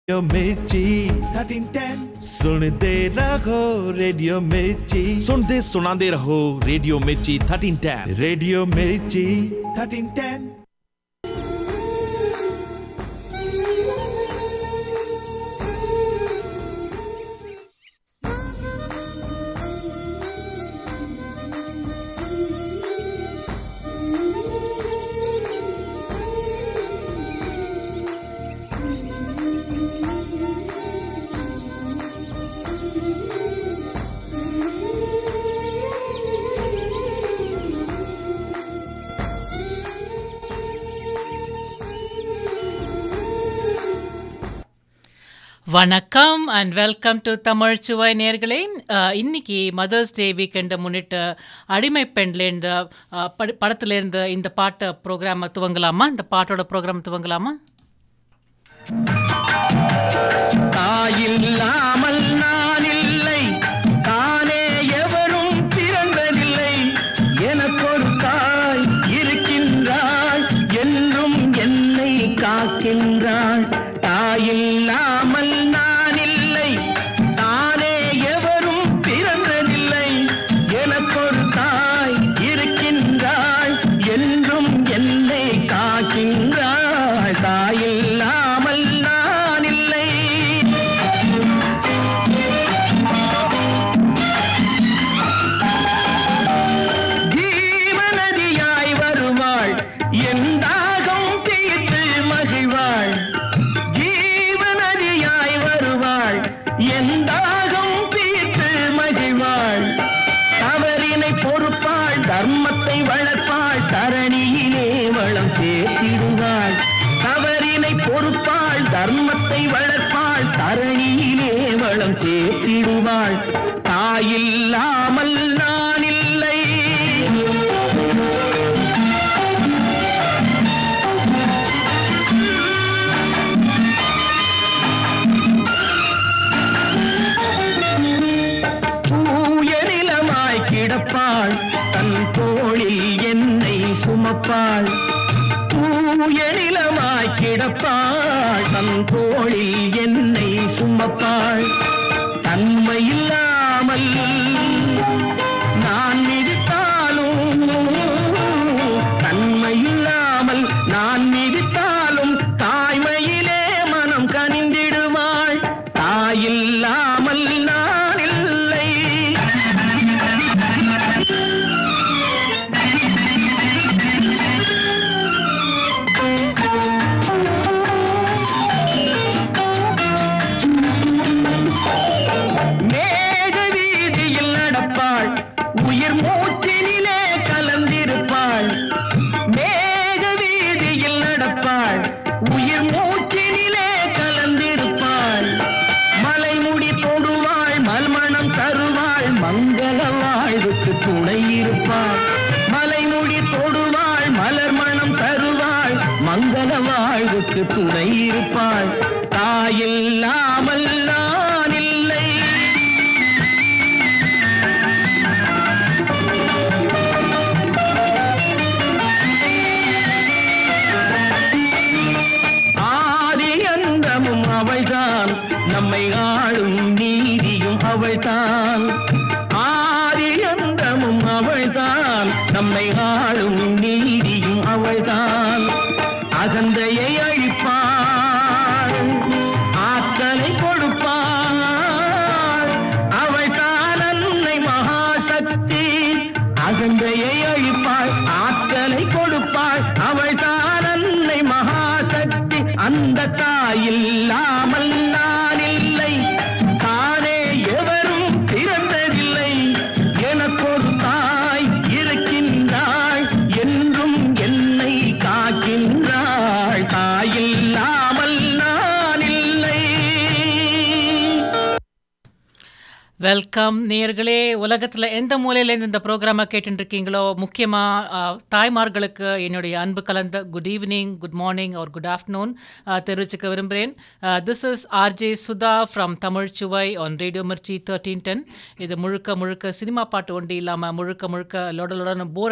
Radio Mirchi thirteen ten सुनते रहो radio मिर्ची सुनते सुनाते रहो radio Mirchi thirteen ten radio Mirchi thirteen ten வணக்கம் and welcome to Tamil Suvai நேர்களே அஹ், இன்னைக்கு மதர்ஸ் டே வீக்கெண்டை முன்னிட்டு அடிமை பெண்லேருந்து அஹ், பட- படத்திலேருந்து இந்த பாட்டை ப்ரோக்ராமை துவங்கலாமா இந்த பாட்டோட ப்ரோக்ராம் துவங்கலாமா தாயில்லாமல் நான் இல்லை தானே எவரும் பிறந்ததில்லை எனக்கொரு தாய் இருக்கின்றாள் என்றும் என்னை காக்கின்றாள் தாயில்லாமல் நான் இல்லை தானே எவரும் பிறந்ததில்லை எனக்கொரு தாய் இருக்கின்றாள் என்றும் என்னை காக்கின்றாள் தாயில்லாமல் நான் இல்லை ஜீவநதியாய் வருவாள் என் தாகம் தீர்த்து மகிழ்வாள் ஜீவநதியாய் வருவாள் என் தாகம் தீர்த்து மகிழ்வாள் தவறினை பொறுப்பாள் தர்மத்தை வளர்ப்பாள் தரணியிலே வளம் சேர்த்திடுவாள் தவறினை பொறுப்பாள் தர்மத்தை வளர்ப்பாள் தரணியிலே வளம் சேர்த்திடுவாள் தாயில்லாமல் நான் இல்லை தூயநிலமாய் கிடப்பாள் தன் தோளில் என்னை சுமப்பாள் தூயநிலமாய் கிடப்பாள் தன் தோளில் என்னை சுமப்பாள் தன்மையில்லாமல் நான் மிதித்தாலும் தன்மையில்லாமல் நான் மிதித்தாலும் தாய்மையிலே மனம் கனிந்திடுவாள் தாயில்லாமல் நான் இல்லை மேக வீதியில் நடப்பாள் உயிர் மூச்சினிலே கலந்திருப்பாள் மேக வீதியில் நடப்பாள் உயிர் மூச்சினிலே கலந்திருப்பாள் மலைமுடி தொடுவாள் மல்மணம் தருவாள் மங்கள வாழ்வுக்கு துணை இருப்பாள் மலைமுடி தொடுவாள் மலர் மணம் தருவாள் மங்கள வாழ்வுக்கு துணை இருப்பாள் தாயில்லாமல் நான் இல்லை ஆதி அந்தமும் அவள்தான் நம்மை ஆளும் நீதியும் அவள்தான் ஆதி அந்தமும் அவள்தான் நம்மை ஆளும் நீதியும் அவள்தான் அகந்தையை அழிப்பாள் ஆற்றலை கொடுப்பாள் அவள்தான் அன்னை மகாசக்தி அகந்தையை அழிப்பாள் ஆற்றலை கொடுப்பாள் அவள்தான் அன்னை மகாசக்தி அந்த தாயில்லாமல் நான் இல்லை தானே எவரும் பிறந்ததில்லை எனக்கொரு தாய் இருக்கின்றாள் என்றும் என்னை காக்கின்றாள் தாயில்லாமல் நான் இல்லை வெல்கம் நேயர்களே உலகத்தில் எந்த மூலையிலேருந்து இந்த ப்ரோக்ராமை கேட்டுருக்கீங்களோ முக்கியமாக தாய்மார்களுக்கு என்னுடைய அன்பு கலந்த குட் ஈவினிங் குட் மார்னிங் ஒரு குட் ஆஃப்டர்நூன் தெரிவிச்சுக்க விரும்புகிறேன் this is RJ Sudha from Tamil Suvai on radio Mirchi thirteen ten இது முழுக்க முழுக்க சினிமா பாட்டு ஒண்டி இல்லாமல் முழுக்க முழுக்க லொட லொடன்னு போர் அடிக்கிற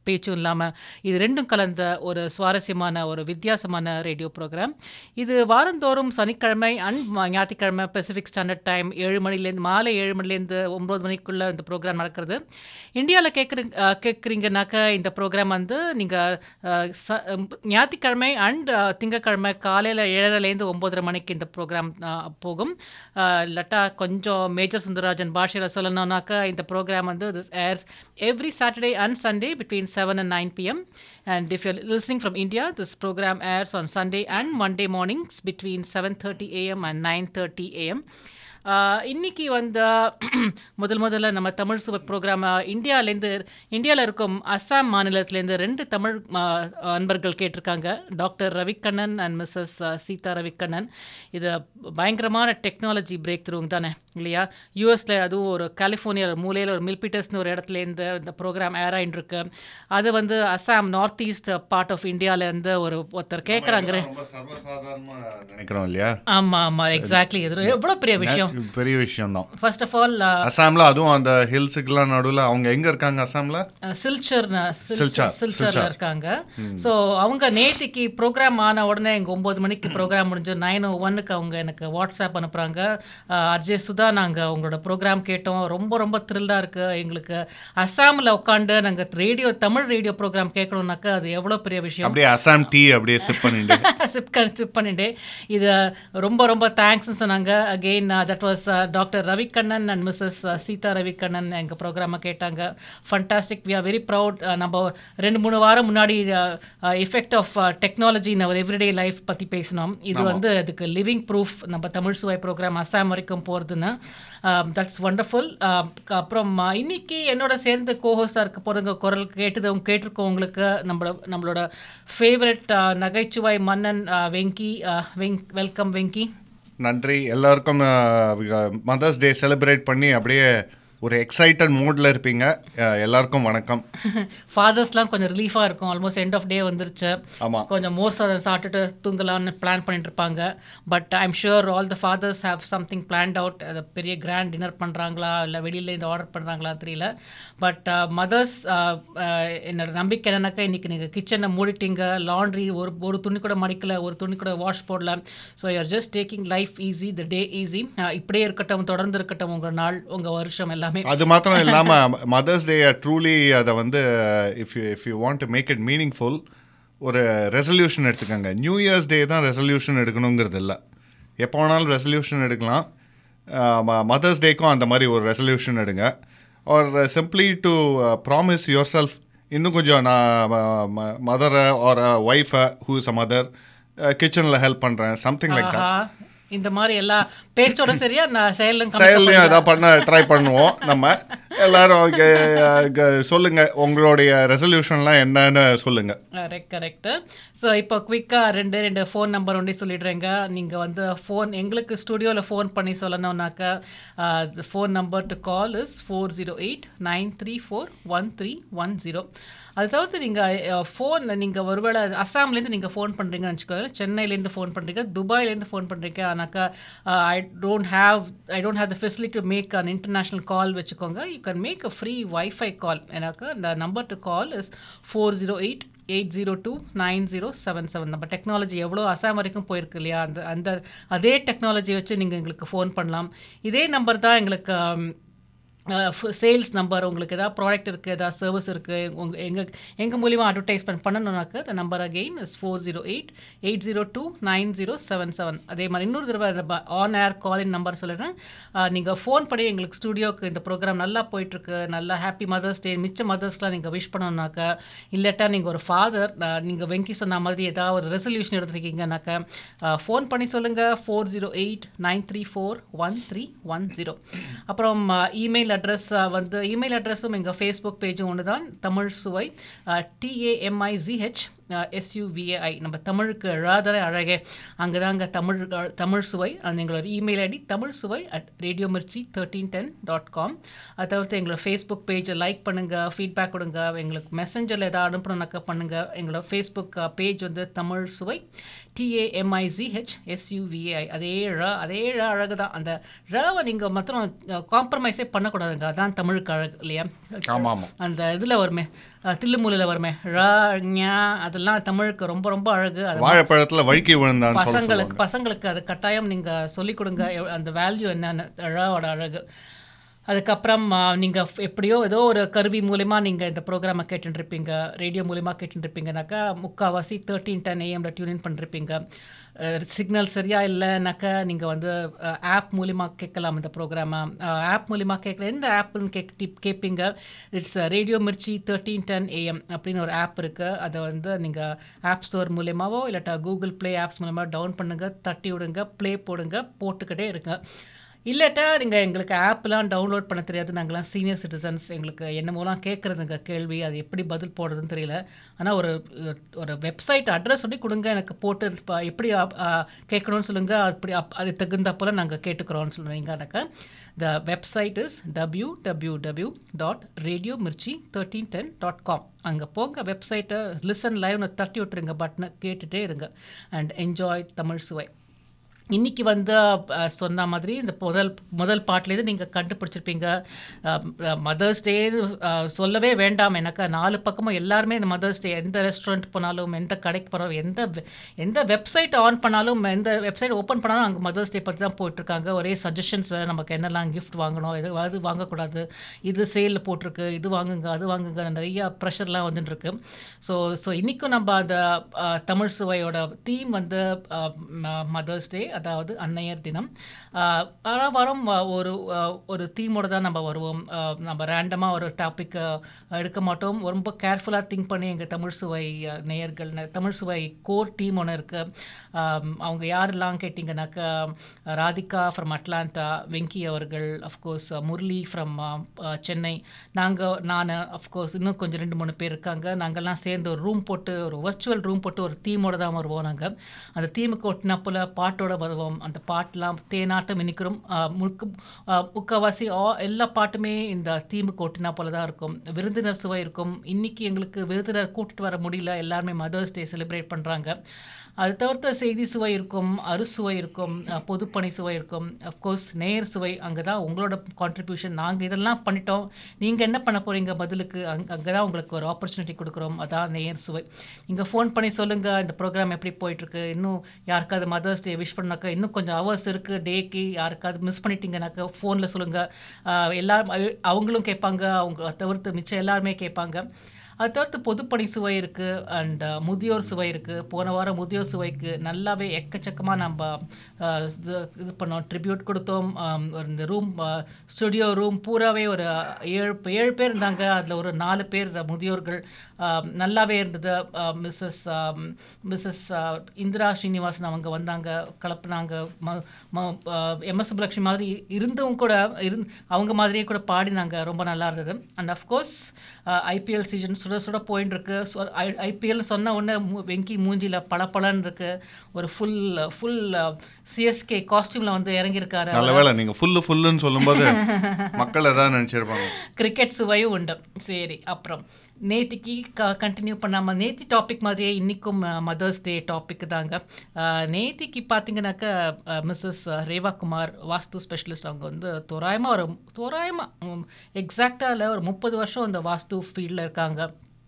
பேச்சும் இல்லாமல் இது ரெண்டும் கலந்த ஒரு சுவாரஸ்யமான ஒரு வித்தியாசமான ரேடியோ ப்ரோக்ராம் இது வாரந்தோறும் சனிக்கிழமை அண்ட் ஞாயிற்றுக்கிழமை பெசிபிக் ஸ்டாண்டர்ட் டைம் ஏழு மணிலேருந்து மாலை ஏழு மணிலேருந்து ஒம்பது மணிக்குள்ளே இந்த ப்ரோக்ராம் நடக்கிறது இந்தியாவில் கேட்குறீங்க கேட்குறீங்கனாக்கா இந்த ப்ரோக்ராம் வந்து நீங்கள் ஞாயிற்றுக்கிழமை அண்ட் திங்கக்கிழமை காலையில் ஏழரைலேருந்து ஒம்போதரை மணிக்கு இந்த ப்ரோக்ராம் போகும் அஹ், இல்லாட்டா கொஞ்சம் மேஜர் சுந்தரராஜன் பாஷையில் சொல்லணும்னாக்கா இந்த ப்ரோக்ராம் வந்து this airs every Saturday and Sunday between seven and nine PM and if you're listening from India this programme airs on Sunday and Monday mornings between seven thirty AM and nine thirty AM இன்னைக்கு வந்து முதல் முதல்ல நம்ம தமிழ் சுவர் program இந்தியாவிலேருந்து இந்தியாவில் இருக்கும் அஸ்ஸாம் மாநிலத்திலேருந்து ரெண்டு தமிழ் ஆ, அன்பர்கள் கேட்டிருக்காங்க doctor Ravikannan and Mrs Seetha Ravikannan இது பயங்கரமான டெக்னாலஜி பிரேக் த்ரூ தானே இல்லையா யூஎஸில் அதுவும் ஒரு கலிஃபோர்னியா மூலையில் ஒரு மில்பிட்டர்ஸ்னு ஒரு இடத்துலேருந்து இந்த ப்ரோக்ராம் ஏர் ஆயின்னு இருக்கு அது வந்து Assam north east part of இந்தியாவிலேருந்து ஒரு ஒருத்தர் கேட்குறாங்க ரொம்ப சர்வசாதாரணமா நினைக்கிறோம் இல்லையா ஆமாம் ஆமாம் எக்ஸாக்ட்லி இது எவ்வளோ பெரிய விஷயம் பெரிய விஷயம் தான் ஃபர்ஸ்ட் ஆஃப் ஆல் அசாம்ல அதுவும் அந்த ஹில்ஸுக்குலாம் நடுவுல அவங்க எங்க இருக்காங்க அசாம்ல சில்ச்சர் சில்சார், சில்ச்சர்ல சில்சார். இருக்காங்க ஸோ அவங்க நேத்திக்கு ப்ரோக்ராம் ஆன உடனே எங்க ஒம்பது மணிக்கு ப்ரோக்ராம் முடிஞ்சு நைன் ஓ ஒன்னுக்கு அவங்க எனக்கு வாட்ஸ்அப் அனுப்புறாங்க அஹ், அர்ஜய் சுதா நாங்கள் உங்களோட ப்ரோக்ராம் கேட்டோம் ரொம்ப ரொம்ப த்ரில்லாக இருக்கு எங்களுக்கு அஸ்ஸாமில் உட்காந்து நாங்கள் ரேடியோ தமிழ் ரேடியோ ப்ரோக்ராம் கேட்கணும்னாக்கா அது எவ்வளோ பெரிய விஷயம் அப்படியே அசாம் டீ அப்படியே சிப் பண்ணிட்டு சிப் சிப் பண்ணிட்டு இது ரொம்ப ரொம்ப தேங்க்ஸ்னு சொன்னாங்க again that was doctor Ravikannan and Mrs Seetha Ravikannan எங்கள் ப்ரோக்ராமை கேட்டாங்க fantastic we are very proud நம்ம ரெண்டு மூணு வாரம் முன்னாடி effect of technology in our everyday life பற்றி பேசினோம் இது வந்து அதுக்கு லிவிங் ப்ரூஃப் நம்ம தமிழ் சுவை ப்ரோக்ராம் அஸ்ஸாம் வரைக்கும் போகிறதுன்னு தட்ஸ் வண்டர்ஃபுல் அப்புறம் uh, இன்னைக்கு என்னோட சேர்ந்து கோஹோஸ்டாக இருக்க போகிறவங்க குரல் கேட்டது கேட்டிருக்கவங்களுக்கு நம்மளோட நம்மளோட ஃபேவரட் நகைச்சுவை மன்னன் uh, வெங்கி uh, வெங் வெல்கம் வெங்கி நன்றி எல்லாருக்கும் மதர்ஸ் டே செலிப்ரேட் பண்ணி அப்படியே ஒரு எக்ஸைட்டட் மூட்ல இருப்பீங்க அஹ், எல்லாருக்கும் வணக்கம் ஃபாதர்ஸ்லாம் கொஞ்சம் ரிலீஃபாக இருக்கும் ஆல்மோஸ்ட் எண்ட் ஆஃப் டே வந்துருச்சு ஆமா கொஞ்சம் மோர் சாதம் சாப்பிட்டுட்டு தூங்கலாம்னு பிளான் பண்ணிட்டு இருப்பாங்க but I'm sure all the fathers have something planned out அது பெரிய கிராண்ட் டின்னர் பண்ணுறாங்களா இல்லை வெளியில் இந்த ஆர்டர் பண்ணுறாங்களா தெரியல பட் மதர்ஸ் என்னோட நம்பிக்கை என்னன்னாக்கா இன்றைக்கி நீங்கள் கிச்சனை மூடிட்டீங்க லாண்ட்ரி ஒரு ஒரு துணி கூட மடிக்கல ஒரு துணி கூட வாஷ் போடல so you are just taking life easy the day easy இப்படியே இருக்கட்டும் தொடர்ந்து இருக்கட்டும் உங்கள் நாள் உங்கள் வருஷம் எல்லாமே அது மாத்திரம் இல்லாம மதர்ஸ் டே ட்ரூலி அதை வந்து if you if you want to make it meaningful ஒரு ரெசல்யூஷன் எடுத்துக்கோங்க நியூ இயர்ஸ் டே தான் ரெசல்யூஷன் எடுக்கணுங்கிறது இல்லை எப்போ வேணாலும் ரெசல்யூஷன் எடுக்கலாம் மதர்ஸ் டேக்கும் அந்த மாதிரி ஒரு ரெசல்யூஷன் எடுங்க or simply to promise yourself இன்னும் கொஞ்சம் நான் மதரை ஆர் ஒய்ஃபை ஹூ இஸ் அ மதர் கிச்சனில் ஹெல்ப் பண்ணுறேன் சம்திங் லைக் தட் ஆஹா இந்த மாதிரி எல்லா பேச்சோட சரியா நான் செயலும் செயல்லையும் எதாவது பண்ண ட்ரை பண்ணுவோம் நம்ம எல்லாரும் இங்க, இங்க சொல்லுங்க உங்களுடைய ரெசல்யூஷன்லாம் என்னன்னு சொல்லுங்க கரெக்ட் கரெக்ட் ஸோ இப்போ குவிக்காக ரெண்டு ரெண்டு ஃபோன் நம்பர் ஒன்றே சொல்லிடுறேங்க நீங்கள் வந்து ஃபோன் எங்களுக்கு ஸ்டுடியோவில் ஃபோன் பண்ணி சொல்லணும்னாக்கா phone number to call is four zero eight nine three four one three one zero அது தவிர்த்து நீங்கள் ஃபோன் நீங்கள் ஒருவேளை அஸ்ஸாம்லேருந்து நீங்கள் ஃபோன் பண்ணுறீங்கன்னு வச்சுக்கோங்க சென்னையிலேருந்து ஃபோன் பண்ணுறீங்க துபாயிலேருந்து ஃபோன் பண்ணுறீங்க ஆனாக்கா I don't have I don't have the facility to make an international call வச்சுக்கோங்க you can make a free wifi call எனக்கு இந்த number to call is four zero eight eight zero two nine zero seven seven நம்ம technology எவ்வளோ அசாம் வரைக்கும் போயிருக்கு இல்லையா அந்த அந்த அதே டெக்னாலஜி வச்சு நீங்கள் எங்களுக்கு ஃபோன் பண்ணலாம் இதே நம்பர் தான் எங்களுக்கு சேல்ஸ் நம்பர் உங்களுக்கு ஏதாவது ப்ராடக்ட் இருக்குது ஏதாவது சர்வீஸ் இருக்குது உங்கள் எங்கள் எங்கள் மூலிமா அட்வர்டைஸ்மெண்ட் பண்ணணுனாக்க the number again is four zero eight eight zero two nine zero seven seven அதே மாதிரி இன்னொரு தடவை ஆன் ஏர் காலின் நம்பர் சொல்லிடுறேன் நீங்கள் ஃபோன் பண்ணி எங்களுக்கு ஸ்டுடியோக்கு இந்த ப்ரோக்ராம் நல்லா போயிட்டுருக்கு நல்லா ஹாப்பி மதர்ஸ் டே மிச்ச மதர்ஸ்லாம் நீங்கள் விஷ் பண்ணணுனாக்கா இல்லாட்டா நீங்கள் ஒரு ஃபாதர் நீங்கள் வெங்கி சொன்ன மாதிரி ஏதாவது ஒரு ரெசல்யூஷன் எடுத்துருக்கீங்கனாக்கா ஃபோன் பண்ணி சொல்லுங்கள் four zero eight nine three four one three one zero அப்புறம் இமெயில் அட்ரஸ் வந்து இமெயில் அட்ரஸும் எங்கள் ஃபேஸ்புக் பேஜும் ஒன்று தான் தமிழ் சுவை டிஏஎம்ஐசிஹெச் எஸ்யூவிஏஐ நம்ம தமிழுக்கு எழுதாத அழகே அங்கே தாங்க தமிழ் தமிழ் சுவை அந்த எங்களோட email ID Tamil Suvai at radio Mirchi thirteen ten dot com அதை தவிர்த்து எங்களோட ஃபேஸ்புக் பேஜை லைக் பண்ணுங்கள் ஃபீட்பேக் கொடுங்க எங்களுக்கு மெசஞ்சரில் ஏதாவது அனுப்பணுனாக்கா பண்ணுங்கள் எங்களோட ஃபேஸ்புக் பேஜ் வந்து தமிழ் சுவை டிஏஎம்ஐசிஹெச் எஸ்யூவிஏஐ அதே ழ அதே ழ அழகு தான் அந்த ழவை நீங்கள் மாத்திரம் காம்ப்ரமைஸே பண்ணக்கூடாதுங்க அதான் தமிழுக்கு அழகு இல்லையா ஆமாம் ஆமாம் அந்த இதில் வருமே அஹ், தில்லுமுல்லில் வருமே ழ ஞா அதெல்லாம் தமிழுக்கு ரொம்ப ரொம்ப அழகு அது வாழைப்பழத்தில் வழுக்கி விழுந்தான்னு சொல்ல பசங்களுக்கு பசங்களுக்கு அது கட்டாயம் நீங்கள் சொல்லிக் கொடுங்க எவ்- அந்த வேல்யூ என்னன்னு ழவோட அழகு அதுக்கப்புறம் நீங்கள் எப்படியோ ஏதோ ஒரு கருவி மூலிமா நீங்கள் இந்த ப்ரோக்ராமை கேட்டுருப்பீங்க ரேடியோ மூலிமா கேட்டுருப்பீங்கனாக்கா முக்கால்வாசி தேர்ட்டீன் டென் ஏஎம்ல டியூன் பண்ணிருப்பீங்க சிக்னல் சரியா இல்லைனாக்கா நீங்கள் வந்து ஆப் மூலிமா கேட்கலாம் இந்த ப்ரோக்ராமை ஆப் மூலிமா கேட்கல எந்த ஆப்னு கேக் டிப் கேட்பீங்க it's radio Mirchi thirteen ten AM அப்படின்னு ஒரு ஆப் இருக்குது அதை வந்து நீங்கள் ஆப் ஸ்டோர் மூலியமாவோ இல்லாட்டா கூகுள் ப்ளே ஆப்ஸ் மூலமாக டவுன் பண்ணுங்கள் தட்டி விடுங்க ப்ளே போடுங்க போட்டுக்கிட்டே இருங்க இல்லாட்டா நீங்கள் எங்களுக்கு ஆப்லாம் டவுன்லோட் பண்ண தெரியாது நாங்களாம் சீனியர் சிட்டிசன்ஸ் எங்களுக்கு என்னமோலாம் கேட்குறதுங்க கேள்வி அது எப்படி பதில் போடுறதுன்னு தெரியல ஆனால் ஒரு ஒரு வெப்சைட் அட்ரஸ் சொல்லி கொடுங்க எனக்கு போட்டு இப்ப எப்படி அப்- ஆ, கேட்கணும்னு சொல்லுங்கள் அப்படி அப் அது தகுந்தப்போல் நாங்கள் கேட்டுக்கிறோம்னு சொல்லுவீங்கனாக்கா the website is W W W dot radio Mirchi thirteen ten dot com அங்கே போங்க வெப்சைட்டை லிசன் லைவ்னு தட்டி விட்டுருங்க பட்டனை கேட்டுகிட்டே இருங்க அண்ட் என்ஜாய் தமிழ் சுவை இன்னைக்கு வந்து அஹ், சொன்ன மாதிரி இந்த முதல் முதல் பாட்டிலேருந்து நீங்கள் கண்டுபிடிச்சிருப்பீங்க மதர்ஸ் டே சொல்லவே வேண்டாம் எனக்கு நாலு பக்கமும் எல்லாருமே இந்த மதர்ஸ் டே எந்த ரெஸ்டாரண்ட் போனாலும் எந்த கடைக்கு போனாலும் எந்த வெ- எந்த வெப்சைட் ஆன் பண்ணாலும் எந்த வெப்சைட் ஓப்பன் பண்ணாலும் அங்கே மதர்ஸ் டே பற்றி தான் போயிட்டுருக்காங்க ஒரே சஜஷன்ஸ் வேறு நமக்கு என்னெல்லாம் கிஃப்ட் வாங்கணும் எது அது வாங்கக்கூடாது இது சேலில் போட்டிருக்கு இது வாங்குங்க அது வாங்குங்க நிறைய ப்ரெஷர்லாம் வந்துட்டுருக்கு ஸோ ஸோ இன்றைக்கும் நம்ம அந்த அஹ், தமிழ் சுவையோட தீம் வந்து மதர்ஸ் டே அதாவது அன்னையர் தினம் ஆனால் வரும் அஹ், ஒரு அஹ், ஒரு தீமோட தான் நம்ம வருவோம் அஹ், நம்ம ரேண்டமாக ஒரு டாபிக் எடுக்க மாட்டோம் ரொம்ப கேர்ஃபுல்லாக திங்க் பண்ணி எங்கள் தமிழ் சுவை அஹ், நேயர்கள் ந- தமிழ் சுவை கோர் டீம் ஒன்று இருக்குது அவங்க யாரெல்லாம் கேட்டிங்கனாக்கா ராதிகா ஃப்ரம் அட்லாண்டா வெங்கி அவர்கள் அஃப்கோர்ஸ் முரளி ஃப்ரம் சென்னை நாங்கள் நான் அஃப்கோர்ஸ் இன்னும் கொஞ்சம் ரெண்டு மூணு பேர் இருக்காங்க நாங்கள்லாம் சேர்ந்து ஒரு ரூம் போட்டு ஒரு வர்ச்சுவல் ரூம் போட்டு ஒரு தீமோட தான் வருவோம் நாங்கள் அந்த தீமுக்கு ஒட்டினப்பில் பாட்டோட வருவோம் அந்த பாட்டெலாம் தேனாட்டம் இனிக்கிறோம் முழுக்க ஆஹ், முக்கால்வாசி ஆ- எல்லா பாட்டுமே இந்த தீமுக்கு ஒட்டினா போல தான் இருக்கும் விருந்தினர் சுவை இருக்கும் இன்னைக்கு எங்களுக்கு விருந்தினர் கூட்டிட்டு வர முடியல எல்லாருமே மதர்ஸ் டே செலிப்ரேட் பண்ணுறாங்க அது தவிர்த்த செய்தி சுவை இருக்கும் அறுசுவை இருக்கும் அஹ், பொதுப்பணி சுவை இருக்கும் அஃப்கோர்ஸ் நேர் சுவை அங்கே தான் உங்களோட கான்ட்ரிபியூஷன் நாங்கள் இதெல்லாம் பண்ணிட்டோம் நீங்கள் என்ன பண்ண போகிறீங்க பதிலுக்கு அங் அங்கே தான் உங்களுக்கு ஒரு ஆப்பர்ச்சுனிட்டி கொடுக்குறோம் அதான் நேர் சுவை நீங்கள் ஃபோன் பண்ணி சொல்லுங்கள் இந்த ப்ரோக்ராம் எப்படி போயிட்டுருக்கு இன்னும் யாருக்காவது மதர்ஸ் டே விஷ் பண்ணாக்கா இன்னும் கொஞ்சம் ஹவர்ஸ் இருக்குது டேக்கு யாருக்காவது மிஸ் பண்ணிட்டீங்கனாக்கா ஃபோனில் சொல்லுங்கள் எல்லாரும் அ- அவங்களும் கேட்பாங்க அவங்க தவிர்த்து மிச்சம் எல்லாருமே கேட்பாங்க அது தவிர்த்து பொதுப்பணி சுவை இருக்குது அண்ட் முதியோர் சுவை இருக்குது போன வாரம் முதியோர் சுவைக்கு நல்லாவே எக்கச்சக்கமாக நம்ம அஹ், இது இது பண்ணோம் ட்ரிபியூட் கொடுத்தோம் ஆம், ஒரு இந்த ரூம் ஸ்டுடியோ ரூம் பூராவே ஒரு ஏழு ஏழு பேர் இருந்தாங்க அதில் ஒரு நாலு பேர் முதியோர்கள் ஆம், நல்லாவே இருந்தது மிஸ்ஸஸ் மிஸ்ஸஸ் இந்திரா ஸ்ரீனிவாசன் அவங்க வந்தாங்க கலப்புனாங்க எம்எஸ் சுப்புலட்சுமி மாதிரி இருந்தும் கூட இருந் அவங்க மாதிரியே கூட பாடினாங்க ரொம்ப நல்லா இருந்தது அண்ட் அஃப்கோர்ஸ் ஐபிஎல் சீசன் சுட சுட போயின்னு இருக்கு ஐபிஎல் சொன்ன உடனே மூ- வெங்கி மூஞ்சியில் பளபளன்னு இருக்கு ஒரு ஃபுல் ஃபுல் சிஎஸ்கே காஸ்டியூமில் வந்து இறங்கியிருக்காரு நல்ல வேளை நீங்கள் ஃபுல்லு ஃபுல்லுன்னு சொல்லும்போது மக்கள் எதாவது நினச்சிருப்பாங்க கிரிக்கெட் சுவையும் உண்டு சரி அப்புறம் நேத்திக்கு க கண்டினியூ பண்ணாமல் நேத்தி டாபிக் மாதிரியே இன்றைக்கும் மதர்ஸ் டே டாபிக் தாங்க அஹ், நேத்திக்கு பார்த்தீங்கன்னாக்கா மிஸ்ஸஸ் ரேவா குமார் வாஸ்து ஸ்பெஷலிஸ்ட் அவங்க வந்து தோராயமாக ஒரு தோராயமாக எக்ஸாக்டாக இல்லை ஒரு முப்பது வருஷம் அந்த வாஸ்து ஃபீல்டில் இருக்காங்க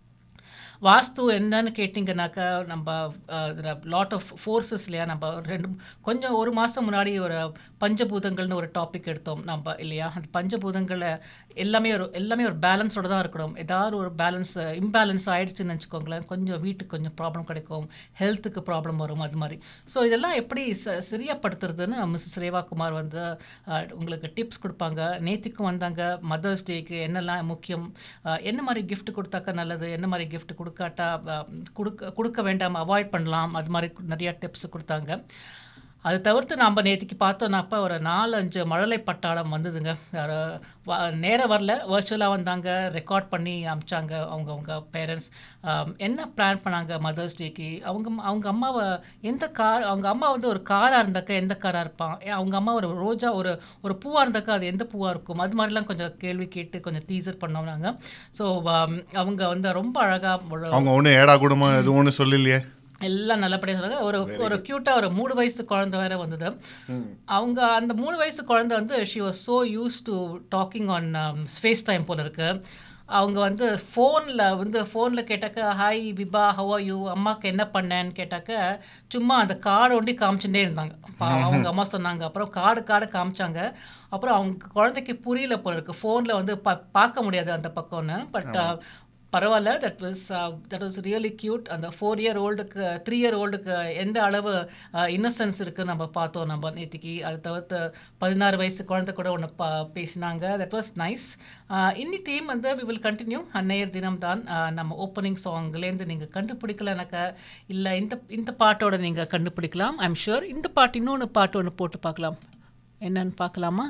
வாஸ்து என்னன்னு கேட்டிங்கனாக்கா நம்ம லாட் ஆஃப் ஃபோர்ஸஸ் இல்லையா நம்ம ரெண்டு கொஞ்சம் ஒரு மாதம் முன்னாடி ஒரு பஞ்சபூதங்கள்னு ஒரு டாபிக் எடுத்தோம் நம்ம இல்லையா அந்த பஞ்சபூதங்களை எல்லாமே ஒரு எல்லாமே ஒரு பேலன்ஸோட தான் இருக்கணும் ஏதாவது ஒரு பேலன்ஸ் இம்பேலன்ஸ் ஆயிடுச்சுன்னு வச்சுக்கோங்களேன் கொஞ்சம் வீட்டுக்கு கொஞ்சம் ப்ராப்ளம் கிடைக்கும் ஹெல்த்துக்கு ப்ராப்ளம் வரும் அது மாதிரி ஸோ இதெல்லாம் எப்படி ச சரியாப்படுத்துறதுன்னு மிஸ்ஸஸ் ரேவாகுமார் வந்து அஹ், உங்களுக்கு டிப்ஸ் கொடுப்பாங்க நேத்திக்கும் வந்தாங்க மதர்ஸ் டேக்கு என்னெல்லாம் முக்கியம் அஹ், என்ன மாதிரி gift கொடுத்தாக்கா நல்லது என்ன மாதிரி gift கொடுக்காட்டா அஹ், கொடுக்க கொடுக்க வேண்டாம் அவாய்ட் பண்ணலாம் அது மாதிரி நிறையா டிப்ஸ் கொடுத்தாங்க அது தவிர்த்து நம்ம நேற்றுக்கு பார்த்தோன்னாப்ப ஒரு நாலு அஞ்சு மழலை பட்டாளம் வந்ததுங்க நேராக வரல வர்ச்சுவலாக வந்தாங்க ரெக்கார்ட் பண்ணி அமிச்சாங்க அவங்க அவங்க பேரண்ட்ஸ் என்ன பிளான் பண்ணாங்க மதர்ஸ் டேக்கு அவங்க அவங்க அம்மாவை எந்த கார் அவங்க அம்மா வந்து ஒரு காராக இருந்தாக்கா எந்த காராக இருப்பான் ஏன் அவங்க அம்மா ஒரு ரோஜா ஒரு ஒரு பூவாக இருந்தாக்கா அது எந்த பூவாக இருக்கும் அது மாதிரிலாம் கொஞ்சம் கேள்வி கேட்டு கொஞ்சம் டீசர் பண்ணோம்னாங்க ஸோ அவங்க வந்து ரொம்ப அழகாக அவங்க ஒன்றும் ஏடா குடும்பம் எதுவும் ஒன்றும் சொல்லலையே எல்லாம் நல்லபடியாக சொன்னாங்க ஒரு ஒரு க்யூட்டாக ஒரு மூணு வயசு குழந்தை வேற வந்தது அவங்க அந்த மூணு வயசு குழந்தை வந்து she was so used to talking on FaceTime போல இருக்கு அவங்க வந்து ஃபோனில் வந்து ஃபோனில் கேட்டாக்க hi Vibha how are you அம்மாவுக்கு என்ன பண்ணேன்னு கேட்டாக்க சும்மா அந்த கார்டு ஒண்டி காமிச்சுட்டே இருந்தாங்க பா- அவங்க அம்மா சொன்னாங்க அப்புறம் கார்டு கார்டு காமிச்சாங்க அப்புறம் அவங்க குழந்தைக்கு புரியல போல இருக்கு ஃபோனில் வந்து பா பார்க்க முடியாது அந்த பக்கம்னு பட் பரவாயில்ல that was that was really cute அந்த ஃபோர் இயர் ஓல்டுக்கு த்ரீ இயர் ஓல்டுக்கு எந்த அளவு இன்னசென்ஸ் இருக்குன்னு நம்ம பார்த்தோம் நம்ம நேத்திக்கு அது தவிர்த்து பதினாறு வயசு குழந்தை கூட ஒன்று பா பேசினாங்க தட் வாஸ் நைஸ் இன்னி தீம் வந்து வி வில் கண்டினியூ அன்னையர் தினம் தான் uh, நம்ம ஓப்பனிங் சாங்லேருந்து நீங்கள் கண்டுபிடிக்கலனாக்கா இல்லை இந்த இந்த பாட்டோட நீங்கள் கண்டுபிடிக்கலாம் ஐம் ஷூர் இந்த பாட்டு இன்னொன்று பாட்டு ஒன்று போட்டு பார்க்கலாம் என்னன்னு பார்க்கலாமா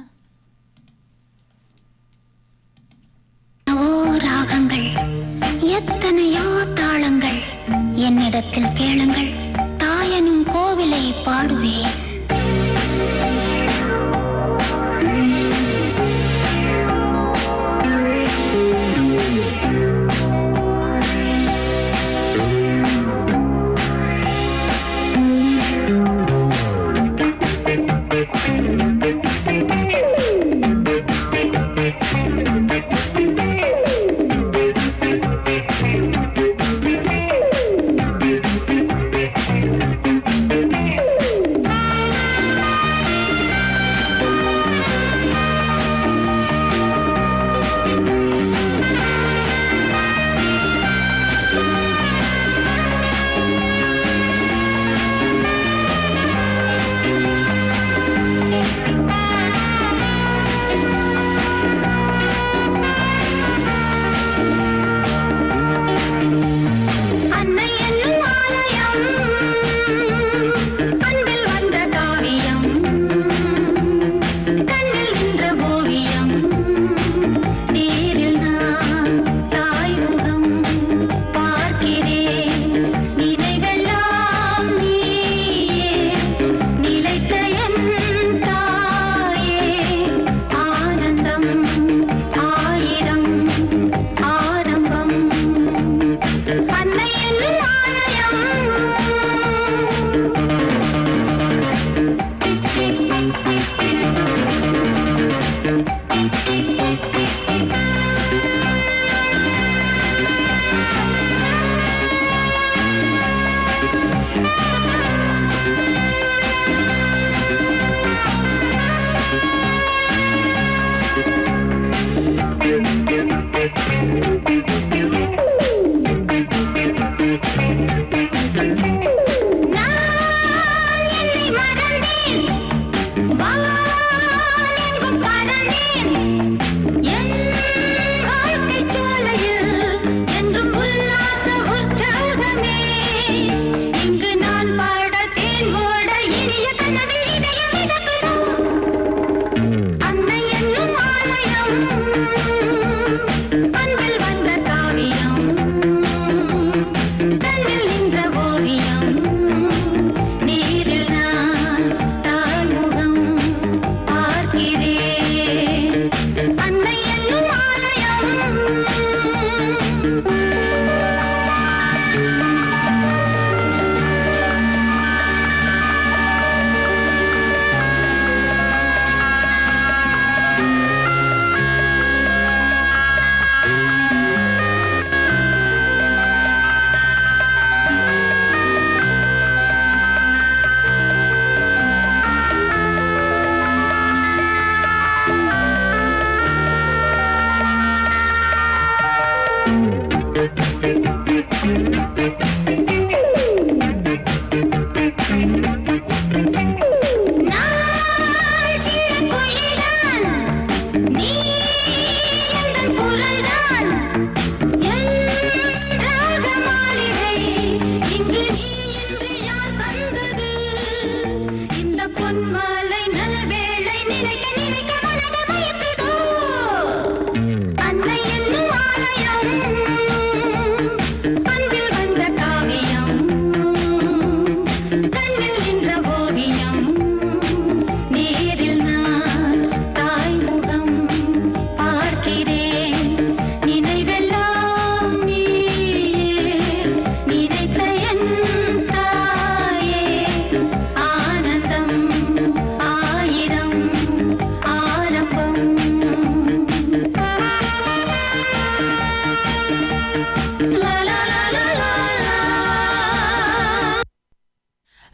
எத்தனையோ ராகங்கள் எத்தனையோ தாளங்கள் என்னிடத்தில் கேளுங்கள் தாயனும் கோவிலை பாடுவேன் ஆ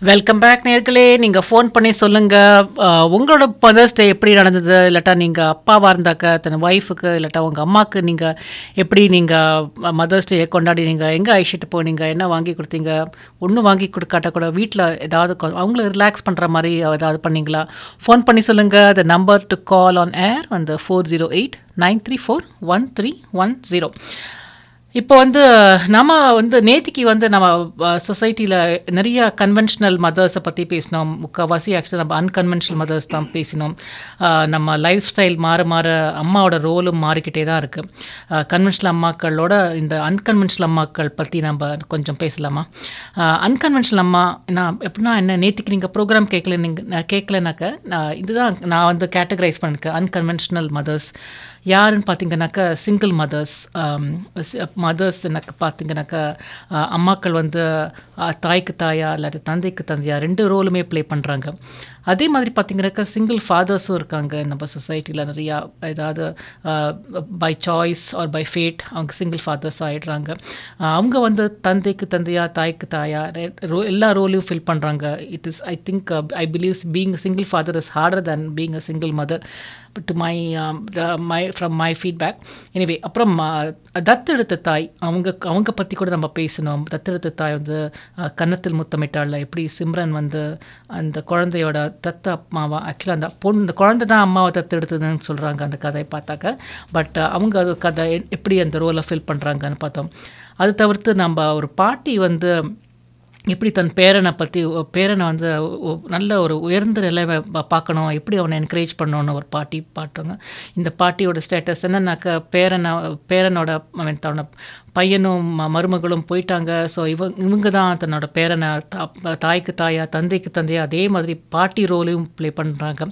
வெல்கம் பேக் நேர்களே நீங்கள் ஃபோன் பண்ணி சொல்லுங்கள் உங்களோட மதர்ஸ் டே எப்படி நடந்தது இல்லாட்டா நீங்கள் அப்பாவாக இருந்தாக்க தன் ஒய்ஃபுக்கு இல்லாட்டா உங்கள் அம்மாவுக்கு நீங்கள் எப்படி நீங்கள் மதர்ஸ் டே கொண்டாடி நீங்கள் எங்கே அழைச்சிட்டு போனீங்க என்ன வாங்கி கொடுத்தீங்க ஒன்றும் வாங்கி கொடுக்காட்ட கூட வீட்டில் ஏதாவது கொ- அவங்கள ரிலாக்ஸ் பண்ணுற மாதிரி ஏதாவது பண்ணீங்களா ஃபோன் பண்ணி சொல்லுங்கள் the number to call on air அந்த four zero eight nine three four one three one zero இப்போ வந்து நம்ம வந்து நேத்திக்கு வந்து நம்ம சொசைட்டியில் நிறைய கன்வென்ஷனல் மதர்ஸை பற்றி பேசினோம் முக்கால்வாசி ஆக்சுவலாக நம்ம அன்கன்வென்ஷனல் மதர்ஸ் தான் பேசினோம் அஹ், நம்ம லைஃப் ஸ்டைல் மாற மாற அம்மாவோட ரோலும் மாறிக்கிட்டே தான் இருக்குது கன்வென்ஷனல் அம்மாக்களோட இந்த அன்கன்வென்ஷனல் அம்மாக்கள் பற்றி நம்ம கொஞ்சம் பேசலாமா அன்கன்வென்ஷனல் அம்மா நான் எப்படின்னா என்ன நேத்திக்கு நீங்கள் ப்ரோக்ராம் கேட்கல நீங்கள் கேட்கலனாக்க நான் இதுதான் நான் வந்து கேட்டகரைஸ் பண்ணிருக்கேன் அன்கன்வென்ஷனல் மதர்ஸ் யாருன்னு பார்த்தீங்கன்னாக்கா சிங்கிள் மதர்ஸ் மதர்ஸ் எனக்கு பார்த்தீங்கன்னாக்கா அஹ், அம்மாக்கள் வந்து அஹ், தாய்க்கு தாயா இல்லாட்டி தந்தைக்கு தந்தையா ரெண்டு ரோலுமே ப்ளே பண்ணுறாங்க அதே மாதிரி பார்த்தீங்கன்னாக்கா சிங்கிள் ஃபாதர்ஸும் இருக்காங்க நம்ம சொசைட்டியில் நிறையா ஏதாவது by choice or by fate அவங்க சிங்கிள் ஃபாதர்ஸ் ஆகிடுறாங்க அவங்க வந்து தந்தைக்கு தந்தையா தாய்க்கு தாயா ரெ- ரோ- எல்லா ரோலையும் ஃபில் பண்ணுறாங்க it is I think I believes being single father is harder than being a single mother to my my from my feedback anyway அப்புறம் uh, தத்தெடுத்த தாய் அவங்க அவங்க பற்றி கூட நம்ம பேசணும் தத்தெடுத்த தாய் வந்து uh, கன்னத்தில் முத்தமிட்டாள் எப்படி சிம்ரன் வந்து அந்த குழந்தையோட தத்த அம்மாவா ஆக்சுவலாக அந்த பொண்ணு இந்த குழந்தை தான் அம்மாவை தத்தெடுத்ததுன்னு சொல்கிறாங்க அந்த கதையை பார்த்தாக்க பட் அவங்க அது கதை எ- எப்படி அந்த ரோலை ஃபில் பண்ணுறாங்கன்னு பார்த்தோம் அது தவிர்த்து நம்ம ஒரு பாட்டி வந்து எப்படி தன் பேரனை பற்றி பேரனை வந்து ஒ- நல்ல ஒரு உயர்ந்த நிலைமை பா- பார்க்கணும் எப்படி அவனை என்கரேஜ் பண்ணணும்னு ஒரு பாட்டி பாட்டுங்க இந்த பாட்டியோட ஸ்டேட்டஸ் என்னன்னாக்கா பேரனை பேரனோட I mean, தன்னோட பையனும் ம- மருமகளும் போயிட்டாங்க ஸோ இவங்க இவங்க தான் தன்னோட பேரனை தா- தாய்க்கு தாயா தந்தைக்கு தந்தையா அதே மாதிரி பாட்டி ரோலையும் ப்ளே பண்ணுறாங்க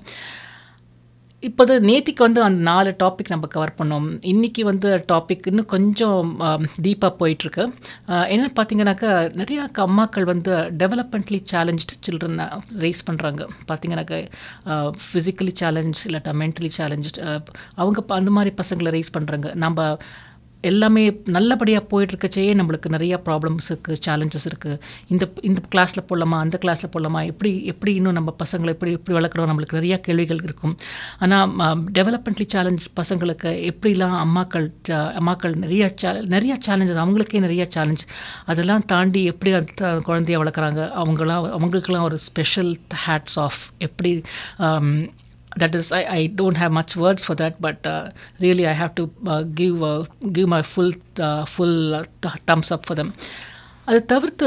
இப்போது நேத்திக்கு வந்து அந்த நாலு டாபிக் நம்ம கவர் பண்ணோம் இன்றைக்கி வந்து டாபிக் இன்னும் கொஞ்சம் டீப்பாக போயிட்டுருக்கு என்னென்னு பார்த்தீங்கன்னாக்கா நிறையா க- அம்மாக்கள் வந்து டெவலப்மெண்ட்லி சேலഞ്ച്டு சில்ட்ரன் ரைஸ் பண்ணுறாங்க பார்த்தீங்கன்னாக்கா ஃபிசிக்கலி சேலஞ்ச் இல்லாட்டா மென்டலி சேலஞ்ச் அவங்க ப- அந்த மாதிரி பசங்களை ரைஸ் பண்ணுறாங்க நம்ம எல்லாமே நல்லபடியாக போயிட்டுருக்கச்சே நம்மளுக்கு நிறையா ப்ராப்ளம்ஸ் இருக்குது சேலஞ்சஸ் இருக்குது இந்த இந்த கிளாஸில் போடலாமா அந்த கிளாஸில் போடலாமா எப்படி எப்படி இன்னும் நம்ம பசங்களை எப்படி எப்படி வளர்க்குறோம் நம்மளுக்கு நிறையா கேள்விகள் இருக்கும் ஆனால் டெவலப்மெண்ட்லி சேலஞ்ச் பசங்களுக்கு எப்படிலாம் அம்மாக்கள் ச- அம்மாக்கள் நிறையா சே நிறையா சேலஞ்சஸ் அவங்களுக்கே நிறையா சேலஞ்ச் அதெல்லாம் தாண்டி எப்படி அந்த குழந்தைய வளர்க்குறாங்க அவங்களாம் அவங்களுக்கெல்லாம் ஒரு ஸ்பெஷல் ஹேட்ஸ் ஆஃப் எப்படி um, that is I, I don't have much words for that but uh, really i have to uh, give uh, give my full uh, full uh, th- thumbs up for them அது தவிர்த்து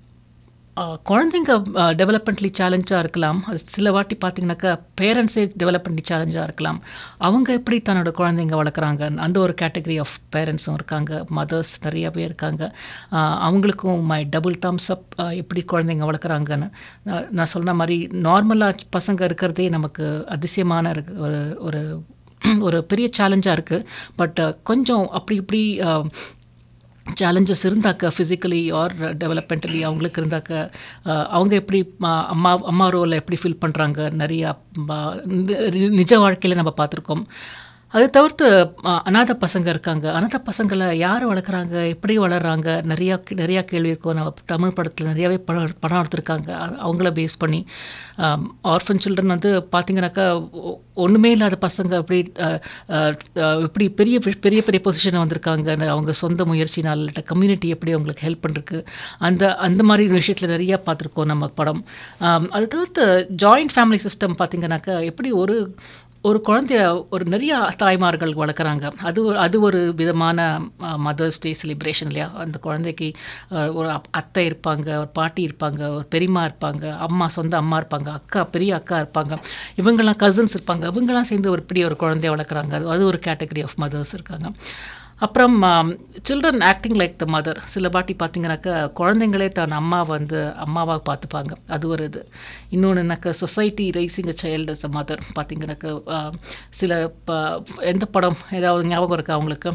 அஹ், குழந்தைங்க டெவலப்மெண்ட்லி சேலஞ்சாக இருக்கலாம் அது சில வாட்டி பார்த்தீங்கன்னாக்கா பேரண்ட்ஸே டெவலப்மெண்ட்லி சேலஞ்சாக இருக்கலாம் அவங்க எப்படி தன்னோட குழந்தைங்க வளர்க்குறாங்க அந்த ஒரு கேட்டகரி ஆஃப் பேரண்ட்ஸும் இருக்காங்க மதர்ஸ் நிறைய பேர் இருக்காங்க அஹ், அவங்களுக்கும் மை டபுள் தம்ஸ் அப் எப்படி குழந்தைங்க வளர்க்குறாங்கன்னு நான் நான் சொன்ன மாதிரி நார்மலாக பசங்க இருக்கிறதே நமக்கு அதிசயமான இருக்கு ஒரு ஒரு ஒரு பெரிய சேலஞ்சாக இருக்குது பட் கொஞ்சம் அப்படி இப்படி அஹ், சேலஞ்சஸ் இருந்தாக்க ஃபிசிக்கலி ஆர் டெவலப்மெண்டலி அவங்களுக்கு இருந்தாக்க அஹ், அவங்க எப்படி ம- அம்மா அம்மா ரோலை எப்படி ஃபீல் பண்ணுறாங்க நிறையா ம- நி- நிஜ வாழ்க்கையில் நம்ம பார்த்துருக்கோம் அதை தவிர்த்து அஹ், அனாதை பசங்க இருக்காங்க அனாதை பசங்களை யார் வளர்க்குறாங்க எப்படி வளர்கிறாங்க நிறையா நிறையா கேள்வி இருக்கும் நம்ம தமிழ் படத்தில் நிறையாவே படம் படம் எடுத்திருக்காங்க அ- அவங்கள பேஸ் பண்ணி ஆர்ஃபன் சில்ட்ரன் வந்து பார்த்தீங்கன்னாக்கா ஒ- ஒண்ணுமே இல்லாத பசங்க அப்படி அஹ், அஹ், அஹ், இப்படி பெரிய பெரிய பெரிய பொசிஷனை வந்திருக்காங்க அவங்க சொந்த முயற்சினால் இல்லாட்ட கம்யூனிட்டி எப்படி அவங்களுக்கு ஹெல்ப் பண்ணிருக்கு அந்த அந்த மாதிரி விஷயத்தில் நிறையா பார்த்துருக்கோம் நம்ம படம் ஆம், அது தவிர்த்து ஜாயிண்ட் ஃபேமிலி சிஸ்டம் பார்த்தீங்கன்னாக்கா எப்படி ஒரு ஒரு குழந்தைய ஒரு நிறைய தாய்மார்கள் வளர்க்குறாங்க அது ஒரு- அது ஒரு விதமான மதர்ஸ் டே செலிப்ரேஷன் இல்லையா அந்த குழந்தைக்கு அஹ், ஒரு அப்- அத்தை இருப்பாங்க ஒரு பாட்டி இருப்பாங்க ஒரு பெரியம்மா இருப்பாங்க அம்மா சொந்த அம்மா இருப்பாங்க அக்கா பெரிய அக்கா இருப்பாங்க இவங்கெல்லாம் கசின்ஸ் இருப்பாங்க இவங்கெல்லாம் சேர்ந்து ஒரு இப்படி ஒரு குழந்தைய வளர்க்குறாங்க அது அது ஒரு கேட்டகரி ஆஃப் மதர்ஸ் இருக்காங்க அப்புறம் children acting like the mother சில வாட்டி பார்த்தீங்கன்னாக்கா குழந்தைங்களே தன் அம்மா வந்து அம்மாவாக பார்த்துப்பாங்க அது ஒரு இது இன்னொன்றுனாக்கா society raising a child as a mother பார்த்தீங்கன்னாக்கா ஆம், சில ப எந்த படம் ஏதாவது ஞாபகம் இருக்கா அவங்களுக்கு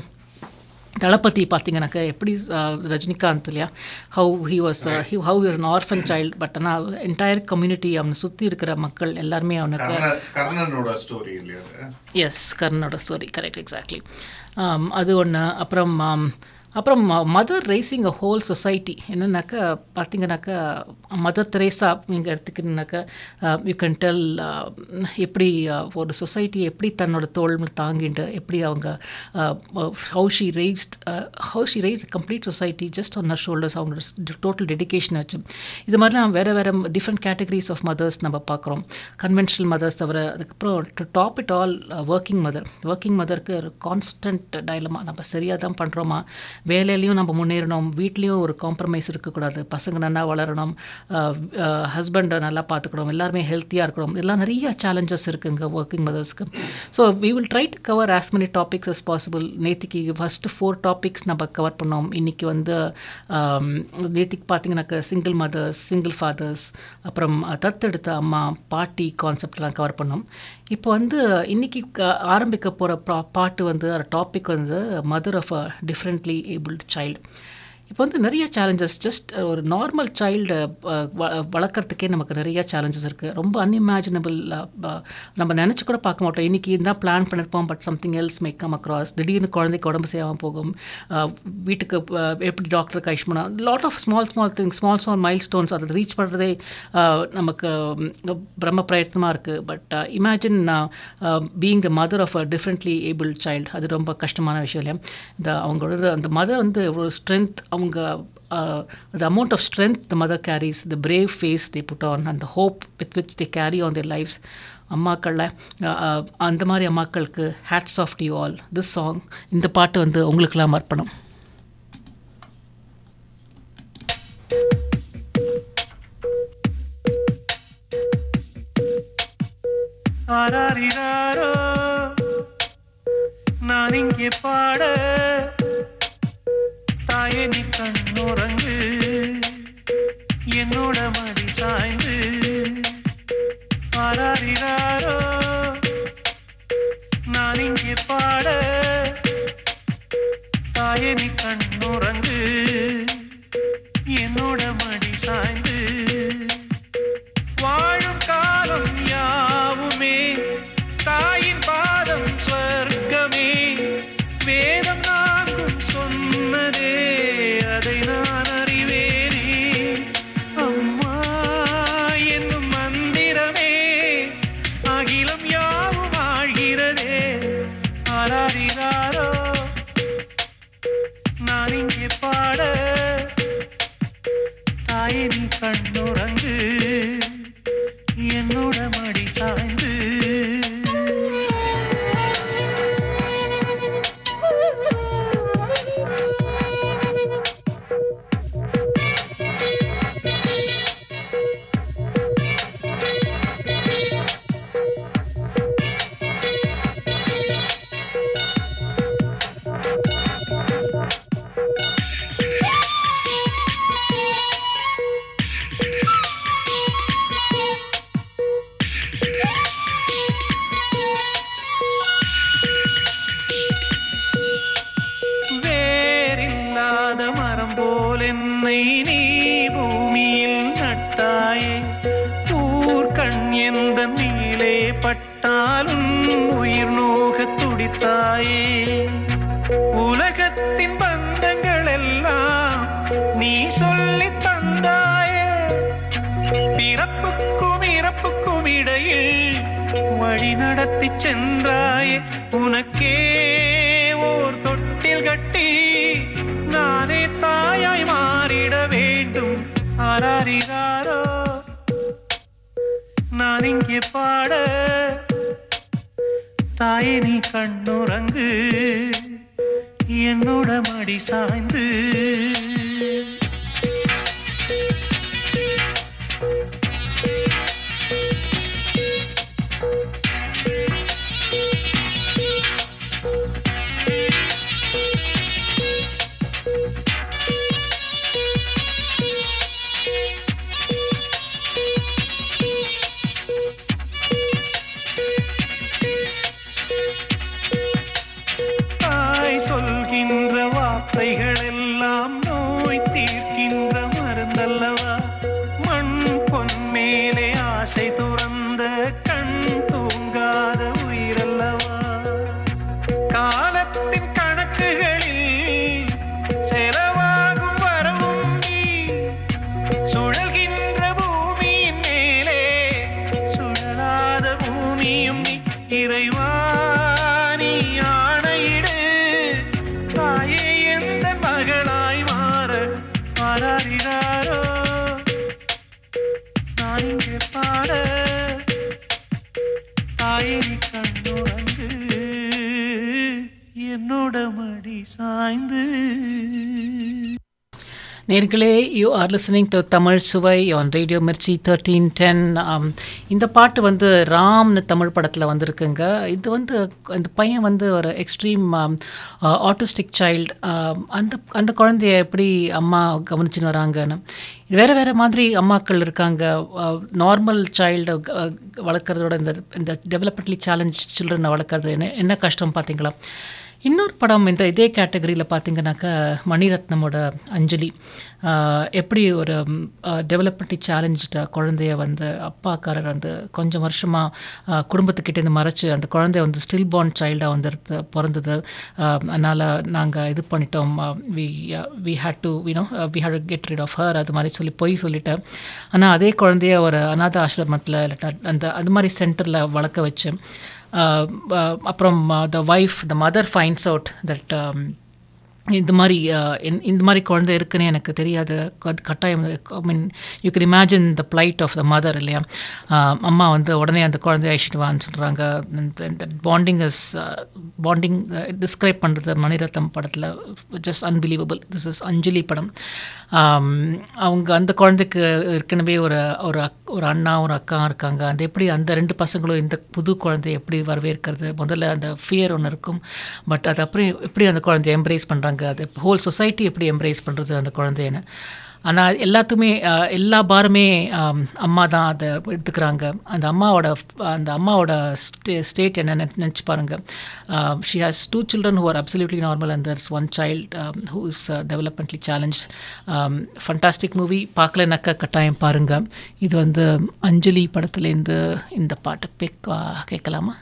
தளபதி பார்த்தீங்கன்னாக்கா எப்படி அஹ், ரஜினிகாந்த் இல்லையா how he was how he was an orphan child but ஆனால் என்டையர் கம்யூனிட்டி அவனை சுற்றி இருக்கிற மக்கள் எல்லாருமே அவனுக்கு கர்ண- கர்ணனோட ஸ்டோரி இல்லையா அது? எஸ் கர்ணோட ஸ்டோரி கரெக்ட் எக்ஸாக்ட்லி அது ஒன்று அப்புறம் ஆம், அப்புறம் mother raising a whole society என்னன்னாக்கா பார்த்தீங்கன்னாக்கா மதர் தெரேசா நீங்கள் எடுத்துக்கிட்டீங்கன்னாக்கா யூ கேன் டெல் எப்படி uh, ஒரு சொசைட்டி எப்படி தன்னோட தோல் மேல் தாங்கிட்டு எப்படி அவங்க how she raised how she raise complete society just on her shoulders அவங்களோட டோட்டல் டெடிகேஷன் ஆச்சு இது மாதிரிலாம் வேறு வேறு டிஃப்ரெண்ட் கேட்டகரிஸ் ஆஃப் மதர்ஸ் நம்ம பார்க்குறோம் கன்வென்ஷனல் மதர்ஸ் தவிர அதுக்கப்புறம் to top it all working mother working மதருக்கு ஒரு கான்ஸ்டன்ட் டைலமா நம்ம சரியாக தான் பண்ணுறோமா வேலையிலையும் நம்ம முன்னேறணும் வீட்லேயும் ஒரு காம்ப்ரமைஸ் இருக்கக்கூடாது பசங்க நல்லா வளரணும் ஹஸ்பண்டை நல்லா பார்த்துக்கணும் எல்லாருமே ஹெல்த்தியாக இருக்கணும் இதெல்லாம் நிறைய சேலஞ்சஸ் இருக்குங்க working மதர்ஸ்க்கு so we will try to cover as many topics as possible நேத்திக்கு ஃபஸ்ட்டு ஃபோர் டாபிக்ஸ் நம்ம கவர் பண்ணோம் இன்றைக்கி வந்து ஆம், நேத்திக்கு பார்த்தீங்கன்னாக்கா சிங்கிள் மதர்ஸ் சிங்கிள் ஃபாதர்ஸ் அப்புறம் தத்தெடுத்த அம்மா பாட்டி கான்செப்ட்லாம் கவர் பண்ணோம் இப்போ வந்து இன்றைக்கி ஆரம்பிக்க போகிற பா பாட்டு வந்து டாபிக் வந்து mother of a differently abled child இப்போ வந்து நிறைய சேலஞ்சஸ் ஜஸ்ட் ஒரு நார்மல் சைல்டு வளர்க்குறதுக்கே நமக்கு நிறைய சேலஞ்சஸ் இருக்குது ரொம்ப அன்இமேஜினபிள் நம்ம நினச்சி கூட பார்க்க மாட்டோம் இன்றைக்கி இருந்தால் பிளான் பண்ணியிருப்போம் but something else make come across திடீர்னு குழந்தைக்கு உடம்பு செய்யாமல் போகும் அஹ், வீட்டுக்கு அஹ், எப்படி டாக்டருக்கு அழைச்சு போனால் lot of small small things small small milestones அதை ரீச் பண்ணுறதே நமக்கு ம், பிரம்ம பிரயத்னமாக இருக்குது but imagine being the mother of a differently able child அது ரொம்ப கஷ்டமான விஷயம் இல்லையா இந்த அவங்களோட அந்த மதர் வந்து ஒரு ஸ்ட்ரென்த் அவங்க the amount of strength the mother carries the brave face they put on and the hope with which they carry on their lives அம்மாக்களில் அந்த மாதிரி அம்மாக்களுக்கு hats off to all this song இந்த பாட்டு வந்து உங்களுக்கெல்லாம் அர்ப்பணம் ஆராரிராரோ நான் இங்கே பாட தாயே நீ கண்ணுறங்கு என்னோட மடி சாய்ந்து ஆராரிராரோ நான் இங்கே பாட தாயே நீ கண்ணுறங்கு என்னோட மடி சாய்ந்து வாழும் காலம் யாவுமே தாயின் பாதம் சொர்க்கமே வேதம் நான்கும் சொன்னதே அதை நான் அறிவேனே அம்மா என்னும் மந்திரமே அகிலம் யாவும் ஆழ்கிறதே ஆராரிராரோ நான் இங்கே பாட தாயே நீ கண்ணுறங்கு என்னோட மடி சாய்ந்து வேறில்லாத மரம் போல் என்னை நீ பூமியில் நட்டாயே ஊர்கண் எந்த நீலே பட்டாலும் உயிர் நோக துடித்தாயே உலகத்தின் பந்தங்கள் எல்லாம் நீ சொல்லி தந்தாயே பிறப்புக்கும் இறப்புக்கும் இடையில் வழி நடத்தி சென்றாயே உனக்கே ஓர் தொட்டில் கட்டி நானே தாயாய் மாறிட வேண்டும் ஆராரிராரோ நான் இங்கே பாட தாயே நீ கண்ணுறங்கு என்னோட மடி சாய்ந்து தாய் சொல்கின்ற வார்த்தைகள் எல்லாம் நோய் தீர்க்கின்ற மருந்தல்லவா மண் பொன் மேலே ஆசை துறந்த கண் தூங்காத உயிரல்லவா காலத்தின் கணக்குகளில் என்னோட மடி சாய்ந்து நேர்களே you are listening to Tamil Suvai on radio Mirchi thirteen ten இந்த பாட்டு வந்து ராம்னு தமிழ் படத்தில் வந்திருக்குங்க இது வந்து அந்த பையன் வந்து ஒரு எக்ஸ்ட்ரீம் ஆட்டிஸ்டிக் சைல்டு அந்த அந்த குழந்தைய எப்படி அம்மா கவனிச்சுன்னு வராங்கன்னு வேறு வேறு மாதிரி அம்மாக்கள் இருக்காங்க நார்மல் சைல்டு வளர்க்குறதோட இந்த இந்த டெவலப்மெண்ட்லி சேலஞ்ச் சில்ட்ரனை வளர்க்குறது என்ன என்ன கஷ்டம் பார்த்தீங்களா இன்னொரு படம் இந்த இதே கேட்டகரியில் பார்த்தீங்கன்னாக்கா மணிரத்னமோட அஞ்சலி ஆஹ் எப்படி ஒரு டெவலப்மெண்ட்லி சேலஞ்சு குழந்தைய வந்து அப்பாக்காரர் வந்து கொஞ்சம் வருஷமாக குடும்பத்துக்கிட்டேருந்து மறைச்சு அந்த குழந்தைய வந்து ஸ்டில் பார்ன் சைல்டாக வந்து இருந்த- பிறந்தது அதனால் நாங்கள் இது பண்ணிட்டோம் we we had to you know we had get rid of her அது மாதிரி சொல்லி பொய் சொல்லிட்டேன் ஆனால் அதே குழந்தைய ஒரு அநாத ஆசிரமத்தில் அந்த அது மாதிரி சென்டரில் வளர்க்க வச்சு uh, uh, அப்புறம் the wife the mother finds out that இந்த மாதிரி uh, இந்த- இந்த மாதிரி குழந்தை இருக்குன்னு எனக்கு தெரியாது கத்- கட்டாயம் I mean you can imagine the plight of the mother இல்லையா Uh, அம்மா வந்து உடனே அந்த குழந்தைய அழைச்சிட்டு வான்னு சொல்கிறாங்க பாண்டிங் இஸ் பாண்டிங் டிஸ்கிரைப் பண்ணுறது மணிரத்னம் படத்தில் just unbelievable this is Anjali படம் Um, அவங்க அந்த குழந்தைக்கு ஏற்கனவே ஒரு ஒரு அக்- ஒரு அண்ணா ஒரு அக்கா இருக்காங்க அந்த எப்படி அந்த ரெண்டு பசங்களும் இந்த புது குழந்தைய எப்படி வரவேற்கிறது முதல்ல அந்த ஃபியர் ஒன்று இருக்கும் பட் அது அப்புறம் எப்படி அந்த குழந்தைய எம்ப்ரேஸ் பண்ணுறாங்க அது ஹோல் சொசைட்டி எப்படி எம்ப்ரேஸ் பண்ணுறது அந்த குழந்தையன்னு ஆனால் எல்லாத்துக்குமே அஹ், எல்லா பாருமே ஆம், அம்மா தான் அதை எடுத்துக்கிறாங்க அந்த அம்மாவோட அந்த அம்மாவோட ஸ்டே ஸ்டேட் என்ன நினச்சி பாருங்க she has two children who are absolutely normal and there's one child who is developmentally challenge fantastic movie பார்க்கலனாக்கா கட்டாயம் பாருங்க இது வந்து அஞ்சலி படத்துலேருந்து இந்த பாட்டு பிக் கேட்கலாமா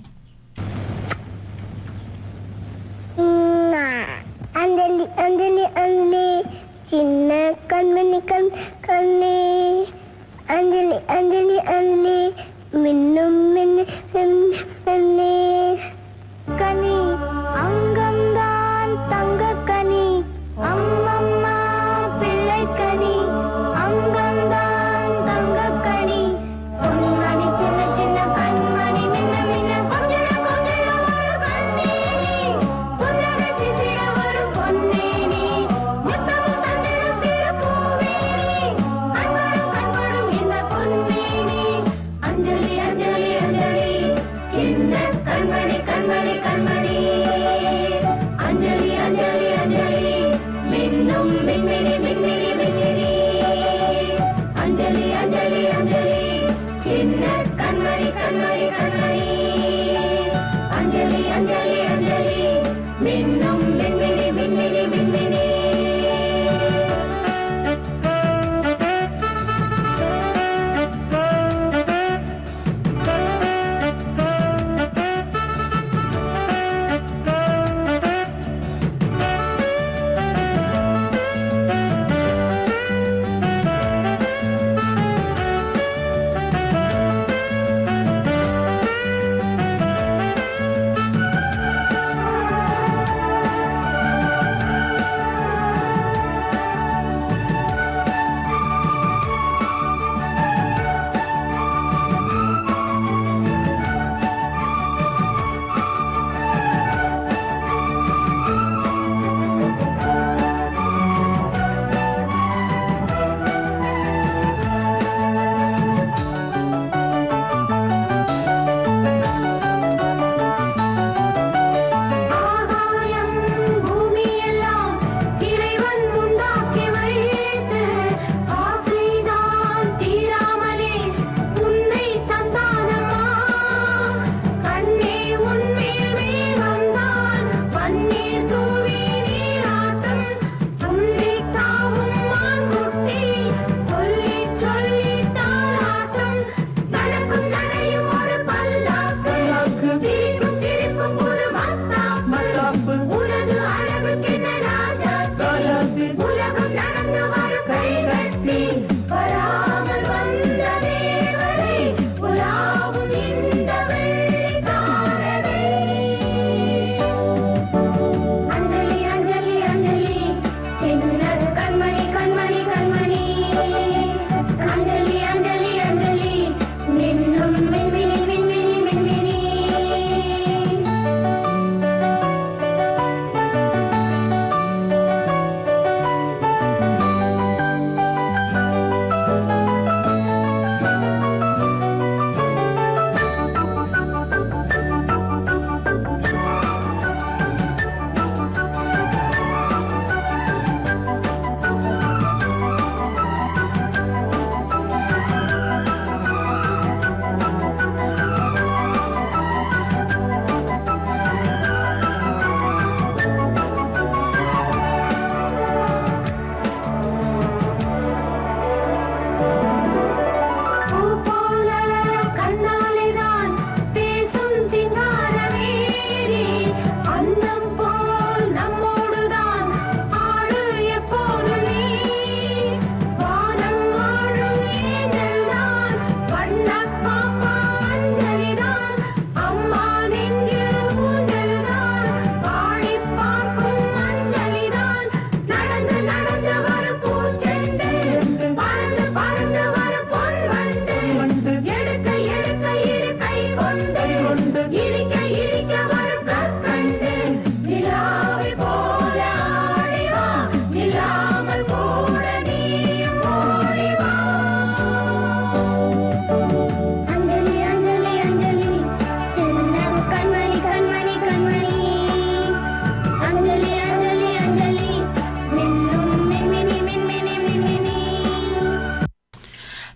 அஞ்சலி அஞ்சலி அஞ்சலி சின்ன கண்மணி கண் கண்ணே அஞ்சலி அஞ்சலி அஞ்சலி மின்னும் மின்னு மின்னே கனி அங்கம்தான் தங்க கனி அம்மம்மா பிள்ளை கனி அங்கம்தான் தங்க கனி பொன்மணி சின்ன சின்ன கண்மணி மின்ன மின்ன கொஞ்சம் கொஞ்சம் ஒரு கண்ணீரி புன்னக சிசிர ஒரு பொன்னேனி முத்தம் தந்திடும் சிறு பூவேனி கண்படும் கண்படும் இந்த பொன்னேனி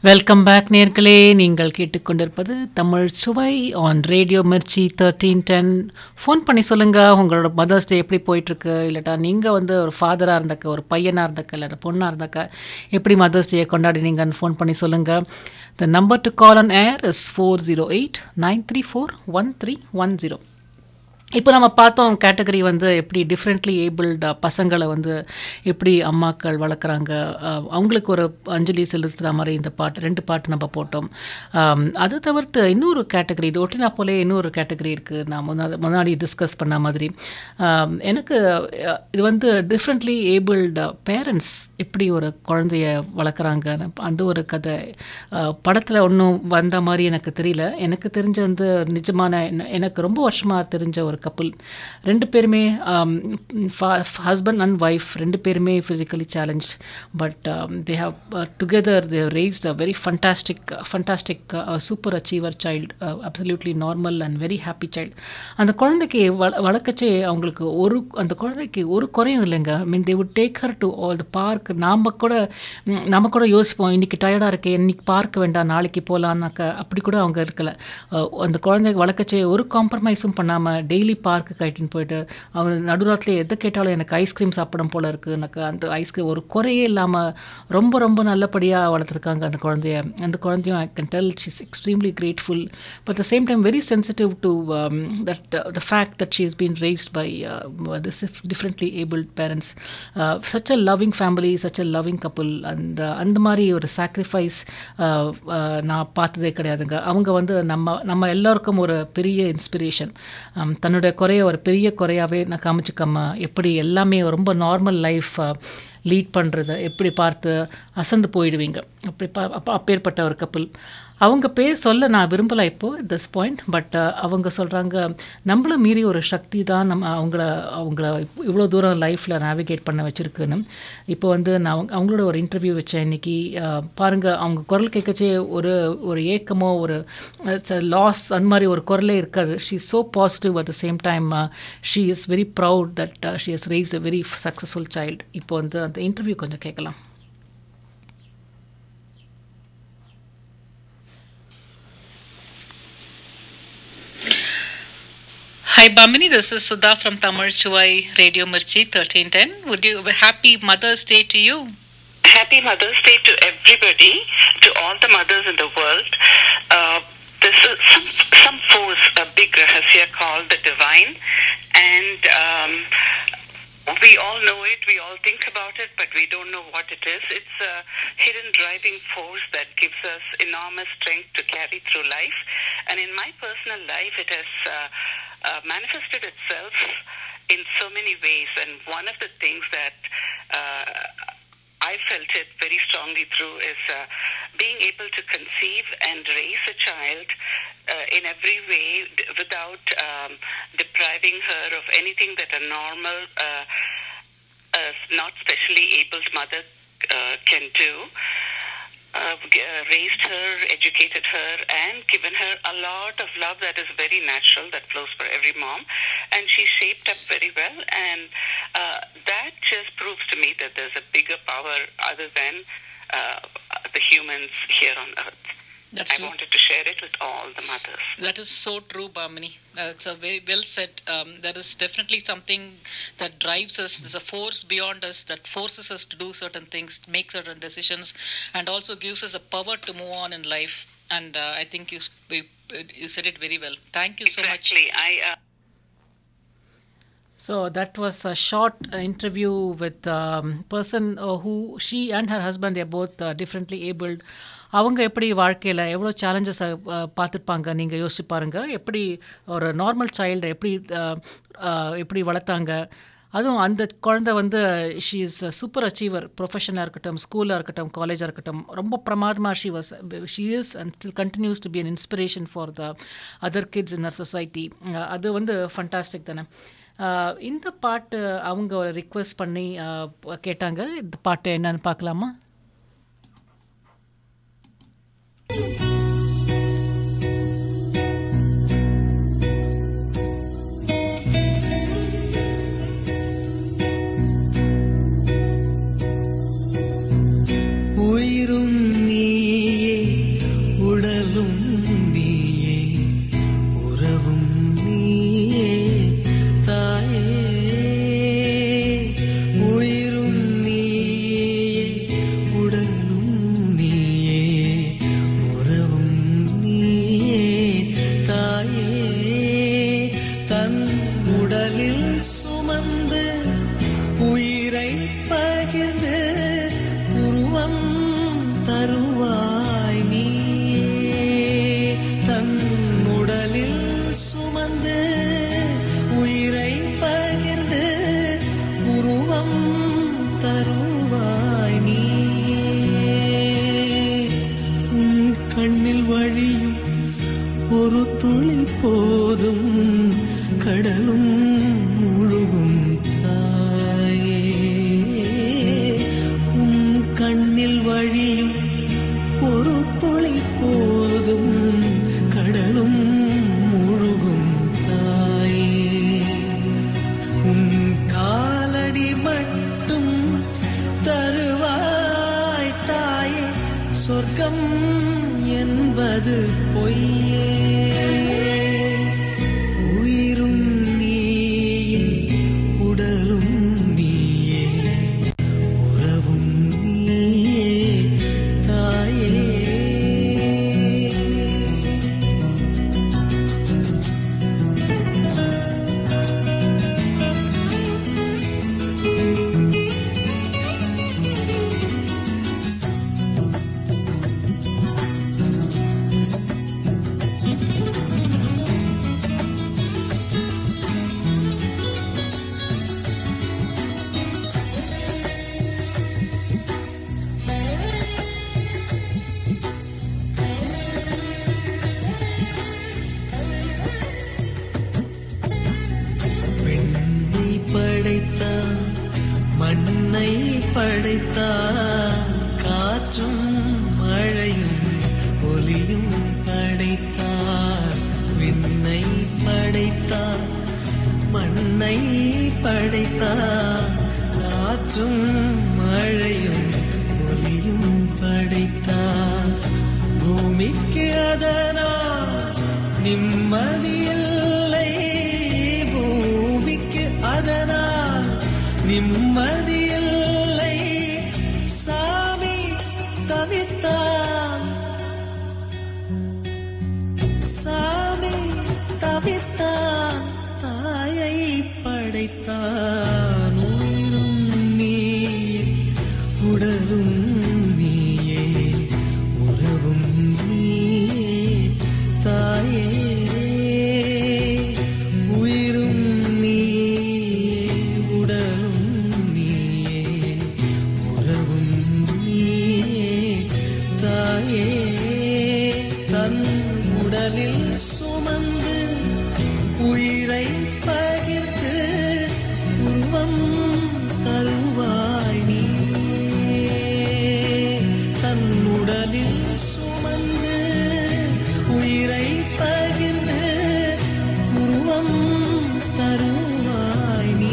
வெல்கம் பேக் நேர்களே நீங்கள் கேட்டுக்கொண்டிருப்பது Tamil Suvai on radio Mirchi thirteen ten phone பண்ணி சொல்லுங்கள் உங்களோட மதர்ஸ் டே எப்படி போயிட்டுருக்கு இல்லாட்டா நீங்கள் வந்து ஒரு ஃபாதராக இருந்தாக்க ஒரு பையனாக இருந்தாக்க இல்லாட்டா பொண்ணாக இருந்தாக்க எப்படி மதர்ஸ் டேயை கொண்டாடினீங்கன்னு ஃபோன் பண்ணி சொல்லுங்கள் the number to call on air is four zero eight nine three four one three one zero இப்போ நம்ம பார்த்தோம் கேட்டகரி வந்து எப்படி டிஃப்ரெண்ட்லி ஏபிள்டு பசங்களை வந்து எப்படி அம்மாக்கள் வளர்க்குறாங்க அஹ், அவங்களுக்கு ஒரு அஞ்சலி செலுத்துகிற மாதிரி இந்த பாட்டு ரெண்டு பாட்டு நம்ம போட்டோம் ஆம், அது தவிர்த்து இன்னொரு கேட்டகரி இது ஒட்டினா போலே இன்னொரு கேட்டகரி இருக்குது நான் முன்னாடி முன்னாடி டிஸ்கஸ் பண்ண மாதிரி ஆம், எனக்கு அஹ், இது வந்து டிஃப்ரெண்ட்லி ஏபிள்டு பேரண்ட்ஸ் எப்படி ஒரு குழந்தைய வளர்க்குறாங்க அந்த ஒரு கதை படத்தில் ஒன்றும் வந்த மாதிரி எனக்கு தெரியல எனக்கு தெரிஞ்ச வந்து நிஜமான என்ன- எனக்கு ரொம்ப வருஷமாக தெரிஞ்ச ஒரு கப்புள் ரெண்டு பேருமே ஹஸ்பண்ட் அண்ட் ஒய்ஃப் ரெண்டு பேருமே physically challenge but they have together they raised a very fantastic fantastic super achiever child absolutely normal and very happy child அந்த குழந்தைக்கு வள வளர்க்கச்சே அவங்களுக்கு ஒரு அந்த குழந்தைக்கு ஒரு குறையும் இல்லைங்க mean they would take her to all the park நாம் கூட ம், நம்ம கூட யோசிப்போம் இன்னைக்கு டயர்டாக இருக்கே இன்னைக்கு பார்க்க வேண்டாம் நாளைக்கு போகலான்னாக்க அப்படி கூட அவங்க இருக்கல அஹ், அந்த குழந்தை வளர்க்கச்சே ஒரு காம்ப்ரமைஸும் பண்ணாமல் டெய்லி பார்க்கு கட்டின்னு போயிட்டு அவங்க நடுராத்திரி எதை கேட்டாலும் எனக்கு ஐஸ்கிரீம் சாப்பிடும் போல இருக்குது எனக்கு அந்த ஐஸ்கிரீம் ஒரு குறையே இல்லாமல் ரொம்ப ரொம்ப நல்லபடியாக வளர்த்துருக்காங்க அந்த குழந்தைய அந்த குழந்தையும் I can tell she's extremely grateful but the same time very sensitive to that the fact that she is been raised by uh, this differently abled parents uh, such a loving family such a loving couple and uh, அந்த மாதிரி ஒரு sacrifice நான் பார்த்ததே கிடையாதுங்க அவங்க வந்து நம்ம நம்ம எல்லாருக்கும் ஒரு பெரிய இன்ஸ்பிரேஷன் தன்னோட குறைய ஒரு பெரிய குறையாவே நான் காமிச்சிக்காம எப்படி எல்லாமே ரொம்ப நார்மல் லைஃப் லீட் பண்ணுறத எப்படி பார்த்து அசந்து போயிடுவீங்க அப்படி பா அப்போ அப்பேற்பட்ட ஒரு கப்பல் அவங்க பேர் சொல்ல நான் விரும்பலை இப்போ திஸ் பாயிண்ட் பட் அவங்க சொல்கிறாங்க நம்மள மீறி ஒரு சக்தி தான் நம்ம அவங்கள அவங்கள இவ்வளோ தூரம் லைஃப்பில் நேவிகேட் பண்ண வச்சுருக்குன்னு இப்போ வந்து நான் அவங்க- அவங்களோட ஒரு இன்டர்வியூ வச்சேன் இன்னைக்கு அஹ், பாருங்க அவங்க குரல் கேட்கச்சே ஒரு ஒரு ஏக்கமோ ஒரு லாஸ் அந்த மாதிரி ஒரு குரலே இருக்காது she is so positive at the same time she is very proud that she is raise a very successful child இப்போ வந்து அந்த இன்டர்வியூ கொஞ்சம் கேட்கலாம் Hi Bamini, this is Sudha from Tamil Chuvai Radio Mirchi 1310. Would you happy Mother's Day to you? Happy Mother's Day to everybody, to all the mothers in the world. Uh, this is some, some force, a big rahasya called the divine, and um, we all know it, we all think about it, but we don't know what it is. It's a hidden driving force that gives us enormous strength to carry through life. And in my personal life, it has uh, uh, manifested itself in so many ways. And one of the things that uh, I felt it very strongly through is uh, being able to conceive and raise a child uh, in every way d- without um, depriving her of anything that a normal, uh, uh, not specially abled mother uh, can do. Uh, g- uh, raised her, educated her, and given her a lot of love that is very natural, that flows for every mom. And she shaped up very well. And uh, that just proves to me that there's a bigger power other than uh, the humans here on earth. That's I true. wanted to share it with all the mothers. That is so true, Bamini. That's a very well said. Um, there is definitely something that drives us. There's a force beyond us that forces us to do certain things, make certain decisions, and also gives us a power to move on in life. And uh, I think you s- you said it very well. Thank you so much. exactly. I. Uh, So that was a short uh, interview with um, person uh, who she and her husband they are both uh, differently abled. அவங்க எப்படி வாழ்க்கையில் எவ்வளோ சேலஞ்சஸை பார்த்துருப்பாங்க நீங்கள் யோசிச்சு பாருங்க எப்படி ஒரு நார்மல் சைல்டை எப்படி uh, uh, எப்படி வளர்த்தாங்க அதுவும் அந்த குழந்தை வந்து ஷீ இஸ் சூப்பர் அச்சீவர் ப்ரொஃபஷனாக இருக்கட்டும் ஸ்கூலாக இருக்கட்டும் காலேஜாக இருக்கட்டும் ரொம்ப பிரமாதமாக she was she is and still continues to be an inspiration for the other kids in our society அது வந்து ஃபண்டாஸ்டிக் தானே ஆஹ் இந்த பாட்டு அவங்க ஒரு ரிக்வெஸ்ட் பண்ணி ஆஹ் கேட்டாங்க இந்த பாட்டு என்னன்னு பார்க்கலாமா உயிரும் நீயே சுமந்து உயிரை பகிர்ந்து உருவம் தருவாய் நீ தன் உடலில் சுமந்து உயிரை பகிர்ந்து உருவம் தருவாய் நீ உன் கண்ணில் வழியும் ஒரு துளி போதும் கடலும் முழுகும் தாயே உன் கண்ணில் வழியும் ஒரு துளி போதும் கடலும் முழுகும் தாயே உன் காலடி மட்டும் தருவாய் தாயே சொர்க்கம் என்பது பொய்யே உயிரும் நீயே உடலும் நீயே உறவும் நீயே தாயே பெண்ணை படைத்தான் மண்ணை படைத்தான் காற்றும் மழையும் ஒலியும் படைத்தான் விண்ணை படைத்தான் மண்ணை படைத்தான் காற்றும் மழையும் ஒலியும் படைத்தான் பூமிக்கு அதனால் நிம்மதியில்லை பூமிக்கு அதனால் நிம்மதியில்லை சாமி தவித்தான் சாமி தவித்தான் தாயை படைத்தான் உயிரும் நீயே உடலும் நீயே உறவும் நீயே தாயே உயிரும் நீயே உடலும் நீயே உறவும் நீயே தாயே தன் உடலில் சுமந்து உயிரை பகிர்ந்து உருவம் தருவாய் நீ தன் உடலில் சுமந்து உயிரை பகிர்ந்து உருவம் தருவாய் நீ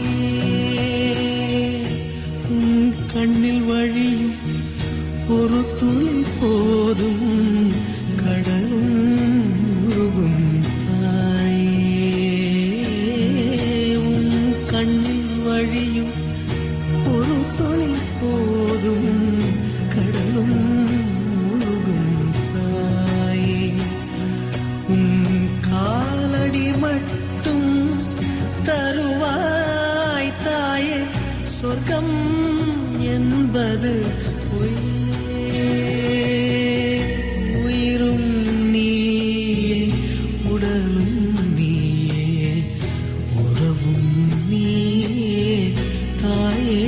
உன் கண்ணில் வழியும் ஒரு துளி போதும் கடலும் முழுகும் தாயே உன் கண்ணில் வழியும் ஒரு துளி போதும் கடலும் முழுகும் தாயே உன் காலடி மட்டும் தருவாய் தாயே சொர்க்கம் என்பது பொய்யே உயிரும் நீயே உடலும் நீயே உறவும் நீயே தாயே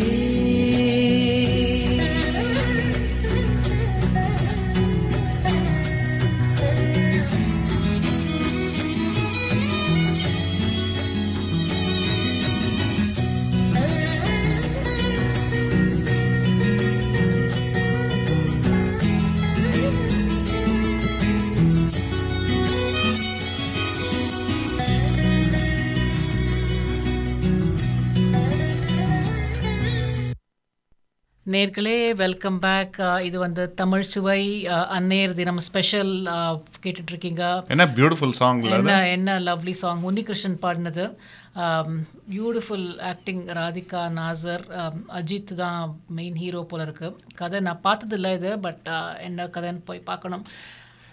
நேர்களே வெல்கம் பேக் இது வந்து தமிழ் சுவை அஹ், அன்னையர் தினம் ஸ்பெஷல் கேட்டுட்டு இருக்கீங்க என்ன பியூட்டிஃபுல் சாங்ல அது என்ன என்ன லவ்லி சாங் உன்னிகிருஷ்ணன் பாடினது beautiful acting Radhika Nassar um, Ajith தான் மெயின் ஹீரோ போல இருக்கு கதை நான் பார்த்ததில்ல இது பட் என்ன கதைன்னு போய் பார்க்கணும்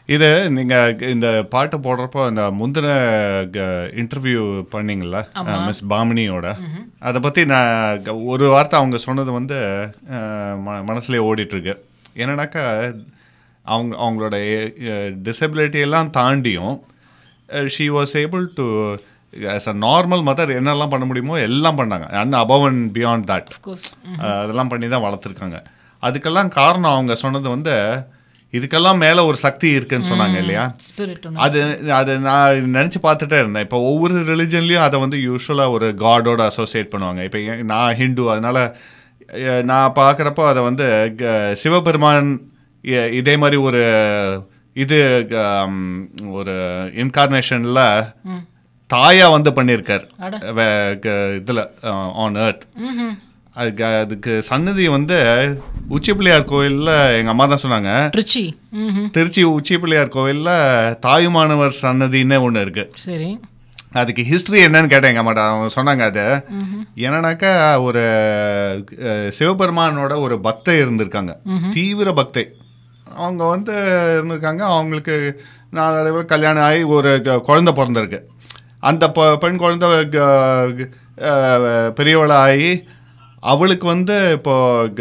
இது நீங்கள் இந்த பாட்டு போடுறப்போ இந்த முந்தின இன்டர்வியூ பண்ணீங்களா மிஸ் பாமினியோட அதை பற்றி நான் க- ஒரு வார்த்தை அவங்க சொன்னது வந்து அஹ், ம மனசுலேயே ஓடிட்டுருக்கு என்னன்னாக்கா அவங்க அவங்களோட டிசபிலிட்டி எல்லாம் தாண்டியும் she was able to as a normal mother என்னெல்லாம் பண்ண முடியுமோ எல்லாம் பண்ணாங்க and above and beyond that course அதெல்லாம் பண்ணி தான் வளர்த்துருக்காங்க அதுக்கெல்லாம் காரணம் அவங்க சொன்னது வந்து இதுக்கெல்லாம் மேலே ஒரு சக்தி இருக்குன்னு சொன்னாங்க இல்லையா ஸ்பிரிட் அது அது நான் நினச்சி பார்த்துட்டே இருந்தேன் இப்போ ஒவ்வொரு ரிலிஜன்லேயும் அதை வந்து யூஸ்வலாக ஒரு காடோட அசோசியேட் பண்ணுவாங்க இப்போ ஏன் நான் ஹிந்து அதனால் அஹ், நான் பார்க்குறப்போ அதை வந்து க- சிவபெருமான் இ- இதே மாதிரி ஒரு இது க- ம், ஒரு இன்கார்னேஷனில் தாயா வந்து பண்ணியிருக்கார் இதில் ஆன் எர்த் அதுக்கு அதுக்கு சன்னதி வந்து உச்சி பிள்ளையார் கோயிலில் எங்கள் அம்மா தான் சொன்னாங்க ட்ரிச்சி ம் திருச்சி உச்சி பிள்ளையார் கோவிலில் தாயுமானவர் சன்னதின்னு ஒன்று இருக்குது சரி அதுக்கு ஹிஸ்ட்ரி என்னன்னு கேட்டேன் எங்கள் அம்மாட்ட அவங்க சொன்னாங்க அது என்னன்னாக்கா ஒரு அஹ், சிவபெருமானோட ஒரு பக்தை இருந்திருக்காங்க தீவிர பக்தை அவங்க வந்து இருந்திருக்காங்க அவங்களுக்கு நாளடைவில் கல்யாணம் ஆகி ஒரு க- குழந்தை பிறந்திருக்கு அந்த பொ- பெண் குழந்தை க- அஹ், பெரியவளா ஆகி அவளுக்கு வந்து இப்போ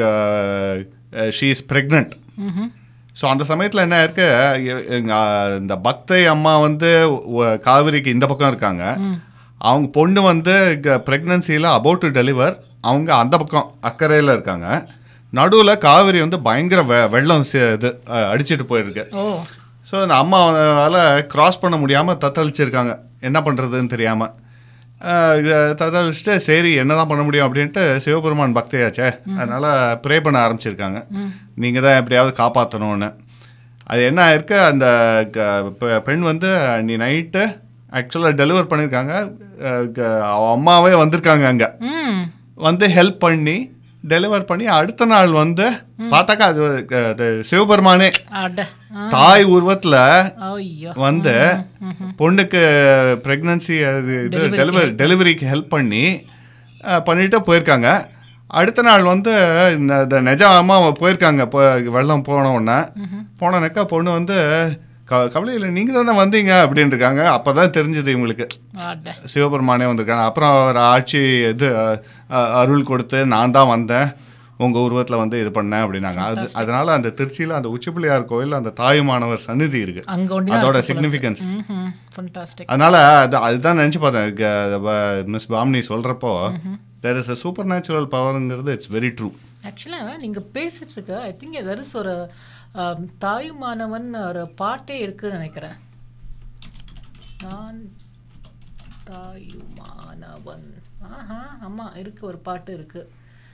ஷீ இஸ் ப்ரெக்னென்ட் ஸோ அந்த சமயத்தில் என்ன இருக்கு எ- எங்க, அஹ், இந்த பக்தை அம்மா வந்து ஒ- காவிரிக்கு இந்த பக்கம் இருக்காங்க அவங்க பொண்ணு வந்து ப்ரெக்னன்சியில் அபவுட் டு டெலிவர் அவங்க அந்த பக்கம் அக்கறையில் இருக்காங்க நடுவில் காவிரி வந்து பயங்கர வெ வெள்ளம் சி- இது அஹ், அடிச்சிட்டு போயிருக்கு ஓ ஸோ அந்த அம்மாவால் கிராஸ் பண்ண முடியாமல் தத்தளிச்சிருக்காங்க என்ன பண்ணுறதுன்னு தெரியாமல் தத்தளிச்சுட்டு சரி என்ன தான் பண்ண முடியும் அப்படின்ட்டு சிவபெருமான் பக்தியாச்சே அதனால் ப்ரே பண்ண ஆரம்பிச்சிருக்காங்க நீங்கள் தான் எப்படியாவது காப்பாற்றணும்னு அது என்ன ஆயிருக்கு அந்த க- பெ- பெண் வந்து நீ நைட்டு ஆக்சுவலாக டெலிவர் பண்ணியிருக்காங்க அஹ், க- அவ அம்மாவே வந்திருக்காங்க அங்கே ம் வந்து ஹெல்ப் பண்ணி டெலிவர் பண்ணி அடுத்த நாள் வந்து பார்த்தாக்கா அது க- அது சிவபெருமானே அட ஆ. தாய் உருவத்தில் ஐயோ வந்து பொண்ணுக்கு ப்ரெக்னன்சி அது இது டெலிவரி டெலிவரிக்கு ஹெல்ப் பண்ணி அஹ், பண்ணிட்டு போயிருக்காங்க அடுத்த நாள் வந்து இந்த இந்த நிஜ அம்மா போயிருக்காங்க இப்போ வெள்ளம் போன உடனே போனனக்கா பொண்ணு வந்து க கவலையில் நீங்கள் தானே வந்தீங்க அப்படின்னு இருக்காங்க அப்போ தான் தெரிஞ்சது இவங்களுக்கு அட சிவபெருமானே வந்திருக்காங்க அப்புறம் அவர் ஆட்சி இது அஹ், அஹ், அருள் கொடுத்து நான் தான் வந்தேன் உங்கள் உருவத்தில் வந்து இது பண்ணேன் அப்படின்னாங்க அது அதனால அந்த திருச்சியில் அந்த உச்சிப்பிள்ளையார் கோயில் அந்த தாயுமானவர் சந்நிதி இருக்கு அங்க ஒண்டி அதோட சிக்னிஃபிகன்ஸ் ம் ஃபண்டாஸ்டிக் அதனால அது அதுதான் நினச்சி பார்த்தேன் மிஸ் பாம்னி சொல்கிறப்போ there is a supernatural பவருங்கிறது இட்ஸ் வெரி ட்ரூ ஆக்சுவலாக நீங்கள் பேசிட்டு இருக்க ஐ திங்க் எதர் இஸ் ஒரு ஆம், தாயுமானவன் ஒரு பாட்டே இருக்குன்னு நினைக்கிறேன் நான் தாயுமானவன் ஆஹா ஆமாம் இருக்கு ஒரு பாட்டு இருக்கு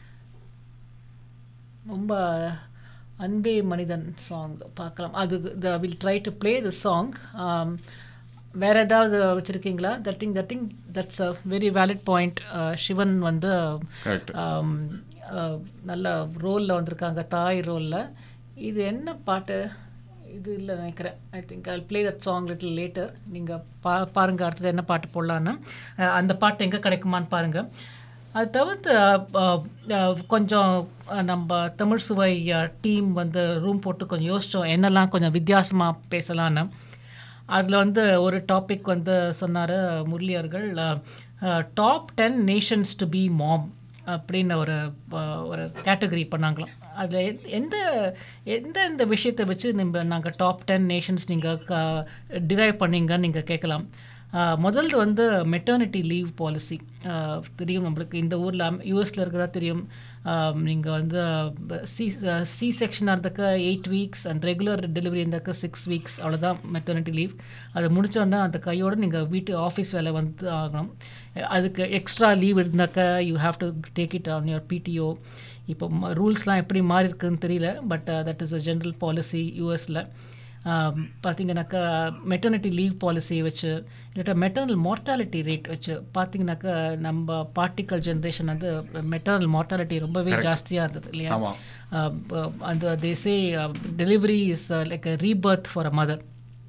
ரொம்ப அன்பே மனிதன் சாங் பார்க்கலாம் அது the will try to play the song வேற ஏதாவது வச்சுருக்கீங்களா that thing that thing that's a very valid point Sivan வந்து Correct. ஆம், அஹ், நல்ல ரோலில் வந்திருக்காங்க தாய் ரோலில் இது என்ன பாட்டு இது இல்லை நினைக்கிறேன் I think I play that song little later நீங்கள் பா பாருங்கள் அடுத்தது என்ன பாட்டு போடலான்னு அஹ், அந்த பாட்டு எங்கே கிடைக்குமான்னு பாருங்கள் அது தவிர்த்து அஹ், அஹ், அஹ், கொஞ்சம் அஹ், நம்ம தமிழ் சுவை டீம் வந்து ரூம் போட்டு கொஞ்சம் யோசித்தோம் என்னெல்லாம் கொஞ்சம் வித்தியாசமாக பேசலான்னு அதில் வந்து ஒரு டாபிக் வந்து சொன்னார் முரளி அவர்கள் top ten nations to be mom அப்படின்னு ஒரு அஹ், ஒரு கேட்டகரி பண்ணாங்களாம் அதில் எந்த எந்த இந்த விஷயத்தை வச்சு நம்ம நாங்கள் டாப் டென் நேஷன்ஸ் நீங்கள் க டிரைவ் பண்ணீங்கன்னு நீங்கள் கேட்கலாம் அஹ், முதல்து வந்து மெட்டர்னிட்டி லீவ் பாலிசி தெரியும் நம்மளுக்கு இந்த ஊரில் யூஎஸில் இருக்கிறதா தெரியும் நீங்கள் வந்து சி சி செக்ஷனாக இருந்தக்க eight weeks and regular delivery இருந்தக்க சிக்ஸ் வீக்ஸ் அவ்வளோதான் மெட்டர்னிட்டி லீவ் அது முடிச்சோடனே அந்த கையோடு நீங்கள் வீட்டு ஆஃபீஸ் வேலை வந்து ஆகணும் அதுக்கு எக்ஸ்ட்ரா லீவ் இருந்தாக்க you have to take it on your PTO இப்போ ரூல்ஸ்லாம் எப்படி மாறி இருக்குன்னு தெரியல but that is a general policy யூஎஸில் பார்த்தீங்கன்னாக்கா மெட்டர்னிட்டி லீவ் பாலிசியை வச்சு இல்லாட்டா மெட்டர்னல் மார்ட்டாலிட்டி ரேட் வச்சு பார்த்தீங்கன்னாக்கா நம்ம பார்ட்டிக்கல் ஜென்ரேஷன் வந்து மெட்டர்னல் மார்ட்டாலிட்டி ரொம்பவே ஜாஸ்தியாக இருந்தது இல்லையா ஆமா. Uh, uh, அந்த they say delivery is like a rebirth for a mother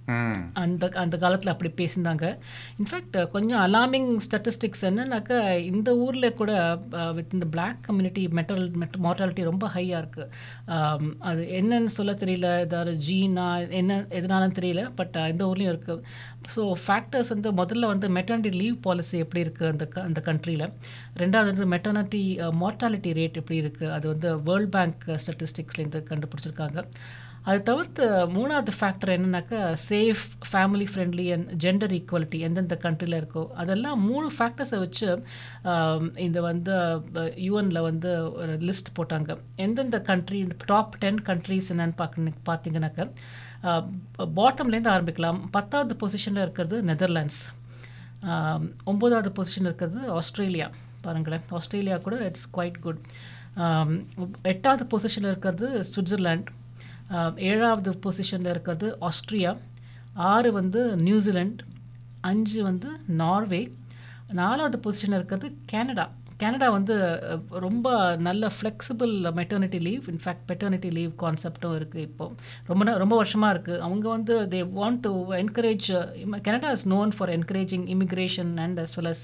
அந்த அந்த காலத்தில் அப்படி பேசியிருந்தாங்க இன்ஃபேக்ட் கொஞ்சம் அலார்மிங் ஸ்டாட்டிஸ்டிக்ஸ் என்னன்னாக்கா இந்த ஊரில் கூட வித் இந்த பிளாக் கம்யூனிட்டி மெட்டல் மெட் மார்டாலிட்டி ரொம்ப ஹையாக இருக்குது அது என்னன்னு சொல்ல தெரியல ஏதாவது ஜீனா என்ன எதனாலும் தெரியல பட் இந்த ஊர்லேயும் இருக்குது ஸோ ஃபேக்டர்ஸ் வந்து முதல்ல வந்து மெட்டர்னிட்டி லீவ் பாலிசி எப்படி இருக்குது அந்த க- அந்த கண்ட்ரியில் ரெண்டாவது வந்து மெட்டர்னிட்டி மார்ட்டாலிட்டி ரேட் எப்படி இருக்குது அது வந்து வேர்ல்ட் பேங்க் ஸ்டாட்டிஸ்டிக்ஸ்லேருந்து கண்டுபிடிச்சிருக்காங்க அது தவிர்த்து மூணாவது ஃபேக்டர் என்னன்னாக்கா safe family friendly and gender equality எந்தெந்த கண்ட்ரியில் இருக்கோ அதெல்லாம் மூணு ஃபேக்டர்ஸை வச்சு ஆம், இந்த வந்து யூஎனில் வந்து ஒரு லிஸ்ட் போட்டாங்க எந்தெந்த கண்ட்ரி இந்த டாப் டென் கண்ட்ரிஸ் என்னன்னு பார்க்க பார்த்தீங்கன்னாக்கா பாட்டம்லேருந்து ஆரம்பிக்கலாம் பத்தாவது பொசிஷனில் இருக்கிறது நெதர்லாண்ட்ஸ் ஆம், ஒன்பதாவது பொசிஷன் இருக்கிறது ஆஸ்திரேலியா பாருங்களேன் ஆஸ்திரேலியா கூட இட்ஸ் குவைட் குட் எட்டாவது பொசிஷனில் இருக்கிறது சுவிட்சர்லாண்ட் ஆம், ஏழாவது பொசிஷனில் இருக்கிறது ஆஸ்திரியா ஆறு வந்து நியூசிலாண்ட் அஞ்சு வந்து நார்வே நாலாவது பொசிஷனில் இருக்கிறது கனடா கனடா வந்து அஹ், ரொம்ப நல்ல flexible maternity leave in fact paternity leave கான்செப்டும் இருக்குது இப்போ ரொம்ப நா- ரொம்ப வருஷமாக இருக்குது அவங்க வந்து they want to encourage Canada is known for encouraging immigration and as well as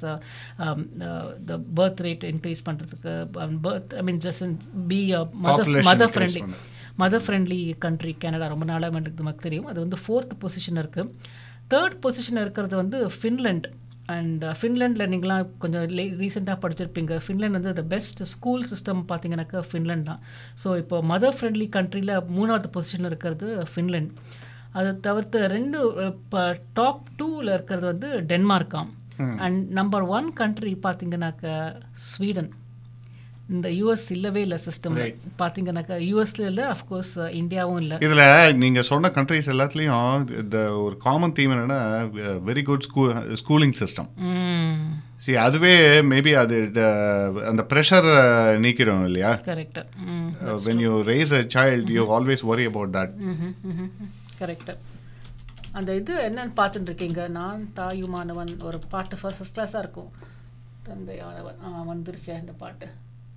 the birth rate increase பண்ணுறதுக்கு birth I mean just be mother Population mother increase friendly பண்ணு. மதர் ஃப்ரெண்ட்லி கண்ட்ரி கனடா ரொம்ப நாளாக எனக்கு நமக்கு தெரியும் அது வந்து fourth position இருக்குது தேர்ட் பொசிஷன் இருக்கிறது வந்து ஃபின்லாண்ட் அண்ட் ஃபின்லாண்டில் நீங்களாம் கொஞ்சம் லே ரீசெண்டாக படிச்சிருப்பீங்க ஃபின்லாண்ட் வந்து த பெஸ்ட் ஸ்கூல் சிஸ்டம் பார்த்தீங்கன்னாக்கா ஃபின்லாண்ட் தான் ஸோ இப்போ மதர் ஃப்ரெண்ட்லி கண்ட்ரியில் மூணாவது பொசிஷன் இருக்கிறது ஃபின்லாண்ட் அதை தவிர்த்து ரெண்டு இப்போ டாப் டூவில் இருக்கிறது வந்து டென்மார்க்காம் அண்ட் நம்பர் ஒன் கண்ட்ரி பார்த்தீங்கன்னாக்கா ஸ்வீடன் இந்த யூஎஸ் இல்லவே இல்லை சிஸ்டம் பார்த்தீங்கன்னாக்கா யூஎஸ்ல இல்லை அஃப்கோர்ஸ் இந்தியாவும் இல்லை இதுல நீங்க சொன்ன கண்ட்ரிஸ் எல்லாத்துலயும் இந்த ஒரு காமன் தீம் என்னன்னா very good school schooling system சரி அதுவே மேபி அது uh, அந்த ப்ரெஷர் நீக்கிறோம் இல்லையா correct hmm when you raise a child you always worry about that correct அந்த இது என்னன்னு பார்த்துட்டு இருக்கீங்க நான் தாயுமானவன் ஒரு பாட்டு ஃபர்ஸ்ட் ஃபஸ்ட் கிளாஸாக இருக்கும் தந்தையானவன் ஆ வந்துருச்சே இந்த பாட்டு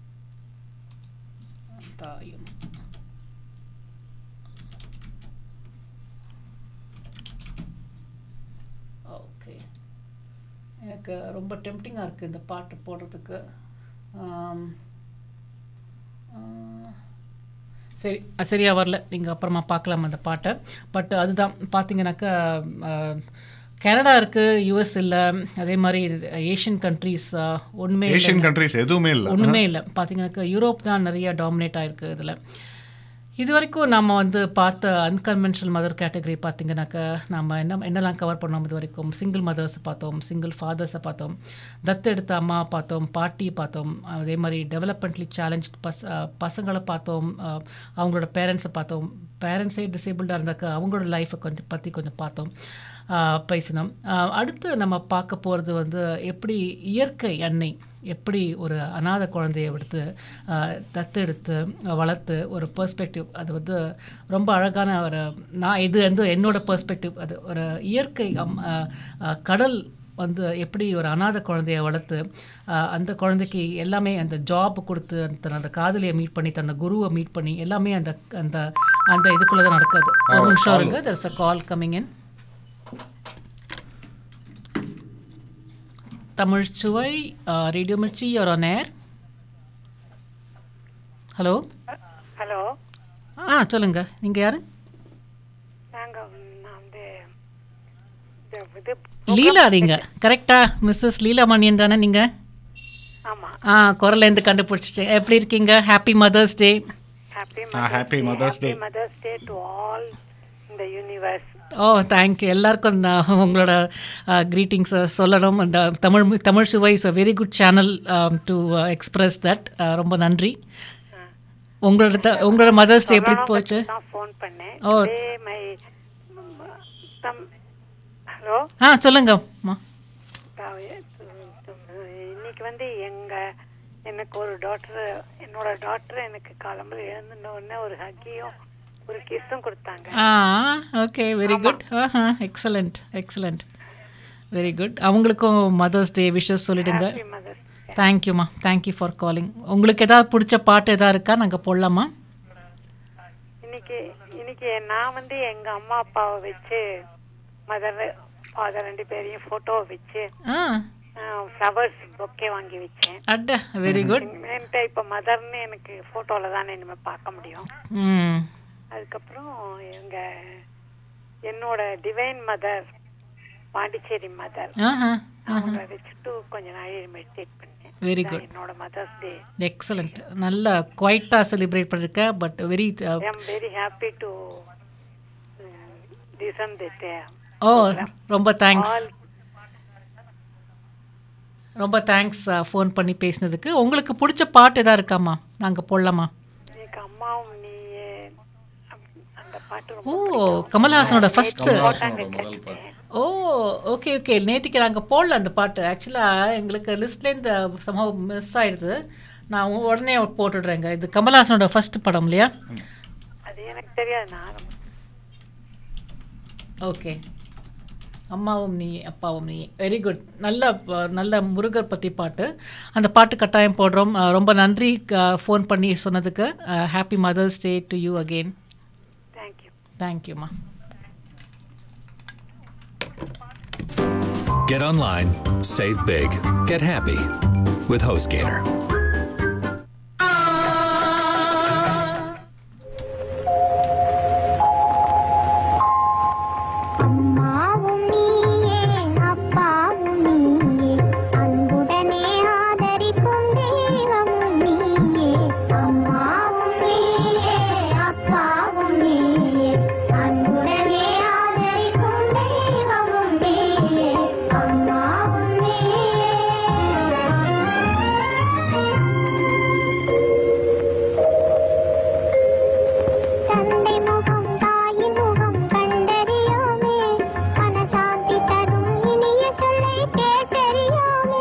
தாயும் ஓகே எனக்கு ரொம்ப டெம்டிங்காக இருக்குது இந்த பாட்டு போடுறதுக்கு ஆம், ஆ, சரி அது சரியா வரல நீங்கள் அப்புறமா பார்க்கலாம் அந்த பாட்டை பட் அதுதான் பார்த்தீங்கன்னாக்கா அஹ், கனடா இருக்குது யூஎஸ் இல்லை அதே மாதிரி ஏஷியன் கண்ட்ரீஸ் ஒன்றுமே இல்லை ஏஷியன் கண்ட்ரிஸ் எதுவுமே இல்லை ஒன்றுமே இல்லை பார்த்தீங்கன்னாக்கா யூரோப் தான் நிறைய டாமினேட் ஆயிருக்கு இதில் இது வரைக்கும் நம்ம வந்து பார்த்த அன்கன்வென்ஷனல் மதர் கேட்டகரி பார்த்தீங்கன்னாக்கா நம்ம என்ன என்னெல்லாம் கவர் பண்ணோம் இது வரைக்கும் சிங்கிள் மதர்ஸ் பார்த்தோம் சிங்கிள் ஃபாதர்ஸை பார்த்தோம் தத்தெடுத்த அம்மா பார்த்தோம் பாட்டி பார்த்தோம் அதே மாதிரி டெவலப்மெண்ட்லி சேலஞ்ச் பஸ் அஹ் பசங்களை பார்த்தோம் அஹ் அவங்களோட பேரண்ட்ஸை பார்த்தோம் பேரண்ட்ஸே டிசேபிள்டாக இருந்தாக்கா அவங்களோட லைஃப்பை கொஞ்சம் பற்றி கொஞ்சம் பார்த்தோம் ஆஹ் பேசினோம் ஆஹ் அடுத்து நம்ம பார்க்க போகிறது வந்து எப்படி இயற்கை அன்னை எப்படி ஒரு அநாத குழந்தையை எடுத்து ஆஹ் தத்தெடுத்து வளர்த்து ஒரு பெர்ஸ்பெக்டிவ் அது வந்து ரொம்ப அழகான ஒரு நான் இது வந்து என்னோட பெர்ஸ்பெக்டிவ் அது ஒரு இயற்கை அம் ஆஹ் ஆஹ் கடல் வந்து எப்படி ஒரு அநாத குழந்தைய வளர்த்து ஆஹ் அந்த குழந்தைக்கு எல்லாமே அந்த ஜாப் கொடுத்து அந்த தன்னோட காதலியை மீட் பண்ணி தன்னோட குருவை மீட் பண்ணி எல்லாமே அந்த அந்த அந்த இதுக்குள்ளே தான் நடக்குது ஒரு நிமிஷம் இருங்க there's a call coming in Tamil சுவை radio Mirchi you're on air hello hello ஆ சொல்லுங்க நீங்கள் யாரு நாங்க நான் வந்து இந்த இது லீலா நீங்க கரெக்டா மிஸ்ஸஸ் லீலா மணியன் தானே நீங்க ஆமா ஆ குரலேருந்து கண்டுபிடிச்சிட்டேன் எப்படி இருக்கீங்க happy mothers day happy happy Mother's Day. Mother's day to all இந்த யூனிவர்ஸ் ஓ தேங்க்யூ எல்லாருக்கும் நான் உங்களோட க்ரீட்டிங்ஸை சொல்லணும் அந்த Tamil Tamil Suvai is a very good channel to express that ரொம்ப நன்றி உங்களோட த- உங்களோட மதர்ஸ் டே எப்படி போச்சு நான் ஃபோன் பண்ணேன் oh. Today my them hello ஆ சொல்லுங்கம்மா இன்னைக்கு வந்து எங்க எனக்கு ஒரு டாக்டர் என்னோட டாக்டர் எனக்கு காலம்பர எழுந்துன உடனே ஒரு ஹக்கியும் ஒரு கிஸ்ஸும் கொடுத்தாங்க ஆ okay very good aha excellent excellent very good அவங்களுக்கும் மதர்ஸ் டே விஷஸ் சொல்லிடுங்க Happy Mother's Day. தேங்க்யூம்மா தேங்க்யூ ஃபார் காலிங் உங்களுக்கு ஏதாவது பிடிச்ச பாட்டு எதாவது இருக்கா நாங்கள் போடலாமா இன்னைக்கு இன்னைக்கு நான் வந்து எங்க அம்மா அப்பாவை வச்சு மதர் ஃபாதர் ரெண்டு பேரையும் ஃபோட்டோ வச்சு ஆ ஃப்ளவர்ஸ் பொக்கே வாங்கி வச்சேன் அட வெரி குட் என்கிட்ட இப்போ மதர்னு எனக்கு ஃபோட்டோவில் தானே இனிமேல் பார்க்க முடியும் ம் அதுக்கப்புறம் எங்க என்னோட டிவைன் மதர் பாண்டிச்சேரி மதர் ஆஹா அவங்கள வச்சுட்டு கொஞ்ச நாள் மெடிடேட் பண்ணேன் Very இதான் good. என்னோட மதர்ஸ் டே எக்ஸலண்ட் நல்லா குவைட்டாக செலிப்ரேட் பண்ணிருக்க but very I am very happy to listen this oh ரொம்ப தேங்க்ஸ் ரொம்ப தேங்க்ஸ் ஃபோன் பண்ணி பேசினதுக்கு உங்களுக்கு பிடிச்ச பாட்டு எதா இருக்காமா நாங்கள் போடலாமா எனக்கு அம்மாவும் நீயே அப்~ அந்த பாட்டு ஓ ரொம்ப கமல்ஹாசனோட ஃபர்ஸ்ட் கமல்ஹாசனோட முதல் பாட்டு ஓ ஓகே ஓகே நேற்றுக்கு நாங்கள் போடல அந்த பாட்டு ஆக்சுவலாக எங்களுக்கு லிஸ்ட்லேருந்து சம்பவம் மிஸ் ஆயிடுது நான் உடனே போட்டுடுறேங்க இது கமல்ஹாசனோட ஃபர்ஸ்ட் படம் இல்லையா அது எனக்கு தெரியாது நான் ஓகே அம்மாவும் நீ அப்பாவும் நீ வெரி குட் நல்ல ப- நல்ல முருகர் பற்றி பாட்டு அந்த பாட்டு கட்டாயம் போடுறோம் அஹ், ரொம்ப நன்றி ஃபோன் பண்ணி சொன்னதுக்கு happy mother's day to you again thank you தேங்க்யூம்மா Get online, save big, get happy with HostGator. அம்மாவும் நீயே அப்பாவும் நீயே அன்புடனே ஆதரிக்கும் தெய்வமும் நீயே அம்மாவும் நீயே அப்பாவும் நீயே அன்புடனே ஆதரிக்கும் தெய்வமும் நீயே அம்மாவும் தந்தை முகம் தாயின் முகம் கண்டறியோமே மனசாந்தி தரும் இனிய சொல்லை கேட்டறியோமே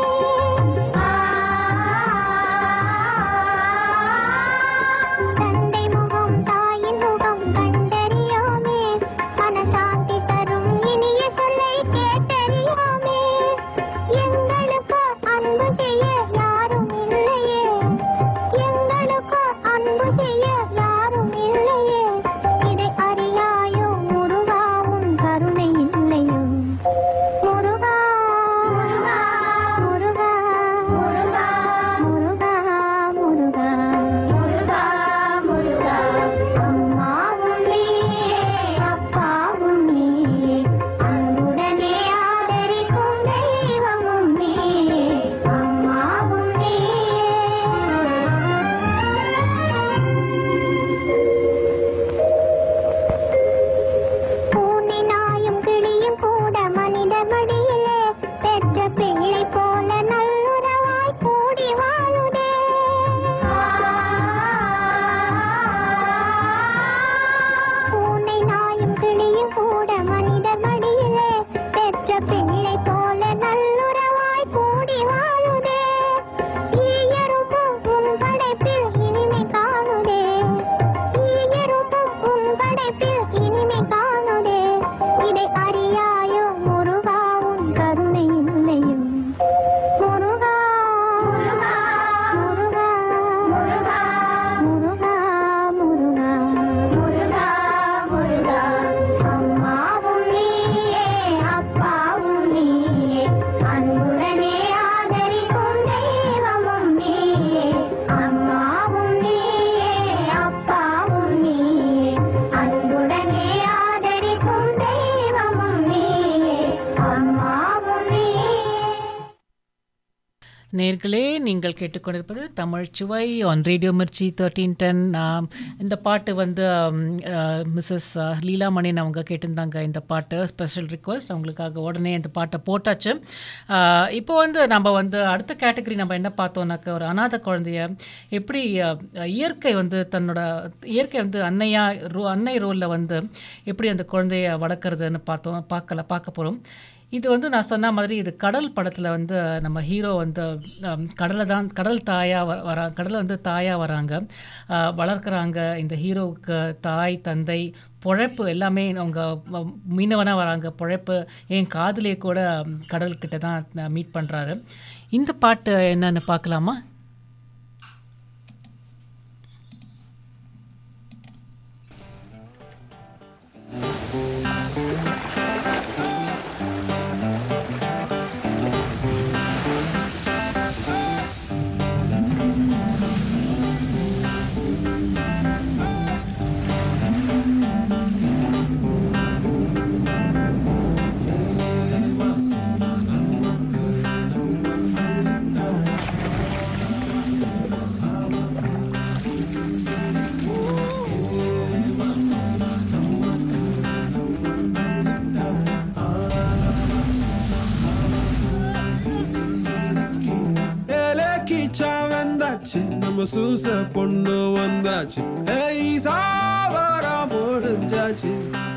தந்தை முகம் தாயின் முகம் கண்டறியோமே மனசாந்தி தரும் இனிய சொல்லை கேட்டறியோமே எங்களுக்கு அன்பு செய்ய யாரும் இல்லையே எங்களுக்கு அன்பு செய்ய யாரும் இல்லையே இதை அறியாயோ முருகாவும் கருணை இல்லையோ முருகா முருகா முருகா முருகா முருகா முருகா முருகா அம்மாவும் நீயே அப்பாவும் நீயே அன்புடனே ஆதரிக்கும் தெய்வமும் நீயே அம்மாவும் நீயே பூனை நாயும் கிளியும் கூட மனித மடியிலே பெற்ற பிள்ளை போல நல்லுறவாய் கூடி வாழுதே பூனை நாயும் கிளியும் கூட மனித மடியிலே பெற்ற பிள்ளை போல நல்லுறவாய் கூடி வாழுதே ஈயரும்பும் உன் படைப்பில் இனிமை காணுதே ஈயரும்பும் உன் படைப்பில் இனிமை காணுதே இதை அறியாயோ முருகா உன் கருணை இல்லையோ முருகா முருகா முருகா முருகா முருகா முருகா முருகா அம்மாவும் நீயே அப்பாவும் நீயே அன்புடனே ஆதரிக்கும் தெய்வமும் நீயே அம்மாவும் நீயே அப்பாவும் நீயே அன்புடனே ஆதரிக்கும் தெய்வமும் நீயே அம்மாவும் நீயே நேர்களே நீங்கள் கேட்டுக்கொண்டிருப்பது Tamil Suvai on radio Mirchi thirteen ten இந்த பாட்டு வந்து மிஸ்ஸஸ் லீலாமணின்னு அவங்க கேட்டிருந்தாங்க இந்த பாட்டு ஸ்பெஷல் ரிக்வெஸ்ட் அவங்களுக்காக உடனே இந்த பாட்டை போட்டாச்சு ஆஹ் இப்போ வந்து நம்ம வந்து அடுத்த கேட்டகரி நம்ம என்ன பார்த்தோம்னாக்க ஒரு அநாத குழந்தைய எப்படி அஹ், இயற்கை வந்து தன்னோட இயற்கை வந்து அன்னையா ரோ அன்னை ரோலில் வந்து எப்படி அந்த குழந்தைய வளர்க்குறதுன்னு பார்த்தோம் பார்க்கல பார்க்க போகிறோம் இது வந்து நான் சொன்ன மாதிரி இது கடல் படத்தில் வந்து நம்ம ஹீரோ வந்து ஹம், கடலை தான் கடல் தாயாக வ வரா கடலை வந்து தாயாக வராங்க ஆஹ், வளர்க்குறாங்க இந்த ஹீரோவுக்கு தாய் தந்தை பொழைப்பு எல்லாமே அவங்க வ- மீனவனா வராங்க பொழைப்பு என் காதலியை கூட ம், கடல்கிட்ட தான் மீட் பண்ணுறாரு இந்த பாட்டு என்னன்னு பார்க்கலாமா கிச்சா வந்தாச்சு நம்ம சூச பொண்ணு வந்தாச்சு ஏய் சாவாரா முடிஞ்சாச்சு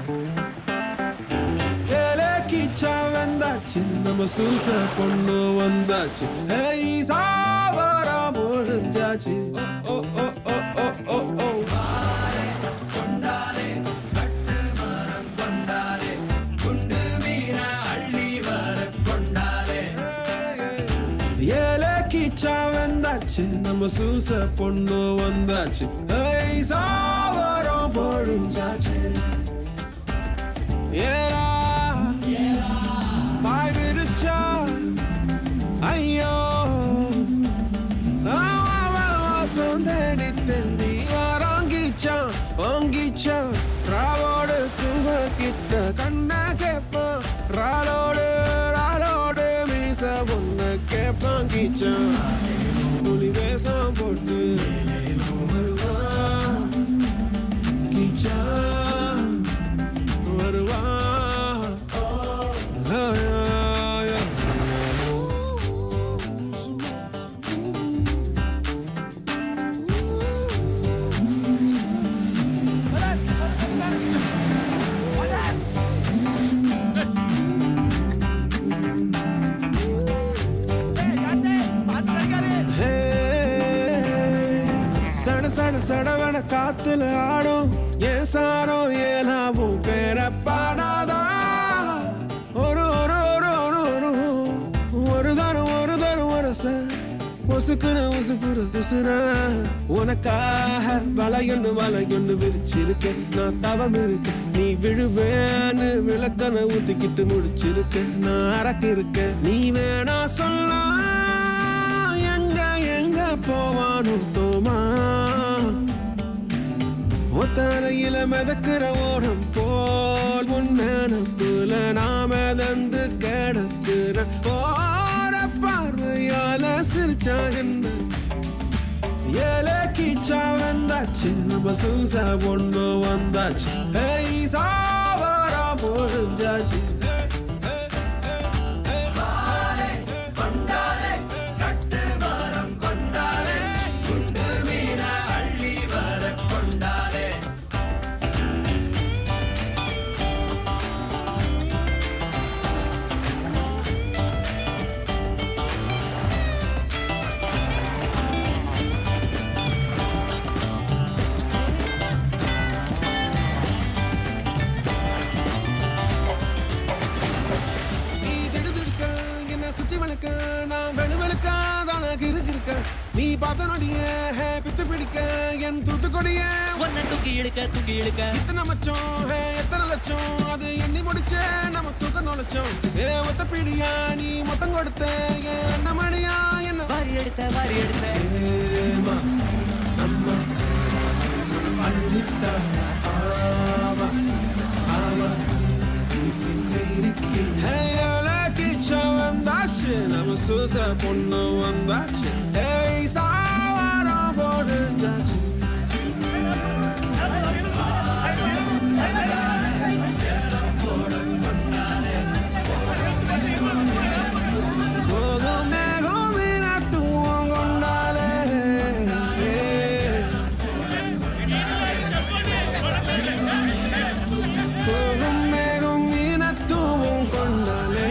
ஏலே கிச்சா வந்தாச்சு நம்ம சூச பொண்ணு வந்தாச்சு ஏய் சாவாரா முடிஞ்சாச்சு ஓ ஓ ஓ ஓ ஓ ஓ ஏலே கிச்சா வந்தாச்சு நம்ம சூச பொண்ணு வந்தாச்சு ஏய் சாவரம் பொழிஞ்சாச்சு ஏலா பாய் விரிச்சா ஐயோ வாசம் தேடி தேடி வாராங்கிச்சான் வாங்கிச்சான் ராவோடு தூங்க கிட்ட கண்ண கேப்பான் ராலோடு ராலோடு மீச பொண்ணு கேப்பான் கிச்சான் புலி வேஷம் போட்டு வருவான் கிச்சான் வருவான் ஆ, ஆ, ஆ. சட சட சடவன காத்துல ஆடும் ஏன் சாரம் ஏலாவும் பேர பாடாதா ஒரு ஒரு ஒரு ஒரு ஒரு ஒரு தரம் ஒரு தரம் ஒரு உசுக்குற உசுக்குற உசுர உனக்காக வலையொன்னு வலையொன்னு விரிச்சிருக்க நான் தவம் இருக்க நீ விழுவேன்னு விளக்கனை ஊத்திக்கிட்டு முடிச்சிருக்க நான் அரக்கு இருக்க நீ வேணா சொல்ல எங்க எங்க போவானு தோமா ஒத்தரையில மிதக்கிற ஓடம் போல் முன்னப்புல நாம தந்து கிடக்குற ஓர பார்வையால சிரிச்சா என்ன ஏலே கீச்சா வந்தாச்சு நம்ம சூசா பொண்ணு வந்தாச்சு ஏய் சாவாரா முடிஞ்சாச்சு நீ திடுதிடுக்க, என்னை சுத்தி வளைக்க, நான் வெளுவெளுக்க, தானாக இருக்கிருக்க. நீ பார்த்த நொடிய ஹே, பித்து பிடிக்க என் தூத்துக்கொடிய ஒன்ன தூக்கி இழுக்க தூக்கி இழுக்க இத்தனை மச்சம் ஹே, எத்தனை லட்சம் அது எண்ணி முடிச்ச நம்ம தூக்கம் நுழைச்சோம் ஏ ஒத்த பிடியா நீ மொத்தம் கொடுத்த என் அண்ணன் மணியா என்ன வாரி எடுத்த வாரி எடுத்த நம்ம அள்ளிட்டா ஆவா ஆவா வீசி செய்திக்கு ஹே கிச்சா வந்தாச்சு நம்ம சூச பொண்ணு வந்தாச்சு ஏய் சாவாரம் போடுஞ்சாச்சு போகும் மேகம் வீணாத்துவம் கொண்டாலே போகும் மேகம் வீணாத்துவம் கொண்டாலே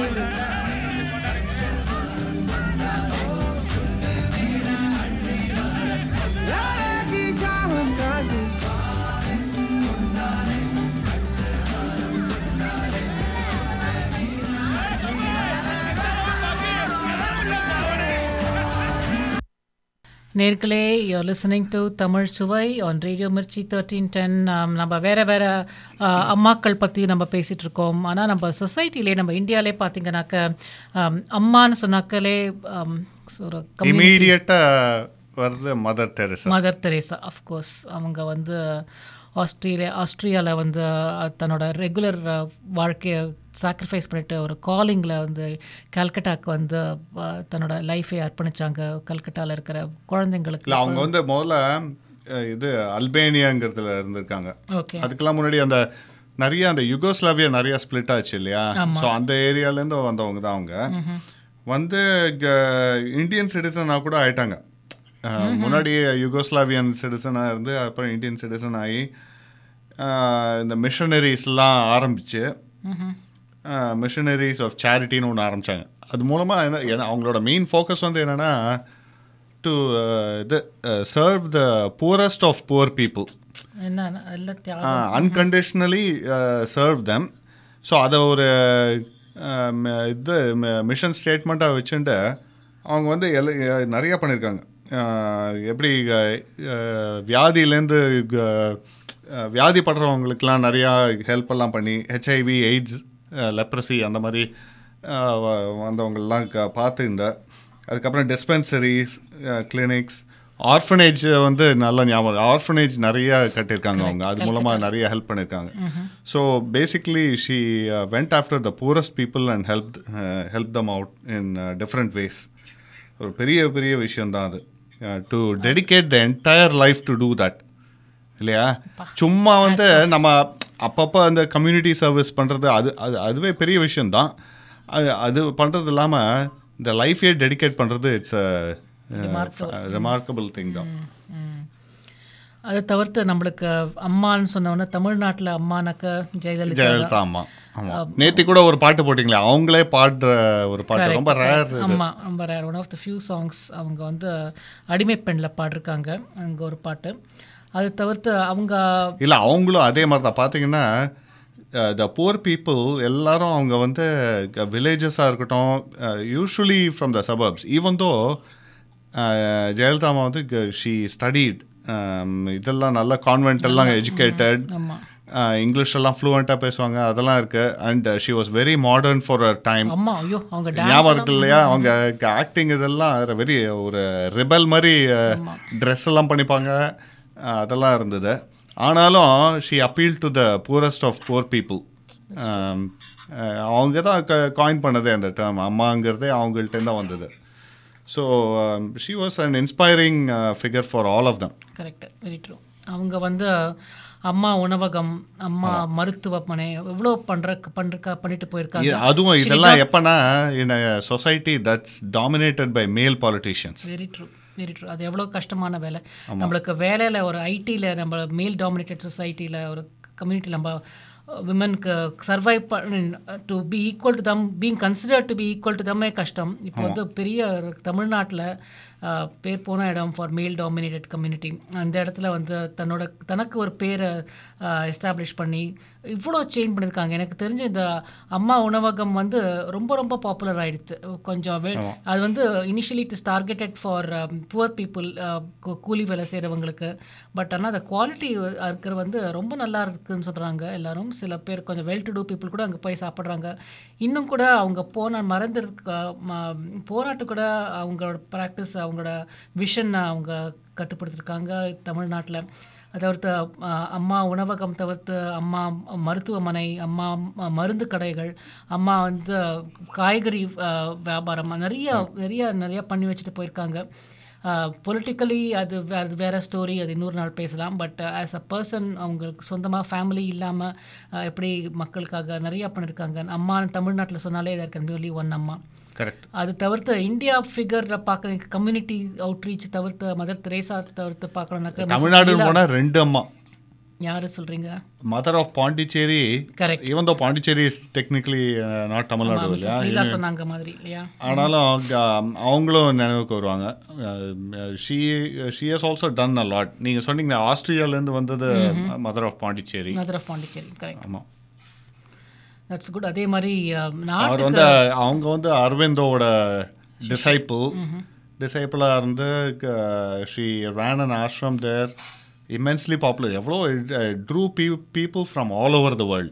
அழகி சாவந்தாச்சு நேர்களே you are listening to Tamil Suvai on radio Mirchi thirteen ten நம்ம வேறு வேறு அம்மாக்கள் பற்றி நம்ம பேசிகிட்டு இருக்கோம் ஆனால் நம்ம சொசைட்டிலே நம்ம இந்தியாவிலே பார்த்தீங்கன்னாக்க ஆம், அம்மான்னு சொன்னாக்கலே ஆம், ஒரு community- இமீடியட்டா வருது mother Teresa mother Teresa of course அவங்க வந்து ஆஸ்திரேலியா ஆஸ்திரியாவில் வந்து அஹ், தன்னோட ரெகுலர் வாழ்க்கையை சாக்ரிஃபைஸ் பண்ணிட்டு ஒரு காலிங்கில் வந்து கல்கட்டாக்கு வந்து அஹ், தன்னோட லைஃபை அர்ப்பணிச்சாங்க கல்கட்டாவில் இருக்கிற குழந்தைங்களுக்கு இல்ல அவங்க வந்து முதல்ல அஹ், இது அல்பேனியாங்கிறதுல இருந்திருக்காங்க Okay. அதுக்கெல்லாம் முன்னாடி அந்த நிறைய அந்த யுகோஸ்லாவியா நிறைய ஸ்பிளிட் ஆச்சு இல்லையா ஆமா. ஸோ அந்த ஏரியாலேருந்து வந்தவங்க தான் அவங்க ம்ஹும். வந்து இந்தியன் சிட்டிசனாக கூட ஆயிட்டாங்க அஹ், முன்னாடி யுகோஸ்லாவியன் சிட்டிசனாக இருந்து அப்புறம் இந்தியன் சிட்டிசன் ஆகி அஹ், இந்த மிஷனரிஸ்லாம் ஆரம்பிச்சு மிஷனரிஸ் ஆஃப் சேரிட்டின்னு ஒன்று ஆரம்பித்தாங்க அது மூலமாக என்ன ஏன்னா அவங்களோட மெயின் ஃபோக்கஸ் வந்து என்னென்னா டு இது serve the poorest of poor people என்ன எல்லாம் தியாகம் அன்கண்டிஷ்னலி சர்வ் தெம் ஸோ அதை ஒரு அஹ், ம- இது மிஷன் ஸ்டேட்மெண்ட்டாக வச்சுட்டு அவங்க வந்து எல்ல அஹ், நிறைய பண்ணியிருக்காங்க அஹ், எப்படி அஹ், அஹ், வியாதியிலேருந்து அஹ், அஹ், வியாதிப்படுறவங்களுக்கெல்லாம் நிறையா ஹெல்ப் எல்லாம் பண்ணி ஹெச்ஐவி எய்ட்ஸ் லெப்ரசி அந்த மாதிரி அஹ், வ- வந்தவங்கெல்லாம் க பார்த்துருந்த அதுக்கப்புறம் டிஸ்பென்சரிஸ் கிளினிக்ஸ் ஆர்ஃபனேஜ் வந்து நல்ல ஞாபகம் ஆர்ஃபனேஜ் நிறைய கட்டியிருக்காங்க அவங்க அது மூலமாக நிறைய ஹெல்ப் பண்ணியிருக்காங்க so basically she went after the poorest people and help help them out in different ways ஒரு பெரிய பெரிய விஷயம்தான் அது to dedicate the entire life to do that இல்லையா சும்மா வந்து நம்ம அப்பப்போ அந்த கம்யூனிட்டி சர்வீஸ் பண்ணுறது அது அது அதுவே பெரிய விஷயம்தான் அது அது பண்ணுறது இல்லாமல் இந்த லைஃபே டெடிகேட் பண்ணுறது இட்ஸ் ரிமார்க்கபிள் திங் தான் அதை தவிர்த்து நம்மளுக்கு அம்மான்னு சொன்னோன்னே தமிழ்நாட்டில் அம்மானாக்க ஜெயலலிதா ஜெயலலிதா அம்மா ஆமாம் நேத்தி கூட ஒரு பாட்டு போட்டிங்களே அவங்களே பாடுற ஒரு பாட்டு ரொம்ப ரேர் இது ஆமாம் ரொம்ப rare one of the few songs அவங்க வந்து அடிமை பெண்ணில் பாடிருக்காங்க அங்கே ஒரு பாட்டு அது தவிர்த்து அவங்க இல்லை அவங்களும் அதே மாதிரி தான் பார்த்தீங்கன்னா த புவர் பீப்புள் எல்லாரும் அவங்க வந்து வில்லேஜஸாக இருக்கட்டும் usually from the suburbs even though Jayalalithaa அம்மா வந்து ஷீ ஸ்டடிட் இதெல்லாம் நல்ல கான்வென்ட் எல்லாம் எஜுகேட்டட் ஆமாம் இங்கிலீஷ் எல்லாம் ஃப்ளூவெண்ட்டாக பேசுவாங்க அதெல்லாம் இருக்கு and she was very modern for her time அம்மா ஐயோ அவங்க ஞாபகம் இருக்கு டான்ஸ் இல்லையா அவங்க ஆக்டிங் இதெல்லாம் வெரி ஒரு ரிபல் மாதிரி ட்ரெஸ் எல்லாம் பண்ணிப்பாங்க அஹ், அதெல்லாம் இருந்தது ஆனாலும் she appeal to the poorest of poor people அவங்க தான் காயின் பண்ணதே அந்த டேர்ம் அம்மாங்கிறதே அவங்கள்ட்ட தான் வந்தது so she was an inspiring figure for all of them correct very true அவங்க வந்து அம்மா உணவகம் அம்மா மருத்துவமனை எவ்வளோ பண்ற பண்ற பண்ணிட்டு போயிருக்காங்க அதுவும் She இதெல்லாம் did not- எப்பனா in society that's dominated by male politicians very true very true அது எவ்வளோ கஷ்டமான வேலை நம்மளுக்கு வேலையில் ஒரு ஐடியில் நம்ம மேல் டாமினேட்டட் சொசைட்டியில் ஒரு கம்யூனிட்டி நம்ம விமனுக்கு survive to be equal to them being consider to be equal to தம்மே கஷ்டம் இப்போ வந்து பெரிய தமிழ்நாட்டில் பேர் போன இடம் ஃபார் மேல் டாமினேட்டட் கம்யூனிட்டி அந்த இடத்துல வந்து தன்னோட தனக்கு ஒரு பேரை எஸ்டாப்ளிஷ் பண்ணி இவ்வளோ சேஞ்ச் பண்ணியிருக்காங்க எனக்கு தெரிஞ்ச இந்த அம்மா உணவகம் வந்து ரொம்ப ரொம்ப பாப்புலர் ஆயிடுச்சு கொஞ்சம் வே- அது வந்து initially it is targeted for poor people கூலி வேலை செய்கிறவங்களுக்கு பட் ஆனால் அந்த குவாலிட்டி இருக்கிற வந்து ரொம்ப நல்லா இருக்குன்னு சொல்கிறாங்க எல்லாரும் சில பேர் கொஞ்சம் வெல் டு டூ பீப்புள் கூட அங்கே போய் சாப்பிட்றாங்க இன்னும் கூட அவங்க போன மறந்துருக்கு போராட்டு கூட அவங்களோட ப்ராக்டிஸ் அவங்களோட விஷன் அவங்க கட்டுப்படுத்திருக்காங்க தமிழ்நாட்டில் அதை தவிர்த்து அஹ், அம்மா உணவகம் தவிர்த்து அம்மா மருத்துவமனை அம்மா ம- மருந்து கடைகள் அம்மா வந்து காய்கறி அஹ், வியாபாரம் நிறைய நிறைய நிறைய பண்ணி வச்சுட்டு போயிருக்காங்க பொலிட்டிக்கலி அது வே- அது வேற ஸ்டோரி அது இன்னொரு நாள் பேசலாம் பட் ஆஸ் அ பர்சன் அவங்களுக்கு சொந்தமாக ஃபேமிலி இல்லாமல் எப்படி மக்களுக்காக நிறையா பண்ணியிருக்காங்க அம்மா தமிழ்நாட்டில் சொன்னாலே இதர் கேன் ஒன்லி ஒன் அம்மா கரெக்ட் அது தவிர்த்து இந்தியா ஃபிகர் பார்க்குற கம்யூனிட்டி அவுட்ரீச் தவிர்த்து மதர் தெரேசா தவிர்த்து பார்க்கணும்னாக்க தமிழ்நாடுன்னு போனால் ரெண்டு அம்மா யாரு சொல்றீங்க mother of Pondicherry Correct. Even though Pondicherry is technically not Tamil Nadu Mrs Leela இல்லையா சொன்னாங்க மாதிரி இல்லையா ஆனாலும் அவங்க- அவங்களும் நினைவுக்கு வருவாங்க she she has also done a lot நீங்கள் சொன்னீங்க ஆஸ்திரேலியாலேருந்து வந்தது mother of Pondicherry mother of Pondicherry correct ஆமாம் தட்ஸ் குட் அதே மாதிரி அஹ், அவர் நாட்டுக்கு வந்து அவங்க வந்து அரவிந்தோட டிசைப்பிள் டிசைப்பிளாக இருந்து she ran an ashram there immensely popular எவ்வளோ ட்ரூ பீ people from all over the world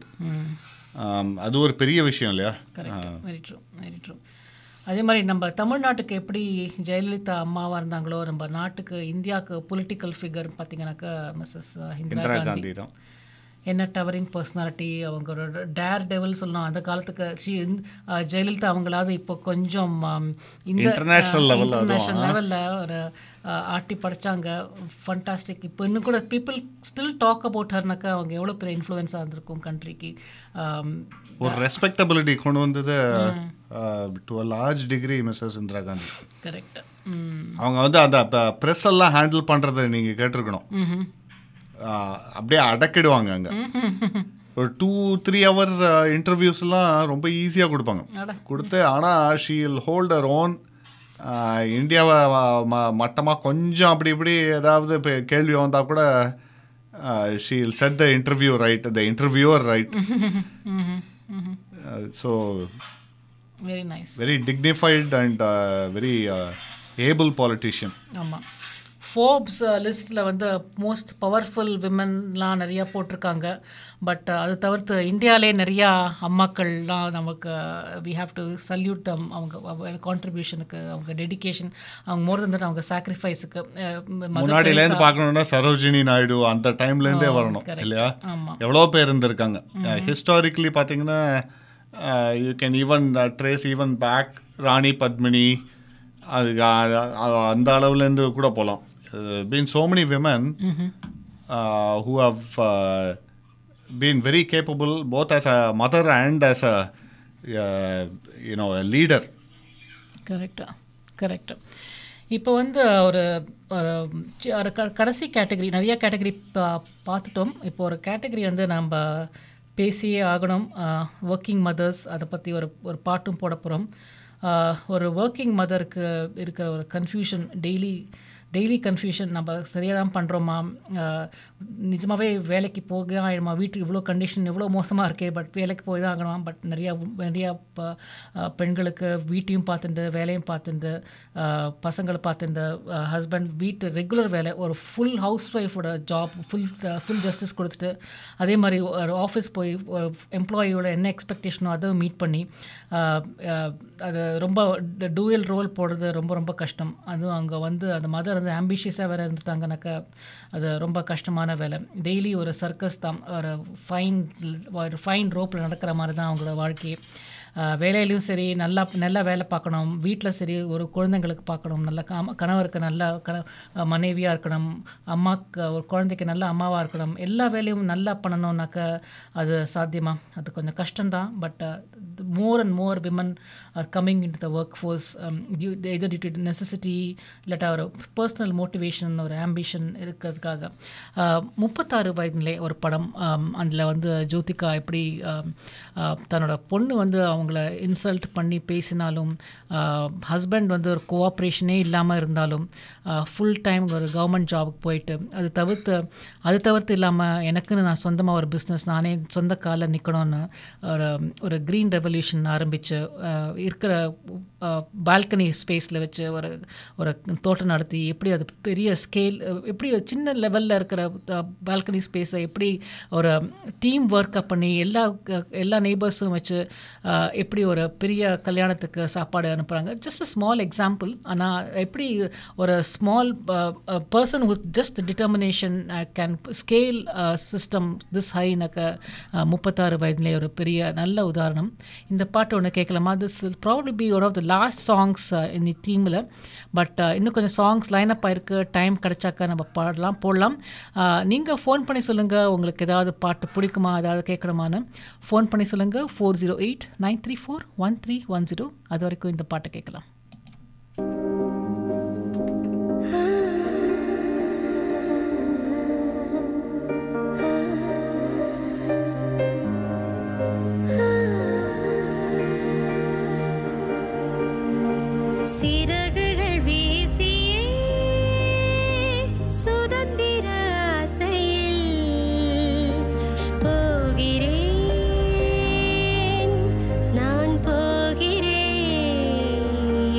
அது ஒரு பெரிய விஷயம் இல்லையா correct very true very true அதே மாதிரி நம்ம தமிழ்நாட்டுக்கு எப்படி ஜெயலலிதா அம்மாவாக இருந்தாங்களோ நம்ம நாட்டுக்கு இந்தியாவுக்கு பொலிட்டிக்கல் ஃபிகர் பார்த்தீங்கன்னாக்கா மிஸ்ஸஸ் இந்திரா இந்திரா காந்தி காந்தி தான் என்ன டவரிங் பர்சனாலிட்டி அவங்க ஒரு டேர் டெவல் சொல்லலாம் அந்த காலத்துக்கு ஷீ ஜெயலலிதா அவங்களாவது இப்போ கொஞ்சம் ஆம், இந்த International level அதுவும், இன்டர்நேஷ்னல் ஆ. லெவலில் ஒரு அஹ், ஆட்டி படிச்சாங்க ஃபண்டாஸ்டிக் இப்போ இன்னும் கூட பீப்புள் ஸ்டில் டாக் அபவுட் ஹர்னாக்கா அவங்க எவ்வளோ பெரிய இன்ஃப்ளூயன்ஸாக இருந்திருக்கும் கண்ட்ரிக்கு ஒரு ரெஸ்பெக்டபிலிட்டி கொண்டு வந்தது to a large degree Mrs Indira Gandhi correct ம் அவங்க வந்து அந்த ப்ரெஸ் எல்லாம் ஹேண்டில் பண்ணுறதை நீங்கள் கேட்டிருக்கணும் ம்ஹும். ஆஹ் அப்படியே அடக்கிடுவாங்க அங்கே ஒரு டூ த்ரீ ஹவர் இன்டர்வியூஸ்லாம் ரொம்ப ஈஸியாக கொடுப்பாங்க அட. கொடுத்து ஆனால் ஷீல் ஹோல்டர் ஓன் இந்தியாவை மட்டமாக கொஞ்சம் அப்படி இப்படி ஏதாவது இப்போ கேள்வி வந்தால் கூட she'll set the interview right the interviewer right ம்ஹும். ம்ஹும். So very nice very dignified and very able politician ஆமாம் ஃபோர்ப்ஸ் லிஸ்ட்டில் வந்து மோஸ்ட் பவர்ஃபுல் விமன்லாம் நிறையா போட்டிருக்காங்க பட் அது தவிர்த்து இந்தியாவிலே நிறையா அம்மாக்கள்லாம் நமக்கு we have to salute them அவங்க கான்ட்ரிபியூஷனுக்கு அவங்க டெடிகேஷன் அவங்க மோர் தன் அவங்க சாக்ரிஃபைஸுக்கு முன்னாடியிலேருந்து பார்க்கணுன்னா சரோஜினி நாயுடு அந்த டைம்லேருந்தே ஆ, வரணும் correct. இல்லையா ஆமா. எவ்வளோ பேர் இருந்திருக்காங்க ஹிஸ்டாரிக்கலி பார்த்தீங்கன்னா you can even trace even back Rani Padmini அது அ- அ- அந்த அளவுலேருந்து கூட போகலாம் been so many women who have been very capable both as a mother and as a you know leader கரெக்டாக கரெக்டு இப்போ வந்து ஒரு ஒரு சி- ஒரு க கடைசி கேட்டகரி நிறைய கேட்டகரி பா பார்த்துட்டோம் இப்போ ஒரு கேட்டகரி வந்து நம்ம பேசியே ஆகணும் ஒர்க்கிங் மதர்ஸ் அதை பற்றி ஒரு ஒரு பாட்டும் போட போகிறோம் ஒரு ஒர்க்கிங் மதருக்கு இருக்கிற ஒரு கன்ஃபியூஷன் டெய்லி டெய்லி கன்ஃபியூஷன் நம்ம சரியாக தான் பண்ணுறோமா நிஜமாகவே வேலைக்கு போக ஆயிடுமா வீட்டுக்கு இவ்வளோ கண்டிஷன் இவ்வளோ மோசமாக இருக்கே பட் வேலைக்கு போய் தான் ஆகணும் பட் நிறையா நிறையா ப- அஹ் பெண்களுக்கு வீட்டையும் பார்த்துட்டு வேலையும் பார்த்துட்டு அஹ் பசங்களை பார்த்துட்டு ஹஸ்பண்ட் வீட்டு ரெகுலர் வேலை ஒரு ஃபுல் ஹவுஸ் ஒய்ஃபோட ஜாப் ஃபுல் ஃபுல் ஜஸ்டிஸ் கொடுத்துட்டு அதே மாதிரி ஒரு ஆஃபீஸ் போய் ஒரு எம்ப்ளாயியோட என்ன எக்ஸ்பெக்டேஷனோ அதை மீட் பண்ணி அஹ், அஹ், அது ரொம்ப டூயல் ரோல் போடுறது ரொம்ப ரொம்ப கஷ்டம் அதுவும் அங்கே வந்து அந்த மதர் வந்து ஆம்பிஷியஸாக வேறு இருந்துட்டாங்கனாக்கா அது ரொம்ப கஷ்டமான வேலை டெய்லி ஒரு சர்க்கஸ் தான் ஒரு ஃபைன் ஒரு ஃபைன் ரோப்பில் நடக்கிற மாதிரி தான் அவங்களோட வாழ்க்கையே ஆஹ் வேலையிலையும் சரி நல்லா நல்லா வேலை பார்க்கணும் வீட்டில் சரி ஒரு குழந்தைங்களுக்கு பார்க்கணும் நல்ல கண- கணவருக்கு நல்ல கண மனைவியாக இருக்கணும் அம்மாவுக்கு ஒரு குழந்தைக்கு நல்ல அம்மாவாக இருக்கணும் எல்லா வேலையும் நல்லா பண்ணணும்னாக்க அது சாத்தியமா அது கொஞ்சம் கஷ்டம்தான் but more and more women are coming in the workforce either due to necessity இல்லாட்டா ஒரு பர்சனல் மோட்டிவேஷன் ஒரு ஆம்பிஷன் இருக்கிறதுக்காக ஆஹ் முப்பத்தாறு வயதுலே ஒரு படம் அதில் வந்து ஜோதிகா எப்படி ஆம், ஆஹ் தன்னோட பொண்ணு வந்து அவங்கள இன்சல்ட் பண்ணி பேசினாலும் ஹஸ்பண்ட் வந்து ஒரு கோஆப்ரேஷனே இல்லாமல் இருந்தாலும் ஃபுல் டைம் ஒரு கவர்மெண்ட் ஜாபுக்கு போயிட்டு அது தவிர்த்து அது தவிர்த்து இல்லாமல் எனக்குன்னு நான் சொந்தமாக ஒரு பிஸ்னஸ் நானே சொந்த காலில் நிற்கணும்னு ஒரு ஒரு க்ரீன் ரெவல்யூஷன் ஆரம்பித்து இருக்கிற பால்கனி ஸ்பேஸில் வச்சு ஒரு ஒரு தோட்டம் நடத்தி எப்படி அது பெரிய ஸ்கேல் எப்படி ஒரு சின்ன லெவலில் இருக்கிற பால்கனி ஸ்பேஸை எப்படி ஒரு டீம் ஒர்க்கை பண்ணி எல்லா எல்லா நெய்பர்ஸும் வச்சு அஹ், எப்படி ஒரு பெரிய கல்யாணத்துக்கு சாப்பாடு அனுப்புகிறாங்க ஜஸ்ட் அ ஸ்மால் எக்ஸாம்பிள் ஆனால் எப்படி ஒரு small person with just determination can scale system this ஹைனாக்க முப்பத்தாறு வயதுலேயே ஒரு பெரிய நல்ல உதாரணம் இந்த பாட்டு ஒன்று கேட்கலாமா this probably be one of the last songs இந்த தீமில் பட் இன்னும் கொஞ்சம் சாங்ஸ் லைனப் ஆயிருக்கு டைம் கிடைச்சாக்க நம்ம பாடலாம் போடலாம் நீங்கள் ஃபோன் பண்ணி சொல்லுங்கள் உங்களுக்கு ஏதாவது பாட்டு பிடிக்குமா ஏதாவது கேட்கணுமான்னு ஃபோன் பண்ணி சொல்லுங்கள் four zero eight nine three four one three one zero அது வரைக்கும் இந்த பாட்டை கேட்கலாம் சிறகுகள் வீசியே சுதந்திர ஆசையில் போகிறேன் நான் போகிறேன்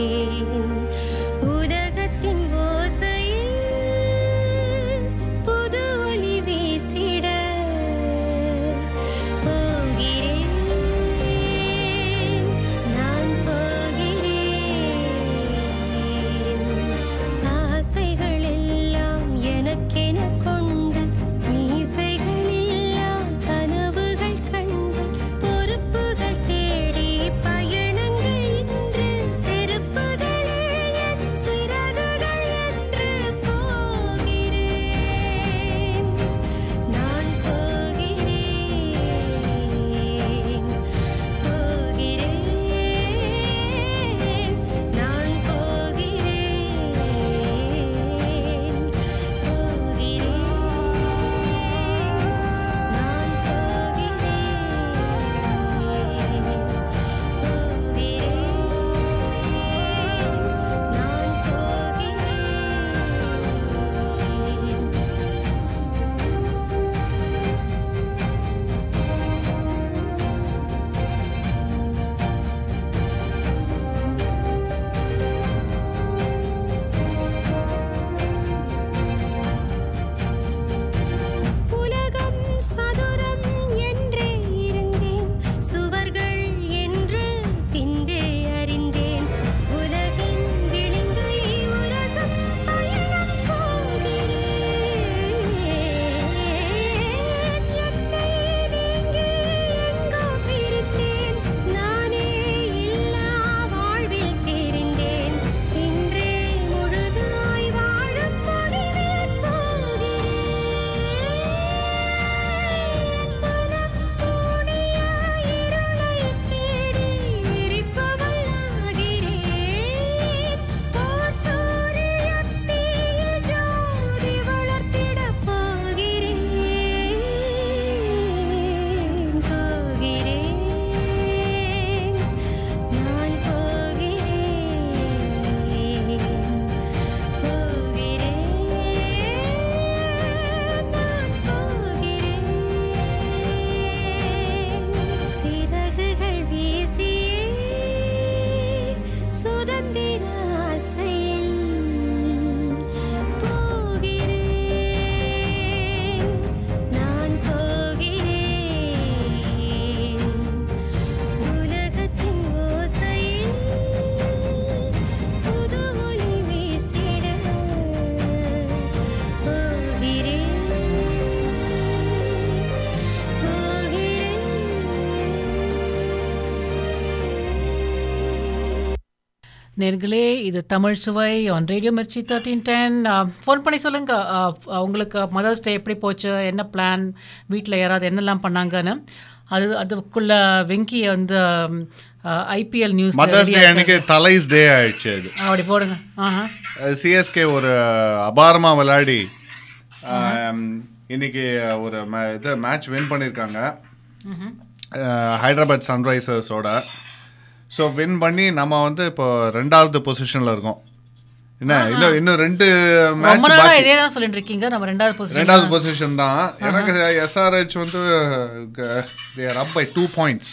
நேர்களே இது Tamil Suvai on radio Mirchi thirteen ten phone பண்ணி சொல்லுங்க அஹ், உங்களுக்கு மதர்ஸ் டே எப்படி போச்சு என்ன பிளான் வீட்டில் யாராவது என்னெல்லாம் பண்ணாங்கன்னு அது அதுக்குள்ள வெங்கி வந்து ஐபிஎல் நியூஸ் மதர்ஸ் டே அன்னைக்கு தலைஸ் டே ஆயிடுச்சு அது அப்படி போடுங்க ஆஹா சிஎஸ்கே ஒரு அபாரமா விளையாடி ஆம், இன்னைக்கு ஒரு மே- இது மேட்ச் வின் பண்ணியிருக்காங்க ம்ஹும். ஹைதராபாத் சன்ரைசர்ஸோட ஸோ வின் பண்ணி நம்ம வந்து இப்போ ரெண்டாவது பொசிஷனில் இருக்கோம் என்ன இன்னும் இன்னும் ரெண்டு ரொம்ப மேட்ச் நாளா பாக்கி இதே தான் சொல்லிட்டு இருக்கீங்க நம்ம ரெண்டாவது பொசிஷன் ரெண்டாவது பொசிஷன் தான் எனக்கு எஸ்ஆர்ஹெச் வந்து they're up by two points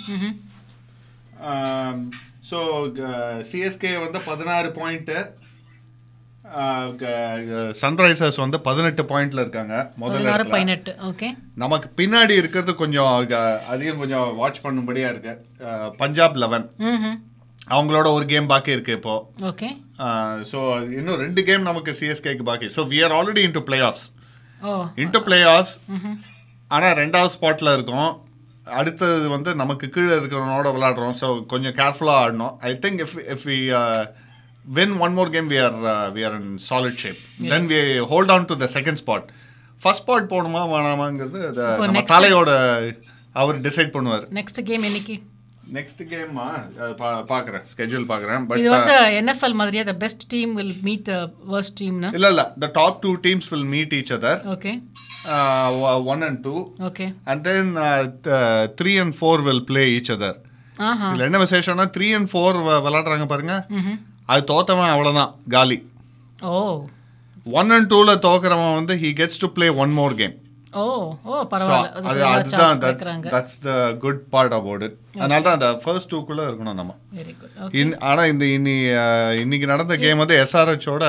so CSK வந்து பதினாறு பாயிண்ட்டு சன்ரைசர்ஸ் வந்து பதினெட்டு பாயிண்ட்ல இருக்காங்க முதல்ல பதினாறு இடத்துல. பதினெட்டு ஓகே நமக்கு பின்னாடி இருக்கிறது கொஞ்சம் க- அதையும் கொஞ்சம் வாட்ச் பண்ணும்படியா இருக்கு அஹ், பஞ்சாப் லெவன் ம் அவங்களோட ஒரு கேம் பாக்கி இருக்கு இப்போ ஓகே ஸோ இன்னும் ரெண்டு கேம் நமக்கு சிஎஸ்கேக்கு பாக்கி so we are already into playoffs oh into playoffs ம்ஹும். ஆனால் ரெண்டாவது ஸ்பாட்டில் இருக்கோம் அடுத்தது வந்து நமக்கு கீழே இருக்கிறவனோட விளையாடுறோம் ஸோ கொஞ்சம் கேர்ஃபுல்லாக ஆடணும் I think if if we win one more game we are we are in solid shape then we hold on to the second spot first spot போகணுமா வேணாமாங்கிறது அது இப்போ நம்ம next- தலையோட அவர் டிசைட் பண்ணுவார் நெக்ஸ்ட் கேம் என்னைக்கு நெக்ஸ்ட் கேமா பார்க்குறேன் ஸ்கெட்யூல் பார்க்குறேன் பட் இது வந்து என்எஃப்எல் மாதிரியே the best team will meet the worst டீம்னு இல்லை இல்லை the top two teams will meet each other okay one and two okay and then three and four will play each other aha இதுல என்ன விசேஷம்னா three and four விளையாடுறாங்க பாருங்க ம்ஹும். அது தோத்தவன் அவ்வளவுதான் காலி ஓ ஒன் அண்ட் டூல தோக்குறவன் வந்து he gets to play one more game oh oh பரவாயில்ல அது அதுதான் that's that's the good part about it அதனால தான் அந்த ஃபர்ஸ்ட் டூக்குள்ள இருக்கணும் நம்ம வெரி குட் இன் ஆனா இந்த இன்னி அஹ், இன்னைக்கு நடந்த கேம் வந்து எஸ்ஆர்ஹெச்சோட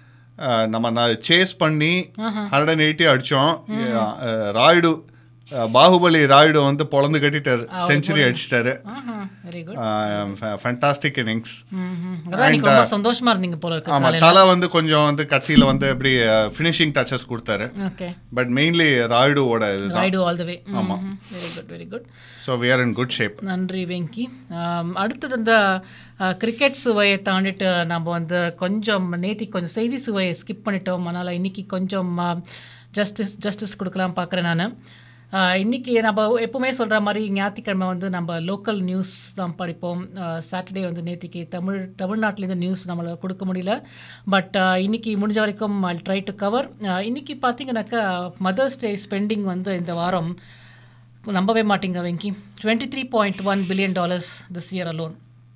நம்ம சேஸ் பண்ணி ஆஹா. ஹண்ட்ரட் அண்ட் எயிட்டி அடிச்சோம் அஹ், ராயுடு அஹ், பாகுபலி ராயுடு வந்து பொழந்து கட்டிட்டாரு செஞ்சுரி அடிச்சிட்டாரு வெரி குட் ஃபேண்டாஸ்டிக் இன்னிங்ஸ் அதான் நீங்க ரொம்ப சந்தோஷமா இருந்தீங்க போல இருக்கு ஆமா காலையில தலை வந்து கொஞ்சம் வந்து கட்சியில வந்து எப்படி ஃபினிஷிங் டச்சஸ் கொடுத்தாரு ஓகே பட் மெயின்லி ராயுடுவோட இதுதான் ரைடு ஆல் த வே ஆமா very good very good so we are in good shape நன்றி வெங்கி ஆம், அடுத்தது இந்த கிரிக்கெட் சுவையை தாண்டிட்டு நம்ம வந்து கொஞ்சம் நேத்தி கொஞ்சம் செய்தி சுவையை ஸ்கிப் பண்ணிட்டோம் அதனால் இன்னைக்கு கொஞ்சம் ஜஸ்டிஸ் ஜஸ்டிஸ் கொடுக்கலாம் பார்க்குறேன் நான் இன்றைக்கி நம்ம எப்பவுமே சொல்கிற மாதிரி ஞாயிற்றுக்கிழமை வந்து நம்ம லோக்கல் நியூஸ் தான் படிப்போம் சாட்டர்டே வந்து நேத்திக்கு தமிழ் தமிழ்நாட்டிலேருந்து நியூஸ் நம்மளை கொடுக்க முடியல பட் இன்னைக்கு முடிஞ்ச வரைக்கும் ஐ ட்ரை டு கவர் இன்னைக்கு பார்த்தீங்கன்னாக்கா மதர்ஸ் டே ஸ்பெண்டிங் வந்து இந்த வாரம் நம்பவே மாட்டீங்க Venky twenty three point one billion dollars this year alone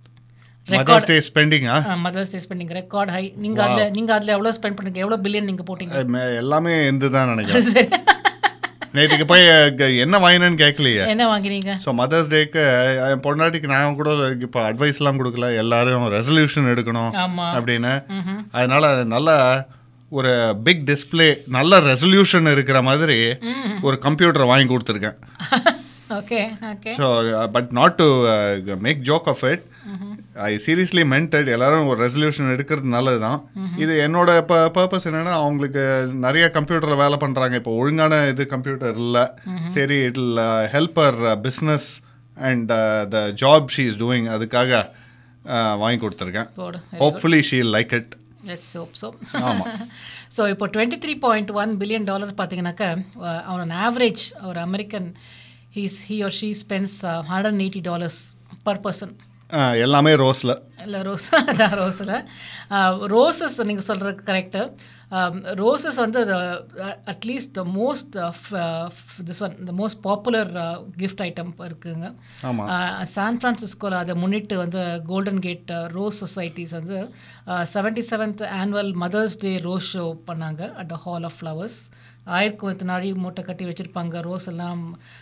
mother's day ஸ்பெண்டிங்கா mother's day spending record high நீங்கள் அதில் நீங்கள் அதில் எவ்வளோ ஸ்பெண்ட் பண்ணுங்க எவ்வளோ பில்லியன் நீங்கள் போட்டீங்க எல்லாமே எந்த தான் நினைக்கிறேன் நேற்றுக்கு போய் அஹ், என்ன வாங்கினேன்னு கேட்கலையே என்ன வாங்கினீங்க ஸோ மதர்ஸ் டேக்கு என் பொண்டாட்டிக்கு நான் கூட இப்போ அட்வைஸ்லாம் கொடுக்கல எல்லாரும் ரெசல்யூஷன் எடுக்கணும் ஆமா. அப்படின்னு ம்ஹும். அதனால நல்ல ஒரு பிக் டிஸ்ப்ளே நல்ல ரெசல்யூஷன் இருக்கிற மாதிரி ம். ஒரு கம்ப்யூட்டர் வாங்கி கொடுத்துருக்கேன் okay okay so but not to make joke of it I seriously meant it எல்லாரும் ஒரு ரெசல்யூஷன் எடுக்கிறது நல்லது தான் இது என்னோட இப்போ பர்பஸ் என்னன்னா அவங்களுக்கு நிறைய கம்ப்யூட்டரில் வேலை பண்ணுறாங்க இப்போ ஒழுங்கான இது கம்ப்யூட்டர் இல்லை சரி it helper business and the job she is doing அதுக்காக uh, வாங்கி கொடுத்துருக்கேன் போடு. Very hopefully she like it let's hope so ஆமா. ஸோ இப்போ twenty three point one billion dollar பார்த்தீங்கன்னாக்கா அஹ், அவன் ஆவரேஜ் ஒரு American he's he or she spends hundred and eighty dollars per person எல்லாமே ரோஸில் இல்லை ரோஸ் அதான் ரோஸில் ரோசஸ் நீங்கள் சொல்கிறது கரெக்டு ரோசஸ் வந்து at least the most this one the most popular gift item இருக்குங்க ஆமா. சான் ஃப்ரான்சிஸ்கோவில் அதை முன்னிட்டு வந்து கோல்டன் கேட் ரோஸ் சொசைட்டிஸ் வந்து seventy seventh annual Mother's Day rose show பண்ணாங்க at the Hall of Flowers ஆயிரத்தி நாழி மூட்டை கட்டி வச்சுருப்பாங்க ரோஸ் எல்லாம்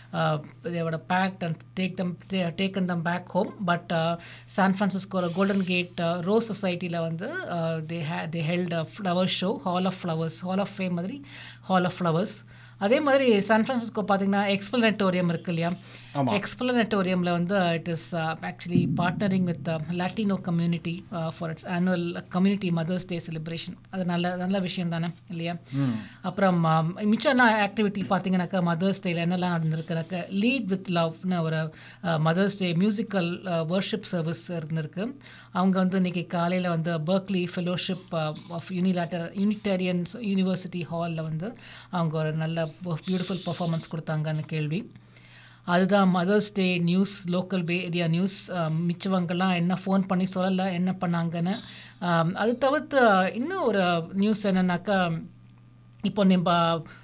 இதோட packed and take them taken them back home but San ஃப்ரான்சிஸ்கோவில் கோல்டன் கேட் ரோஸ் சொசைட்டியில் வந்து they hey they held flower show Hall of Flowers hall of fame மாதிரி ஹால் ஆஃப் ஃப்ளவர்ஸ் அதே மாதிரி சான் ஃப்ரான்சிஸ்கோ பார்த்தீங்கன்னா எக்ஸ்பிளனட்டோரியம் இருக்கு இல்லையா ஆமா. எக்ஸ்பிளனட்டோரியமில் வந்து it is actually partnering with Latino community for its annual community Mother's Day celebration அது நல்ல நல்ல விஷயம் தானே இல்லையா அப்புறம் ஆம், மிச்சம் என்ன ஆக்டிவிட்டி பார்த்தீங்கன்னாக்கா மதர்ஸ் டேல என்னெல்லாம் நடந்திருக்குனாக்கா லீட் வித் லவ்னு ஒரு Mother's Day musical worship service இருந்திருக்கு அவங்க வந்து இன்னைக்கு காலையில் வந்து பர்க்லி ஃபெலோஷிப் ஆஃப் யூனிலாட்டர் யூனிட்டேரியன் யூனிவர்சிட்டி ஹாலில் வந்து அவங்க ஒரு நல்ல பியூட்டிஃபுல் பர்ஃபார்மன்ஸ் கொடுத்தாங்கன்னு கேள்வி அதுதான் Mother's Day news local Bay Area news மிச்சவங்கெல்லாம் என்ன ஃபோன் பண்ணி சொல்லலை என்ன பண்ணாங்கன்னு ஆம், அது தவிர்த்து இன்னும் ஒரு நியூஸ் என்னன்னாக்கா இப்போ நம்ம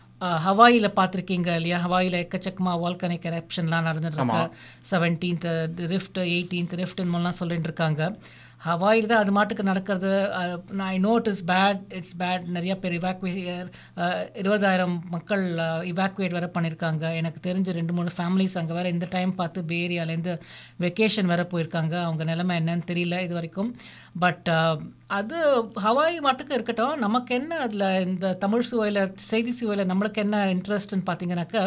ஹவாயில் பார்த்துருக்கீங்க இல்லையா ஹவாயில் எக்கச்சக்கமாக வால்கனிக் எரப்ஷன்லாம் நடந்துட்டு இருக்கு செவன்டீன்த் ரிஃப்ட் எயிட்டீன்த் ரிஃப்ட்னுலாம் சொல்லிட்டு இருக்காங்க ஹவாயில் தான் அது மாட்டுக்கு நடக்கிறது I know it is bad it's bad நிறைய பேர் இவாக்குவே இருபதாயிரம் மக்கள் இவாக்குவேட் வேறு பண்ணியிருக்காங்க எனக்கு தெரிஞ்ச ரெண்டு மூணு ஃபேமிலிஸ் அங்கே வேறு இந்த டைம் பார்த்து பே ஏரியாலேருந்து வெக்கேஷன் வேறு போயிருக்காங்க அவங்க நிலைமை என்னன்னு தெரியல இது வரைக்கும் பட் அது ஹவாய் மட்டுக்கு இருக்கட்டும் நமக்கு என்ன அதில் இந்த தமிழ் சுவையில் செய்தி சுவையில் நம்மளுக்கு என்ன இன்ட்ரெஸ்ட்னு பார்த்தீங்கன்னாக்கா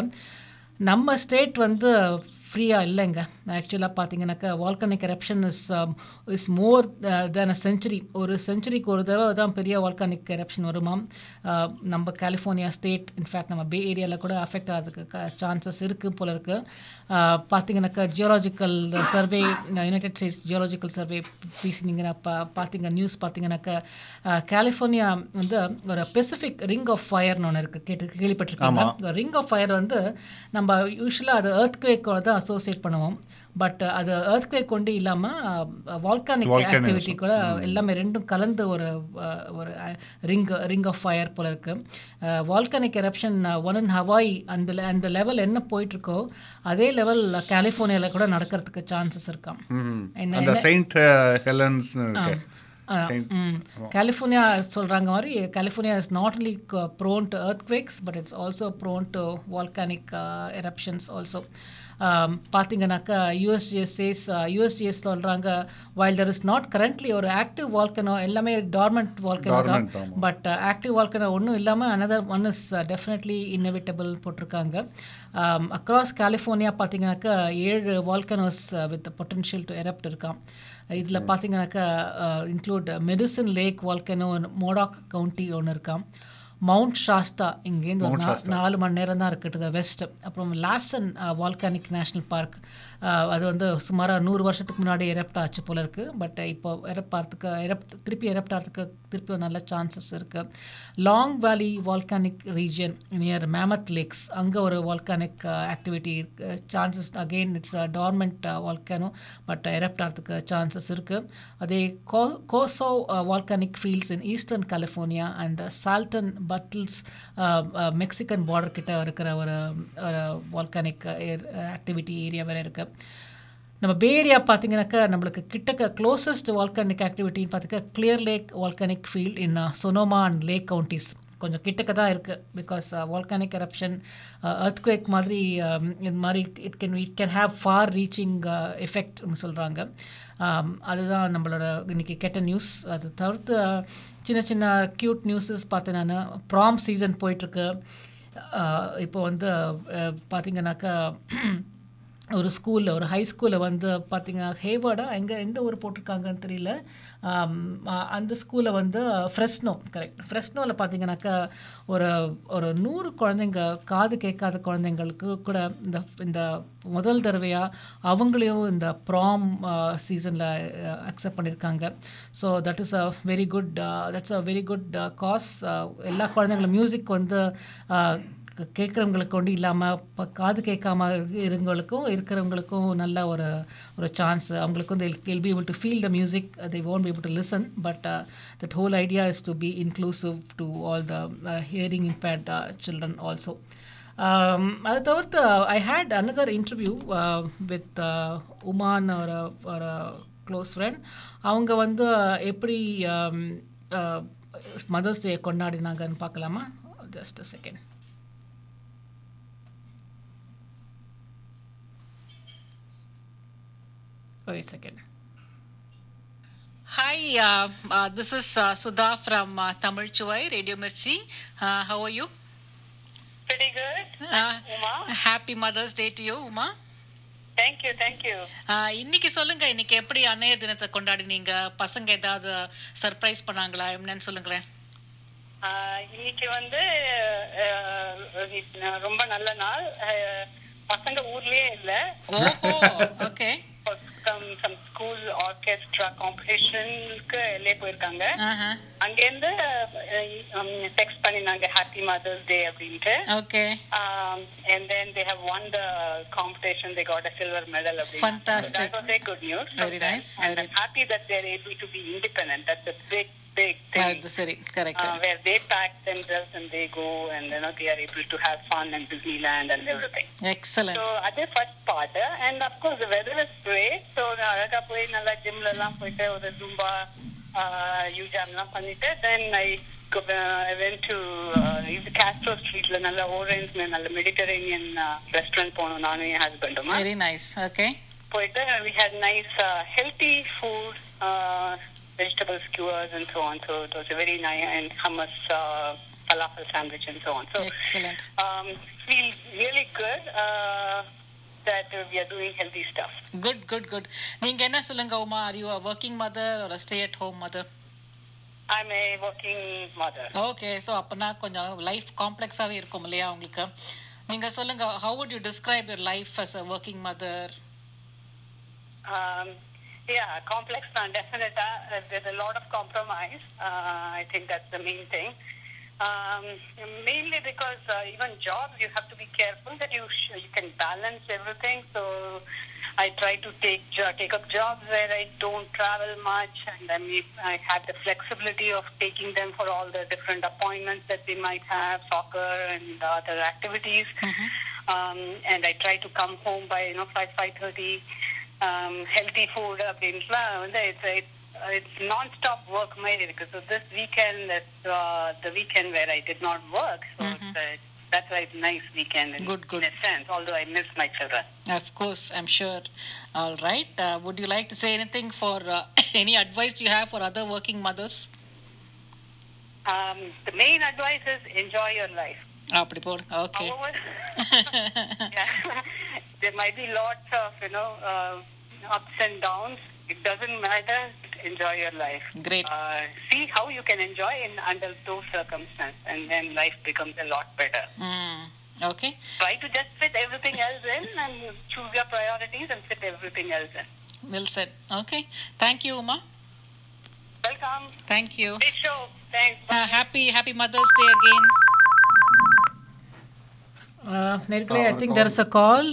நம்ம ஸ்டேட் வந்து ஃப்ரீயாக இல்லைங்க ஆக்சுவலாக பார்த்தீங்கன்னாக்கா volcanic eruption is is more then a century ஒரு செஞ்சுரிக்கு ஒரு தடவை தான் பெரிய வால்கனிக் எரப்ஷன் வருமாம் Uh, நம்ம கலிஃபோர்னியா ஸ்டேட் இன்ஃபேக்ட் நம்ம பே ஏரியாவில் கூட அஃபெக்ட் ஆகிறதுக்கு சான்சஸ் இருக்குது போல இருக்குது பார்த்தீங்கன்னாக்கா geological survey United States geological survey பேசினீங்கன்னா பா பார்த்தீங்க நியூஸ் பார்த்தீங்கன்னாக்கா கலிஃபோர்னியா வந்து ஒரு பெசிஃபிக் ரிங் ஆஃப் ஃபயர்னு ஒன்று இருக்குது கேட்டு கேள்விப்பட்டிருக்கீங்க ரிங் ஆஃப் ஃபயர் வந்து நம்ம யூஸ்வலாக அது எர்த்குவேக்கோட தான் அசோசியேட் பண்ணுவோம் பட் அது எர்த்குவேக் கொண்டு இல்லாமல் வால்கானிக் Volcanism. ஆக்டிவிட்டி கூட எல்லாமே ரெண்டும் கலந்து ஒரு அஹ், ஒரு ரிங் ரிங் ஆஃப் ஃபயர் போல இருக்கு volcanic eruption one in Hawaii அந்த le- அந்த லெவல் என்ன போயிட்டு இருக்கோ அதே லெவல் கலிஃபோர்னியாவில் கூட நடக்கிறதுக்கு சான்சஸ் இருக்காம் ம். என்ன- அந்த என்ன- செயின்ட் ஹெலன்ஸ் இருக்கு ஆ, Saint- ம். கலிஃபோர்னியா சொல்கிறாங்க மாதிரி California is not only prone to earthquakes but it's also prone to volcanic eruptions also பார்த்தீங்கன்னாக்கா யூஎஸ்ஜிஎஸ் சேஸ் யூஎஸ்ஜிஎஸ் சொல்கிறாங்க while there is not currently ஒரு ஆக்டிவ் வால்கனோ எல்லாமே டார்மெண்ட் வால்கனோ தான் Dormant, ஆமா. பட் ஆக்டிவ் வால்கனோ ஒன்றும் இல்லாமல் another one is definitely inevitable போட்டிருக்காங்க across California பார்த்தீங்கன்னாக்கா ஏழு volcanoes with potential to erupt இருக்கான் இதில் பார்த்தீங்கன்னாக்கா include Medicine Lake volcano Modoc County ஒன்று இருக்கான் மவுண்ட் ஷாஸ்தா இங்கேருந்து ஒரு Mount நா- Shasta. நாலு மணி நேரம் தான் இருக்குது வெஸ்ட் அப்புறம் லாசன் வால்கானிக் நேஷ்னல் பார்க் அது வந்து சுமாராக நூறு வருஷத்துக்கு முன்னாடி எரப்ட் ஆச்சு போல இருக்குது பட் இப்போ எரப்ட் ஆகிறதுக்கு எரப்ட் திருப்பி எரப்ட் ஆகிறதுக்கு திருப்பி ஒரு நல்ல சான்சஸ் இருக்குது Long Valley volcanic region near Mammoth Lakes அங்கே ஒரு volcanic activity chances again it's dormant volcano but erupt ஆகிறதுக்கு சான்சஸ் இருக்குது அதே கோ Coso volcanic fields in eastern California and Salton Buttes Mexican border கிட்ட இருக்கிற ஒரு வால்கானிக் ஆக்டிவிட்டி ஏரியா வேறு இருக்குது நம்ம பே ஏரியா பார்த்தீங்கன்னாக்கா நம்மளுக்கு கிட்டக்க க்ளோசஸ்ட் வால்கானிக் ஆக்டிவிட்டின்னு பார்த்துக்க Clear Lake volcanic field in Sonoma and Lake counties கொஞ்சம் கிட்டக்க தான் இருக்குது பிகாஸ் வால்கானிக் eruption earthquake மாதிரி um, இது மாதிரி it can it can have far reaching எஃபெக்ட்னு சொல்கிறாங்க அதுதான் நம்மளோட இன்னைக்கு கெட்ட நியூஸ் அது தவிர்த்து uh, சின்ன சின்ன க்யூட் நியூஸஸ் பார்த்தேன் நான் ப்ராம் சீசன் போயிட்டுருக்கு இப்போ வந்து uh, பார்த்தீங்கன்னாக்கா ஒரு ஸ்கூலில் ஒரு ஹை ஸ்கூலில் வந்து பார்த்தீங்கன்னா ஹேவர்டா எங்கே எந்த ஊர் போட்டிருக்காங்கன்னு தெரியல ஆம், அ- அந்த ஸ்கூலில் வந்து ஃப்ரெஸ்னோ கரெக்ட் ஃப்ரெஸ்னோவில் பார்த்தீங்கன்னாக்கா ஒரு ஒரு நூறு குழந்தைங்க காது கேட்காத குழந்தைங்களுக்கு கூட இந்த இந்த முதல் தடவையாக அவங்களையும் இந்த ப்ராம் சீசனில் அக்செப்ட் பண்ணியிருக்காங்க so that is a very good that's a very good cause எல்லா குழந்தைங்களும் மியூசிக் வந்து uh, கேட்குறவங்களுக்கு ஒன்றும் இல்லாமல் இப்போ காது கேட்காம இருங்கவங்களுக்கும் இருக்கிறவங்களுக்கும் நல்ல ஒரு ஒரு சான்ஸ் அவங்களுக்கு வந்து will be able to feel the music uh, they won't be able to listen but uh, that whole idea is to be inclusive to all the uh, hearing impaired uh, children also um, அதை தவிர்த்து I had another interview with woman ஒரு ஒரு close friend அவங்க வந்து எப்படி mothers Day கொண்டாடினாங்கன்னு பார்க்கலாமா just a second Wait a second. Hi, uh, uh, this is uh, Sudha from uh, Tamil Chuvai, Radio Mirchi. Uh, how are you? Pretty good. Uma. Happy mother's day to you Uma Thank you, thank you. ஆஹ் இன்னைக்கு சொல்லுங்க இன்னைக்கு எப்படி அன்னைய தினத்தை கொண்டாடினீங்க பசங்க ஏதாவது surprise பண்ணாங்களா என்னன்னு சொல்லுங்களேன் ஆஹ் இன்னைக்கு வந்து அஹ், இது ரொம்ப நல்ல நாள் அஹ், பசங்க ஊர்லயே இல்ல ஓகே சம் ஸ்கூல் ஆர்கெஸ்ட்ரா காம்படிஷனுக்கு எல்லே போயிருக்காங்க அங்கேருந்து டெக்ஸ்ட் பண்ணினாங்க ஹாப்பி மதர்ஸ் டே அப்படின்ட்டு okay Um, and then they have won the competition. They got a silver medal. of the- Fantastic. So that was very good news. for Very them. nice, And very- I'm happy that they're able to be independent. That's a big, big thing. அது சரி correct Uh, where they pack themselves and they go and you know they are able to have fun and Disneyland and everything. Excellent So அதே first part and of course the weather is great. So நான் அழகா போய் நல்லா ஜிம்ல எல்லாம் போயிட்டு ஒரு Zumba யூஜாம் எல்லாம் பண்ணிட்டு then I go- uh, I went to uh, இது Castro ஸ்ட்ரீட்ல நல்ல ஓரஞ்ச் நல்ல மெடிட்டரேனியன் ரெஸ்டாரண்ட் போனோம் நானும் என் ஹஸ்பண்டுமா வெரி நைஸ் ஓகே போயிட்டு we had nice uh, healthy food uh, vegetable skewers and so on so it was a very nice and hummus uh, falafel sandwich and so on so Excellent. um, feel really good uh, that uh, we are doing healthy stuff good good good நீங்க என்ன சொல்லுங்க Uma are you working mother ஒரு stay at home mother I'm a working mother okay so அப்போனா கொஞ்சம் life காம்ப்ளெக்ஸாகவே இருக்கும் இல்லையா உங்களுக்கு நீங்க சொல்லுங்க how would you describe your life as a working mother Um, yeah, complex plan, definite. Uh, there's a lot of compromise. Uh, I think that's the main thing. Um, mainly because uh, even jobs, you have to be careful that you sh- you can balance everything. So I try to take jo- take up jobs where I don't travel much, and I mean, I have the flexibility of taking them for all the different appointments that they might have, soccer and other activities. Um, and I try to come home by you know five five thirty. Um, healthy food அப்படின்ட்டுலாம் வந்து it's it's it's non-stop work மாதிரி இருக்கு so this weekend that's uh, the weekend where I did not work so it's, uh, that's why it's nice weekend in, Good, good. in a sense although I miss my children Of course, I'm sure. All right. Uh, would you like to say anything for uh, any advice you have for other working mothers? um, the main advice is enjoy your life அப்படி போடு okay However, yeah, there might be lots of you know uh, ups and downs. It doesn't matter. Enjoy your life. Great. Uh, see how you can enjoy in under those circumstances, and then life becomes a lot better. Okay Try to just fit everything else in, and choose your priorities and fit everything else in. Well set okay thank you Uma Welcome. Thank you Big show. Thanks. Happy happy mothers Day again நேர்களே I think there is a call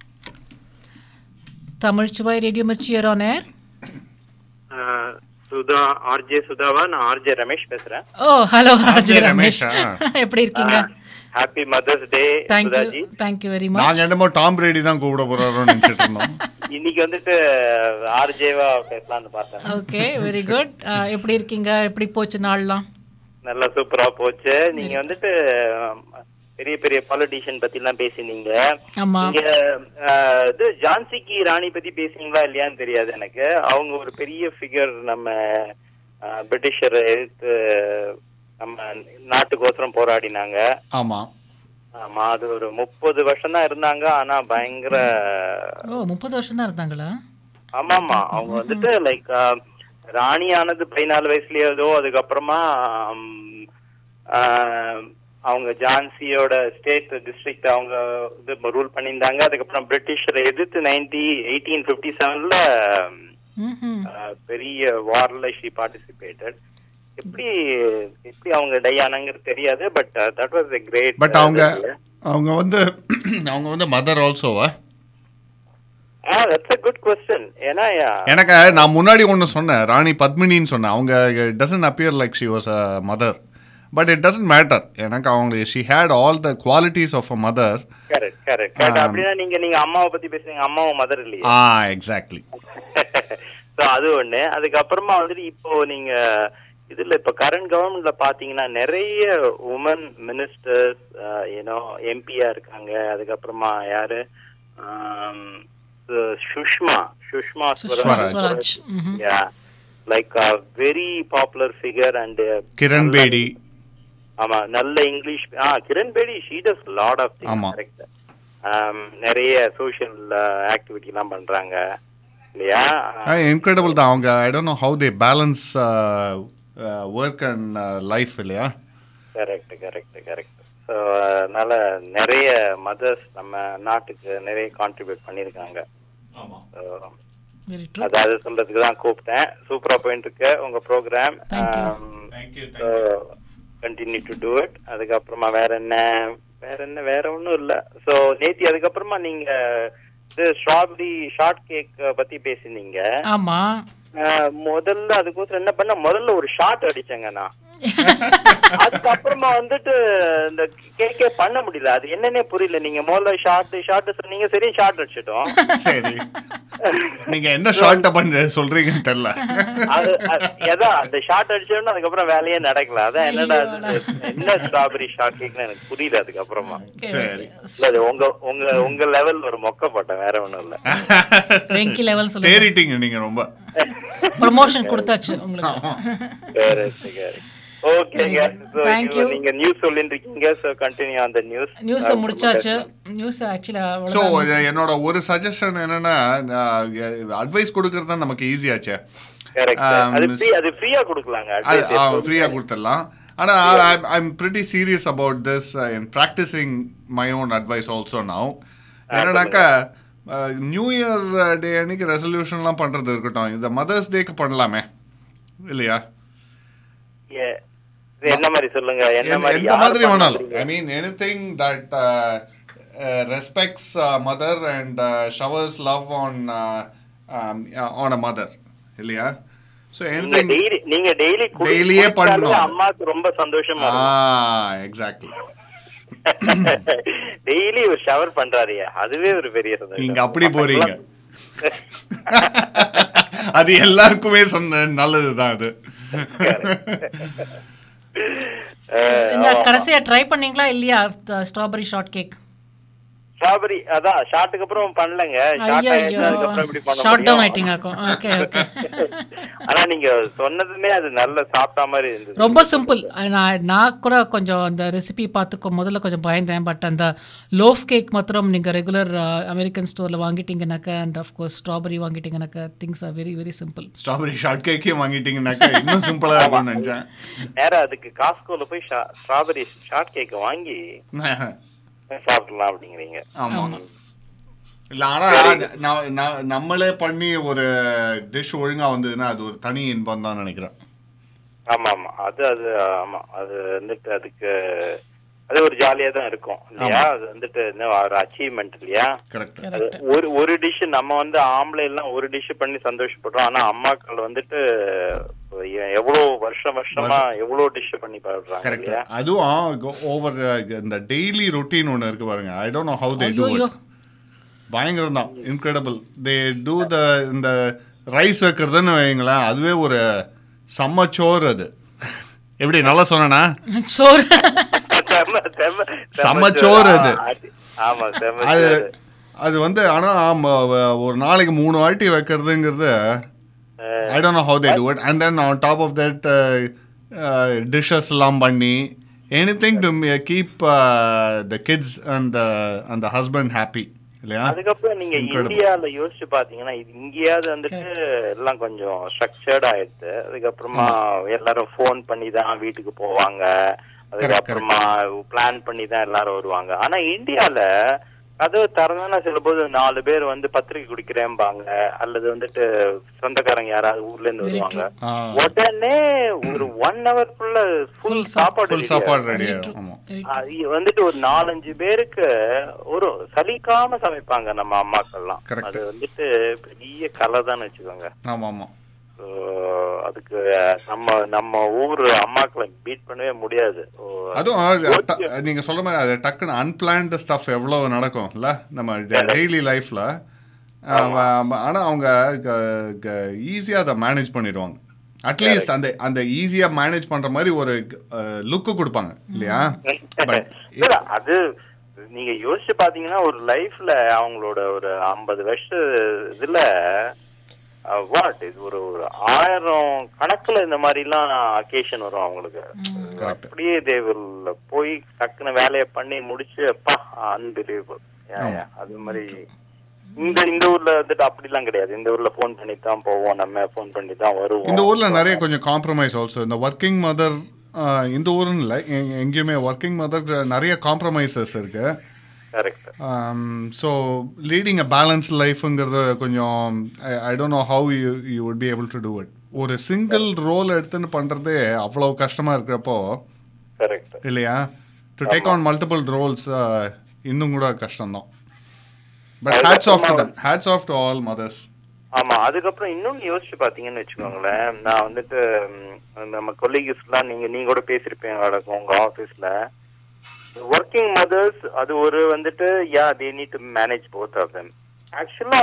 Tamil சுவை radio Mirchi you're on air ஆஹ் Sudha RJ சுதாவா நான் RJ Ramesh பேசுறேன் oh hello RJ RJ Ramesh Ramesh, எப்படி இருக்கீங்க happy mothers Day thank you Sudhaji thank you very நாங்க much என்னமோ டாம் பிரேடி தான் கூப்பிட போறாரோன்னு நினைச்சிட்டு இருந்தோம் இன்னைக்கு வந்துட்டு ஆர்ஜேவா பேசலாம்னு பார்த்தேன் ஓகே வெரி குட் எப்படி இருக்கீங்க எப்படி போச்சு நாள்லாம் நல்லா சூப்பரா போச்சு நீங்க வந்துட்டு ஆம், பெரிய பெரிய பாலிட்டிஷியன் பத்தி எல்லாம் பேசினீங்க ஆமா நீங்க ஆஹ், இது ஜான்சிக்கு ராணி பத்தி பேசுனீங்களா இல்லையான்னு தெரியாது எனக்கு அவங்க ஒரு பெரிய ஃபிகர் நம்ம ஆஹ், பிரிட்டிஷரை எதிர்த்து நம்ம நாட்டுக்கோசரம் போராடினாங்க ஆமா ஆமா அது ஒரு முப்பது வருஷம் தான் இருந்தாங்க ஆனா பயங்கர ஓ முப்பது வருஷம் தான் இருந்தாங்களா ஆமாமா அவங்க வந்துட்டு லைக் ராணி ஆனது பதினாலு வயசுலயே ஏதோ அதுக்கப்புறமா ஆம், ஆஹ், அவங்க ஜான்சியோட ஸ்டேட் டிஸ்ட்ரிக்ட் அவங்க இது ரூல் பண்ணியிருந்தாங்க அதுக்கப்புறம் பிரிட்டிஷரை எதிர்த்து நைன்டி எயிட்டீன் பிப்டி செவன்ல ம்ஹும். பெரிய வார்ல ஷி பார்ட்டிசிபேட்டட் எப்படி எப்படி அவங்க டை ஆனாங்கிறது தெரியாது but that was a great but அவங்க அவங்க வந்து அவங்க வந்து மதர் ஆல்சோவா தட்ஸ் a குட் கொஸ்டின் ஏன்னா எனக்கு நான் முன்னாடி ஒன்று சொன்னேன் ராணி பத்மினின்னு சொன்னேன் அவங்க doesn't appear like she was a mother but it doesn't matter எனக்கு அவங்க she had all the qualities of a mother correct correct correct அப்படின்னா நீங்க நீங்க அம்மாவை பத்தி பேசுறீங்க அம்மாவும் மதர் இல்லையா ஆ எக்ஸாக்ட்லி ஸோ அது ஒண்ணு அதுக்கப்புறமா வந்துட்டு இப்போ நீங்க இதுல இப்ப கரண்ட் கவர்மெண்ட்ல பாத்தீங்கன்னா நிறைய உமன் மினிஸ்டர்ஸ் ஏன்னோ எம்பியா இருக்காங்க அதுக்கப்புறமா யாரு ஆம், சு- சுஷ்மா சுஷ்மா சுஷ்மா ஸ்வராஜ் ம்ஹும். Like very popular figure and Kiran Bedi ஆமா நல்ல இங்கிலீஷ் ஆ Kiran Bedi she does lot of ஆமா. கரெக்ட் நிறைய சோஷியல் ஆக்டிவிட்டி எல்லாம் பண்றாங்க இல்லையா இன்க்ரெடிபிள் தான் அவங்க I don't know how they balance work and life இல்லையா கரெக்ட் கரெக்ட் கரெக்ட் ஸோ அதனால நிறைய மதர்ஸ் நம்ம நாட்டுக்கு நிறைய கான்ட்ரிபியூட் பண்ணியிருக்காங்க வெரி அதாவது சொல்றதுக்கு தான் கூப்பிட்டேன் சூப்பரா போயிட்டு இருக்கு உங்க program continue to do it அதுக்கப்புறமா வேற என்ன வேற என்ன வேற ஒண்ணும் இல்ல சோ நேத்தி அதுக்கப்புறமா நீங்க இது ஸ்ட்ராபெரி ஷார்ட் கேக் பத்தி பேசினீங்க ஆமா அஹ், முதல்ல அதுக்கோசரம் என்ன பண்ண முதல்ல ஒரு ஷார்ட் அடிச்சேங்க நான் அதுக்கப்புறமா வந்துட்டு இந்த கேக்கே பண்ண முடியல அது என்னன்னே புரியல நீங்க முதல்ல ஷார்ட் ஷார்ட் சொன்னீங்க சரி ஷார்ட் அடிச்சிட்டோம் சரி நீங்க என்ன ஷார்ட்ட பண்ண சொல்றீங்கன்னு தெரியல அது அது- அதான் அந்த ஷார்ட் அடிச்சோன்னு அதுக்கப்புறம் வேலையே நடக்கல அதான் என்னடா அது, என்ன ஸ்ட்ராபெரி ஷார்ட் கேக்னு எனக்கு புரியல அதுக்கப்புறமா சரி இல்ல அது உங்க உங்க உங்க லெவல் ஒரு மொக்க போட்டேன் வேற ஒண்ணும் இல்ல வெங்கி லெவல் சொல்லுங்க தேறிட்டீங்க நீங்க ரொம்ப ப்ரமோஷன் கொடுத்தாச்சு உங்களுக்கு கரெக்ட் கரெக்ட் ஓகேங்க So, Thank you. நீங்க நியூஸ் சொல்லிட்டு இருக்கீங்க சோ கண்டினியூ அந்த நியூஸ் நியூஸை முடிச்சாச்சு நியூஸ் ஆக்சுவலா ஸோ என்னோட ஒரு சஜஷன் என்னன்னா அட்வைஸ் கொடுக்கறது தான் நமக்கு ஈஸியாச்சே கரெக்ட் அது free அது ஃப்ரீயா கொடுக்கலாங்க advice எப்போதுமே. ஃப்ரீயாக கொடுத்துடலாம் ஆனால் I am pretty serious about this in practising my own advice also now என்னன்னாக்கா நியூ இயர் டே அன்னைக்கு ரெசல்யூஷன்லாம் பண்ணுறது இருக்கட்டும் இந்த மதர்ஸ் டேக்கு பண்ணலாமே இல்லையா Yeah. இது என்ன மாதிரி சொல்லுங்க என்ன எந்த- மாதிரி எந்த யார் மாதிரி வேணாலும் பண்ணுறீங்க? I mean any thing that respects mother and showers love on on a mother இல்லையா ஸோ நீங்க எனிதிங் டெய்லி நீங்க டெய்லி Dailyயே பண்ணணும். அம்மாக்கு ரொம்ப சந்தோஷமா ஆ இருக்கும் எக்ஸாக்ட்லி டெய்லி ஒரு ஷவர் பண்றாரு அதுவே ஒரு பெரிய சந்தோஷம் நீங்க அப்படி போறீங்க அது எல்லாருக்குமே சொந்த நல்லதுதான் அது நீங்க கடைசியா ட்ரை பண்ணீங்களா இல்லையா ஸ்ட்ராபெரி ஷார்ட் கேக் ஸ்ட்ராபெரி அதான் ஷார்ட்டுக்கு அப்புறம் பண்ணலங்க ஷார்ட் ஐயோ அதுக்கப்புறம் எப்படி பண்ண ஷார்ட் டவுன் முடியும் ஆயிட்டீங்க ஓகே ஓகே ஆனா நீங்க சொன்னதுமே அது நல்ல சாப்பிட்ட மாதிரி இருந்தது ரொம்ப சிம்பிள் நான் நான் கூட கொஞ்சம் அந்த ரெசிபி பார்த்துக்கோ முதல்ல கொஞ்சம் பயந்தேன் பட் அந்த லோஃப் கேக் மாத்திரம் நீங்கள் ரெகுலர் அமெரிக்கன் ஸ்டோரில் வாங்கிட்டீங்கனாக்கா அண்ட் ஆஃப்கோர்ஸ் ஸ்ட்ராபெரி வாங்கிட்டீங்கனாக்கா things are very very simple strawberry short கேக்கே வாங்கிட்டீங்கன்னாக்கா இன்னும் சிம்பிளா இருக்கும்னு நினைச்சேன் நேரா அதுக்கு காஸ்கோல போய் ஸ்ட்ராபெரி ஷார்ட் கேக் வாங்கி சாப்பிடலாம் அப்படிங்கிறீங்க ஆமா இல்ல ஆனா ந- ந- நம்மளே பண்ணி ஒரு டிஷ் ஒழுங்கா வந்ததுன்னா அது ஒரு தனி இன்பம் தான் நினைக்கிறேன் ஆமா ஆமா அது அது ஆமா அது வந்துட்டு அதுக்கு அது ஒரு ஜாலியா தான் இருக்கும் இல்லையா அது வந்துட்டு என்ன ஒரு அச்சீவ்மெண்ட் இல்லையா கரெக்ட் அது ஒரு ஒரு டிஷ் நம்ம வந்து ஆம்பளை எல்லாம் ஒரு டிஷ் பண்ணி சந்தோஷப்படுறோம் ஆனா அம்மாக்கள் வந்துட்டு எ- எவ்வளவு வருஷம் வருஷமா எவ்வளவு டிஷ் பண்ணி பாடுறாங்க கரெக்ட் இல்லையா அதுவும் ஓவர் இந்த டெய்லி ரொட்டீன் ஒன்று இருக்கு பாருங்க I don't know how they do ஐயோ இட் பயங்கரம் தான் இன்க்ரெடிபிள் தே டூ த இந்த ரைஸ் வைக்கிறதுன்னு வைங்களேன் அதுவே ஒரு சம்மச்சோர் அது எப்படி நல்லா சொன்னேனா சோறு செம்ம செம்ம செம்மச்சோறு அது. ஆமா செம்ம அது சோறு. அது வந்து ஆனால் ஒரு நாளைக்கு மூணு வாட்டி வைக்கிறதுங்கிறது I don't know how they do it and then on top of that dishes எல்லாம் பண்ணி any thing to keep the kids and அந்த ஹஸ்பண்ட் ஹாப்பி இல்லையா அதுக்கப்புறம் நீங்க Incredible. இந்தியால யோசிச்சு பாத்தீங்கன்னா இது இங்கேயாவது வந்துட்டு எல்லாம் கொஞ்சம் ஸ்ட்ரக்சர்ட் ஆயிடுது அதுக்கப்புறமா எல்லாரும் ஃபோன் பண்ணி தான் வீட்டுக்கு போவாங்க அதுக்கப்புறமா பிளான் பண்ணி தான் எல்லாரும் வருவாங்க ஆனா இந்தியால கதவு திறந்தானா சில போது நாலு பேர் வந்து பத்திரிக்கை குடிக்கிறேன்பாங்க அல்லது வந்துட்டு சொந்தக்காரங்க யாராவது ஊர்ல இருந்து வருவாங்க ஆ. உடனே ஒரு ஒன் ஹவர் ஃபுல்ல ஃபுல் சாப்பாடு ஃபுல் ready சாப்பாடு ஆயிடும். ரெடி ஆகும் ஆமாம் அது வந்துட்டு ஒரு நாலஞ்சு பேருக்கு ஒரு சலிக்காம சமைப்பாங்க நம்ம அம்மாக்கள்லாம் Correct. அது வந்துட்டு பெரிய கலை தான் வச்சுக்கோங்க ஆமாம் ஆமாம் So, அதுக்கு நம்ம நம்ம ஊர் அம்மாக்களை பீட் பண்ணவே முடியாது ஓ, அதுவும் அது ட- நீங்க சொல்ற மாதிரி அது டக்குன்னு அன்பிளான்டு ஸ்டஃப் எவ்வளவு நடக்கும்ல நம்ம டெய்லி லைஃப்ல ஆனா அவங்க ஈஸியா அதை மேனேஜ் பண்ணிடுவாங்க அட்லீஸ்ட் அந்த அந்த ஈஸியா மேனேஜ் பண்ற மாதிரி ஒரு லுக்கு கொடுப்பாங்க இல்லையா பட் இல்ல, அது நீங்க யோசிச்சு பாத்தீங்கன்னா ஒரு லைஃப்ல அவங்களோட ஒரு ஐம்பது வருஷ இதுல வாட் இது ஒரு ஒரு ஆயிரம் கணக்குல இந்த மாதிரிலாம் அக்கேஷன் வரும் அவங்களுக்கு அப்படியே தேவில் போய் டக்குன்னு வேலையை பண்ணி முடிச்சு அப்பா அன்பிலீவபிள் அது மாதிரி இந்த இந்த ஊர்ல வந்துட்டு அப்படிலாம் கிடையாது இந்த ஊர்ல ஃபோன் பண்ணி தான் போவோம் நம்ம ஃபோன் பண்ணி தான் வருவோம் இந்த ஊரில் நிறைய கொஞ்சம் காம்ப்ரமைஸ் ஆல்சோ இந்த ஒர்க்கிங் மதர் இந்த ஊருன்னு இல்லை எ- எங்கேயுமே ஒர்க்கிங் மதர் நிறைய காம்ப்ரமைசஸ் இருக்கு correct so leading a balance லைஃப்ங்கிறது கொஞ்சம் I don't know how you you would be able to do it ஒரு சிங்கிள் ரோல் எடுத்துன்னு பண்ணுறதே அவ்வளோ கஷ்டமாக இருக்கிறப்போ கரெக்ட் இல்லையா to take on multiple roles இன்னும் கூட கஷ்டம்தான் but hats off to them hats off to all mothers ஆமா அதுக்கப்புறம் இன்னொன்னு யோசிச்சு பாத்தீங்கன்னு வச்சுக்கோங்களேன் நான் வந்துட்டு ம், நம்ம கொலீகிஸ்லாம் நீங்க நீங்க கூட பேசியிருப்பீங்க வழக்கம் உங்க ஆபீஸ்ல ஒர்க்கிங் மதர்ஸ் அது ஒரு வந்துட்டு yeah they need to manage both of them ஆக்சுவலா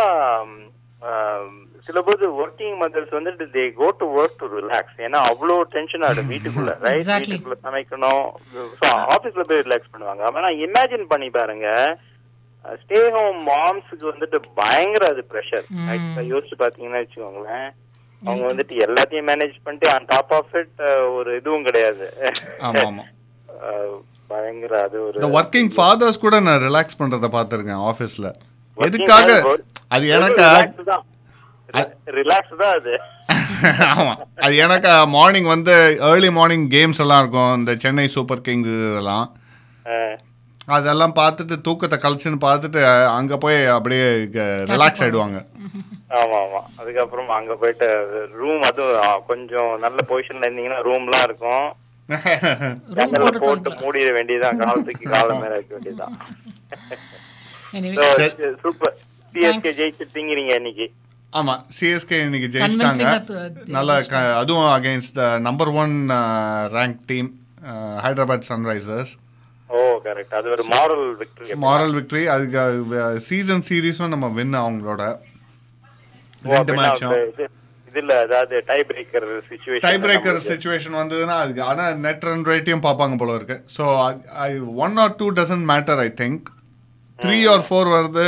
சில போது ஒர்க்கிங் மதர்ஸ் வந்துட்டு they go to work to relax ஏன்னா அவ்வளோ டென்ஷன் ஆயிடும் வீட்டுக்குள்ள ரைட் Exactly. வீட்டுக்குள்ள சமைக்கணும் ஆபீஸ்ல போய் ரிலாக்ஸ் பண்ணுவாங்க ஆனா இமேஜின் பண்ணி பாருங்க ஸ்டே ஹோம் மாம்ஸுக்கு வந்துட்டு பயங்கர அது ப்ரெஷர் யோசிச்சு பாத்தீங்கன்னா வச்சுக்கோங்களேன் அவங்க வந்துட்டு எல்லாத்தையும் மேனேஜ் பண்ணிட்டு ஆன் டாப் ஆஃப் இட் ஒரு இதுவும் கிடையாது ஆமாம் ஆமாம் அஹ், பயங்கர அது ஒரு இந்த ஒர்க்கிங் ஃபாதர்ஸ் கூட நான் ரிலாக்ஸ் பண்ணுறதை பார்த்துருக்கேன் ஆஃபீஸில் Working எதுக்காக fathers, அது எனக்கு relax தான் ரிலாக்ஸ் தான் அது ஆமாம் அது எனக்கு மார்னிங் வந்து ஏர்லி மார்னிங் கேம்ஸ் எல்லாம் இருக்கும் இந்த சென்னை சூப்பர் கிங்ஸ் இதெல்லாம் அஹ், அதெல்லாம் பார்த்துட்டு தூக்கத்தை கழிச்சுன்னு பார்த்துட்டு அங்கே போய் அப்படியே ரிலாக்ஸ் ஆயிடுவாங்க ஆமா ஆமா அதுக்கப்புறம் அங்க போயிட்டு ரூம் அதுவும் அஹ், கொஞ்சம் நல்ல பொசிஷன்ல இருந்தீங்கன்னா ரூம்லாம் இருக்கும் ஜன்னலை போட்டு மூடிட வேண்டியதுதான் காலத்துக்கு காலம் மேல வைக்க வேண்டியதுதான் Anyway. சூப்பர் சிஎஸ்கே ஜெயிச்சிட்டீங்க இன்னைக்கு ஆமாம் சிஎஸ்கே இன்னைக்கு Convincing ஜெயிச்சிட்டாங்க ஆ து- நல்ல க- அதுவும் against the number one rank team Hyderabad Sunrisers oh correct அது ஒரு மாரல் விக்டரி மாரல் விக்டரி அதுக்கு சீசன் சீரீஸும் நம்ம வின் அவங்களோட ரெண்டு மேட்சும் இதுல அதாவது tie breaker situation tie breaker situation வந்ததுன்னா அதுக்கு ஆனால் நெட் ரன் ரேட்டையும் பார்ப்பாங்க போல இருக்கு so I one or two doesn't matter I think three or four வருது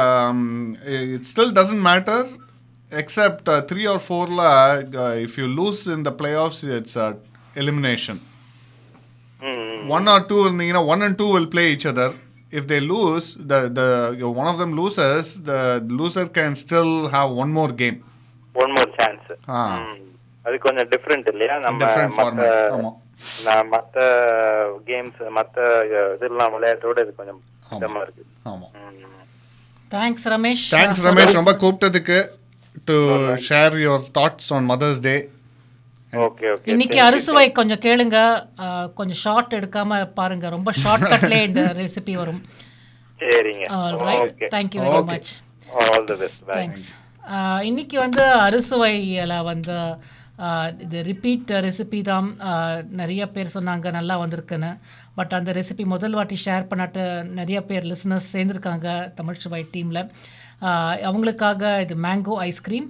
it still doesn't matter except three or ஃபோரில் if you lose in the playoffs it's elimination one or two இருந்தீங்கன்னா one and two will play each other if they lose the the one of them loses the loser can still have one more game one more chance ஆ அது கொஞ்சம் different இல்லையா நம்ம Different மத்த format, ஆமா. நான் மத்த கேம்ஸ் மத்த இதெல்லாம் விளையாட்டோட இது கொஞ்சம் இதமா இருக்கு ஆமா தேங்க்ஸ் ரமேஷ் தேங்க்ஸ் ரமேஷ் ரொம்ப கூப்பிட்டதுக்கு to share your thoughts on Mother's Day okay okay இன்னைக்கு அறுசுவை கொஞ்சம் கேளுங்க அஹ், கொஞ்சம் ஷார்ட் எடுக்காம பாருங்க ரொம்ப ஷார்ட் கட்ல இந்த ரெசிபி வரும் சரிங்க okay thank you very much all the best bye thanks இன்னைக்கு வந்து அறுசுவையில் வந்து ஆஹ், இது ரிப்பீட் ரெசிபி தான் ஆஹ், நிறைய பேர் சொன்னாங்க நல்லா வந்திருக்குன்னு பட் அந்த ரெசிபி முதல் வாட்டி ஷேர் பண்ணாட்டு நிறைய பேர் லிசனர்ஸ் சேர்ந்துருக்காங்க தமிழ் சுவை டீமில் அவங்களுக்காக இது மேங்கோ ஐஸ்கிரீம்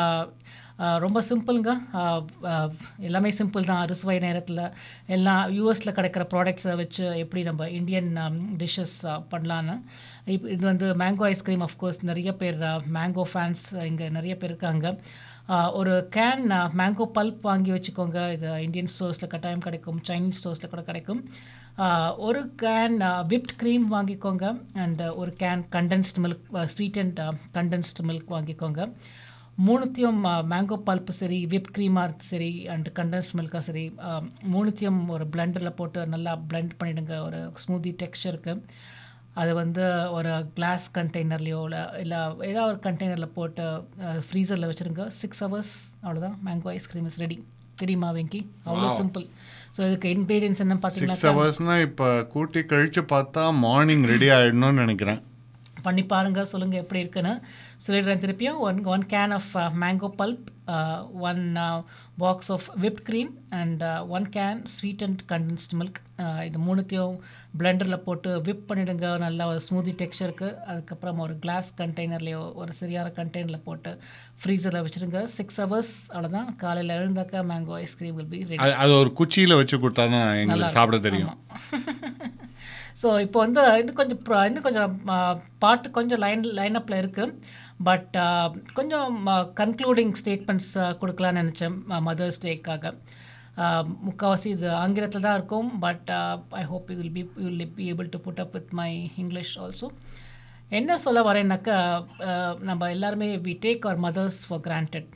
ரொம்ப சிம்பிளுங்க ஆஹ், ஆஹ், எல்லாமே சிம்பிள் தான் அறுசுவை நேரத்தில் எல்லாம் யூஎஸில் கிடைக்கிற ப்ராடக்ட்ஸை வச்சு எப்படி நம்ம இந்தியன் டிஷ்ஷஸ் பண்ணலான்னு இப்போ இது வந்து மேங்கோ ஐஸ்கிரீம் அஃப்கோர்ஸ் நிறைய பேர் மேங்கோ ஃபேன்ஸ் இங்கே நிறைய பேர் இருக்காங்க ஆஹ், ஒரு கேன் மேங்கோ பல்ப் வாங்கி வச்சுக்கோங்க இது இந்தியன் ஸ்டோர்ஸில் கட்டாயம் கிடைக்கும் சைனீஸ் ஸ்டோர்ஸில் கூட கிடைக்கும் ஆஹ், ஒரு கேன் விப்ட் க்ரீம் வாங்கிக்கோங்க அண்ட் ஒரு can condensed milk sweet and condensed milk வாங்கிக்கோங்க மூணுத்தையும் மேங்கோ பல்ப்பு சரி விப் க்ரீமாக சரி அண்ட் கண்டென்ஸ் மில்காக சரி ஆஹ், மூணுத்தையும் ஒரு பிளெண்டரில் போட்டு நல்லா blend பண்ணிடுங்க ஒரு ஸ்மூதி டெக்ஸ்சருக்கு அது வந்து ஒரு கிளாஸ் கண்டெய்னர்லையோ இல்லை இல்லை ஏதாவது ஒரு கண்டெய்னரில் போட்டு ஃப்ரீசரில் வச்சுருங்க சிக்ஸ் ஹவர்ஸ் அவ்வளோதான் மேங்கோ ஐஸ்கிரீம் இஸ் ரெடி தெரியுமா வெங்கி அவ்வளோ Wow. சிம்பிள் ஸோ இதுக்கு இன்க்ரீடியன்ஸ் என்ன சிக்ஸ் பார்த்தீங்கன்னா ஹவர்ஸ்னா இப்போ கூட்டி கழிச்சு பார்த்தா மார்னிங் ரெடி ஆயிடணும்னு நினைக்கிறேன் பண்ணி பாருங்க சொல்லுங்க எப்படி இருக்குன்னு சொல்லிடுறேன் திருப்பியும் one one can of mango pulp one box of whipped cream and one can sweet and condensed milk இது மூணுத்தையும் பிளெண்டரில் போட்டு விப் பண்ணிடுங்க நல்லா ஒரு ஸ்மூதி டெக்ஸ்சருக்கு அதுக்கப்புறம் ஒரு கிளாஸ் கண்டெய்னர்லேயோ ஒரு சரியான கண்டெய்னரில் போட்டு ஃப்ரீசரில் வச்சுருங்க சிக்ஸ் ஹவர்ஸ் அவ்வளோதான் காலையில் எழுந்தாக்கா mango ice cream will be ready அது அது ஒரு குச்சியில் வச்சு கொடுத்தா தான் நல்லா எங்களுக்கு இருக்கும். சாப்பிட தெரியும் ஸோ இப்போ வந்து இன்னும் கொஞ்சம் ப்ர- இன்னும் கொஞ்சம் ஆ, பாட்டு கொஞ்சம் லைன் லைனப்பில் இருக்குது பட் கொஞ்சம் கன்க்ளூடிங் ஸ்டேட்மெண்ட்ஸ் கொடுக்கலான்னு நினச்சேன் மதர்ஸ் டேக்காக முக்கால்வாசி இது ஆங்கிலத்தில் தான் இருக்கும் but I hope you will be you will be able to put up with my English also என்ன சொல்ல வரேன்னாக்கா அஹ், நம்ம எல்லாருமே we take our mothers for granted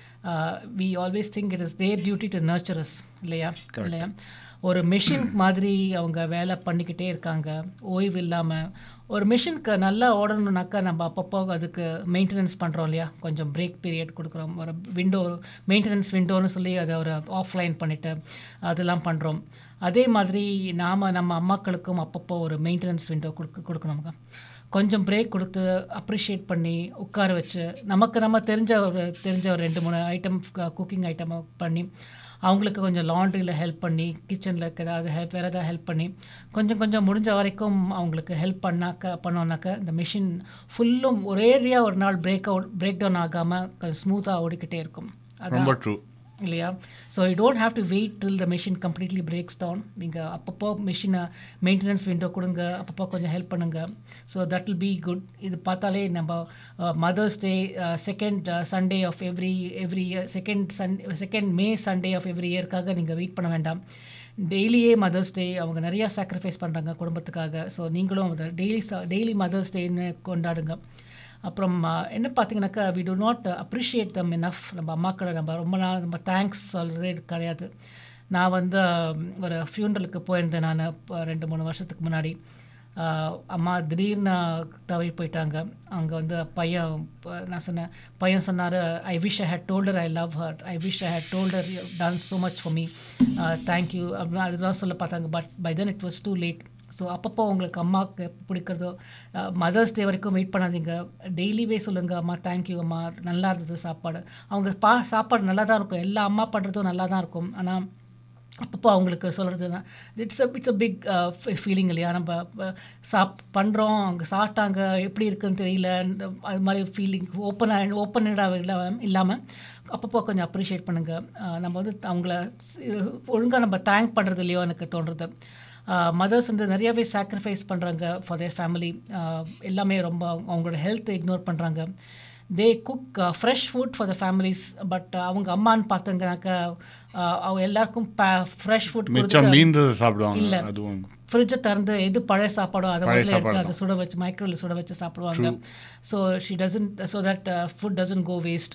we always think it is their duty to nurture us இல்லையா இல்லையா ஒரு machine மாதிரி அவங்க வேலை பண்ணிக்கிட்டே இருக்காங்க ஓய்வு இல்லாமல் ஒரு மிஷினுக்கு நல்லா ஓடணுன்னாக்கா நம்ம அப்பப்போ அதுக்கு மெயின்டெனன்ஸ் பண்ணுறோம் இல்லையா கொஞ்சம் பிரேக் பீரியட் கொடுக்குறோம் ஒரு விண்டோ மெயின்டெனன்ஸ் விண்டோன்னு சொல்லி அதை ஒரு ஆஃப்லைன் பண்ணிவிட்டு அதெல்லாம் பண்ணுறோம் அதே மாதிரி நாம் நம்ம அம்மாக்களுக்கும் அப்பப்போ ஒரு மெயின்டெனன்ஸ் விண்டோ கொடுக்க கொடுக்கணுங்க கொஞ்சம் பிரேக் கொடுத்து அப்ரிஷியேட் பண்ணி உட்கார வச்சு நமக்கு நம்ம தெரிஞ்ச ஒரு தெரிஞ்ச ஒரு ரெண்டு மூணு ஐட்டம் குக்கிங் ஐட்டம் பண்ணி அவங்களுக்கு கொஞ்சம் லாண்ட்ரியில் ஹெல்ப் பண்ணி கிச்சனில் ஏதாவது ஹெல்ப் வேறு ஏதாவது ஹெல்ப் பண்ணி கொஞ்சம் கொஞ்சம் முடிஞ்ச வரைக்கும் அவங்களுக்கு ஹெல்ப் பண்ணாக்க பண்ணோன்னாக்க இந்த மிஷின் ஃபுல்லும் ஒரேடியாக ஒரு நாள் பிரேக் அவுட் பிரேக் டவுன் ஆகாமல் கொஞ்சம் ஸ்மூத்தாக ஓடிக்கிட்டே இருக்கும் ரொம்ப ட்ரூ இல்லையா so you don't have to wait till the machine completely breaks down நீங்கள் அப்பப்போ மிஷினை மெயின்டெனன்ஸ் விண்டோ கொடுங்க அப்பப்போ கொஞ்சம் ஹெல்ப் பண்ணுங்கள் so that will be good இது பார்த்தாலே நம்ம mothers day second Sunday of every every year second sun second May Sunday of every இயர்க்காக நீங்கள் வெயிட் பண்ண வேண்டாம் டெய்லியே மதர்ஸ் டே அவங்க நிறையா சாக்ரிஃபைஸ் பண்ணுறாங்க குடும்பத்துக்காக ஸோ நீங்களும் டெய்லி டெய்லி மதர்ஸ் டேன்னு கொண்டாடுங்க அப்புறம் அஹ், என்ன பார்த்தீங்கன்னாக்கா we do not appreciate them enough நம்ம அம்மாக்களை நம்ம ரொம்ப நாள் நம்ம தேங்க்ஸ் சொல்கிறதே கிடையாது நான் வந்து அஹ், ஒரு ஃபியூனரலுக்கு போயிருந்தேன் நான் இப்போ ரெண்டு மூணு வருஷத்துக்கு முன்னாடி அஹ், அம்மா திடீர்னு தவறி போயிட்டாங்க அங்கே வந்து பையன் ப- நான் சொன்னேன் பையன் சொன்னார் I wish I had told her I love her I wish I had told her done so much for me thank you அப்படின்னு அதுதான் சொல்ல பார்த்தாங்க but by then it was too late so அப்பப்போ உங்களுக்கு அம்மாவுக்கு எப்போ பிடிக்கிறதோ மதர்ஸ் டே வரைக்கும் வெயிட் பண்ணாதீங்க டெய்லிவே சொல்லுங்கள் அம்மா தேங்க்யூ அம்மா நல்லா இருந்தது சாப்பாடு அவங்க பா சாப்பாடு நல்லா தான் இருக்கும் எல்லா அம்மா பண்ணுறதும் நல்லா தான் இருக்கும் ஆனால் அப்பப்போ அவங்களுக்கு சொல்கிறது it's a it's a big feeling இல்லையா நம்ம அஹ், சாப் பண்ணுறோம் அவங்க சாப்பிட்டாங்க எப்படி இருக்குன்னு தெரியல இந்த அது மாதிரி ஃபீலிங் ஓப்பன் ஓப்பனடாக இல்லாமல் இல்லாமல் அப்பப்போ கொஞ்சம் அப்ரிஷியேட் பண்ணுங்கள் நம்ம வந்து அவங்கள ஒழுங்காக நம்ம தேங்க் பண்ணுறது இல்லையோ எனக்கு தோன்றுறது மதர்ஸ் வந்து நிறையவே சாக்ரிஃபைஸ் பண்ணுறாங்க ஃபார் தேர் ஃபேமிலி எல்லாமே ரொம்ப அவங்களோட ஹெல்த்தை இக்னோர் பண்ணுறாங்க they cook fresh food for the families but அவங்க அம்மான்னு பார்த்தங்கனாக்கா அவங்க எல்லாருக்கும் ஃப்ரெஷ் ஃபுட் மிச்சம் மீந்ததை சாப்பிடுவாங்க இல்லை அதுவும் ஃப்ரிட்ஜை திறந்து எது பழைய சாப்பாடோ அதை பழைய முதல்ல எடுத்து சாப்பாடு அதை சுட வச்சு மைக்ரோவில் சுட வச்சு சாப்பிடுவாங்க so she doesn't so that food doesn't go waste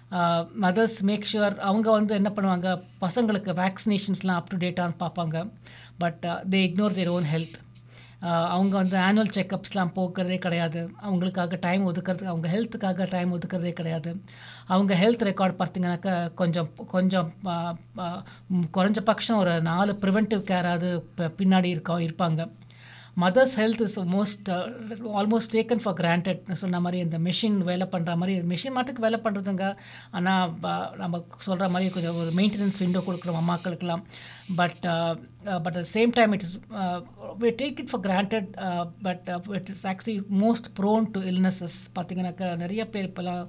mothers make sure அவங்க வந்து என்ன பண்ணுவாங்க பசங்களுக்கு வேக்சினேஷன்ஸ்லாம் அப் டு டேட்டான்னு பார்ப்பாங்க but they ignore their own health அவங்க வந்து ஆனுவல் செக்கப்ஸ்லாம் போக்குறதே கிடையாது அவங்களுக்காக டைம் ஒதுக்குறது அவங்க ஹெல்த்துக்காக டைம் ஒதுக்குறதே கிடையாது அவங்க ஹெல்த் ரெக்கார்ட் பார்த்தீங்கன்னாக்கா கொஞ்சம் கொஞ்சம் ஆ, ஆ, ம், குறைஞ்ச பட்சம் ஒரு நாலு ப்ரிவென்டிவ் கேராவது பின்னாடி இருக்கா இருப்பாங்க mothers health is most almost taken for granted சொன்ன மாதிரி இந்த மிஷின் வேலை பண்ணுற மாதிரி மிஷின் மாட்டுக்கு வேலை பண்ணுறதுங்க ஆனால் நம்ம சொல்கிற மாதிரி கொஞ்சம் ஒரு மெயின்டெனன்ஸ் விண்டோ கொடுக்குறோம் அம்மாக்களுக்கெல்லாம் but but at same time it is we take it for granted but it is actually most prone to illnesses பார்த்தீங்கன்னாக்கா நிறைய பேர் இப்போலாம்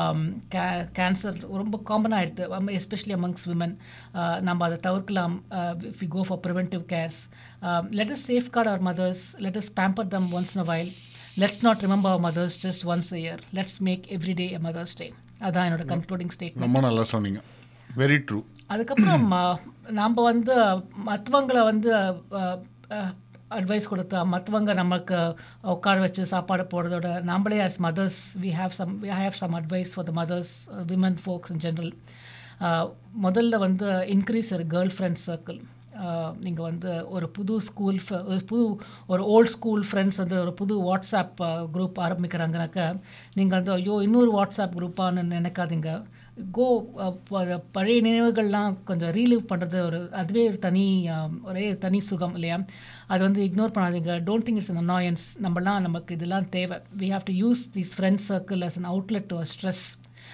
கே கேன்சர் ரொம்ப காமன் ஆகிடுது எஸ்பெஷலி அமங்ஸ் விமன் நம்ம அதை தவிர்க்கலாம் if you go for preventive cares let us safeguard our mothers let us pamper them once in a while let's not remember our mothers just once a year let's make every day a mother's day அதான் என்னோட concluding statement ரொம்ப நல்லா சொன்னீங்க very true அதுக்கப்புறம் நாம் வந்து மற்றவங்களை வந்து அட்வைஸ் கொடுத்தா மற்றவங்க நமக்கு உட்கார வச்சு சாப்பாடு போடுறதோட நம்மளே as mothers we have some we have some advice for the mothers women folks in general முதல்ல வந்து இன்க்ரீஸ் ஒரு கேர்ள் ஃப்ரெண்ட் சர்க்கிள் நீங்கள் வந்து ஒரு புது ஸ்கூல் புது ஒரு ஓல்ட் ஸ்கூல் ஃப்ரெண்ட்ஸ் வந்து ஒரு புது வாட்ஸ்அப் குரூப் ஆரம்பிக்கிறாங்கனாக்கா நீங்கள் வந்து ஐயோ இன்னொரு வாட்ஸ்அப் குரூப்பான்னு நினைக்காதீங்க கோ பழைய நினைவுகள்லாம் கொஞ்சம் ரீலீவ் பண்ணுறது ஒரு அதுவே ஒரு தனி அஹ், ஒரே தனி சுகம் இல்லையா அது வந்து இக்னோர் பண்ணாதீங்க don't think it's an annoyance நம்மலாம் நமக்கு இதெல்லாம் தேவை we have to use this friend circle as an outlet to stress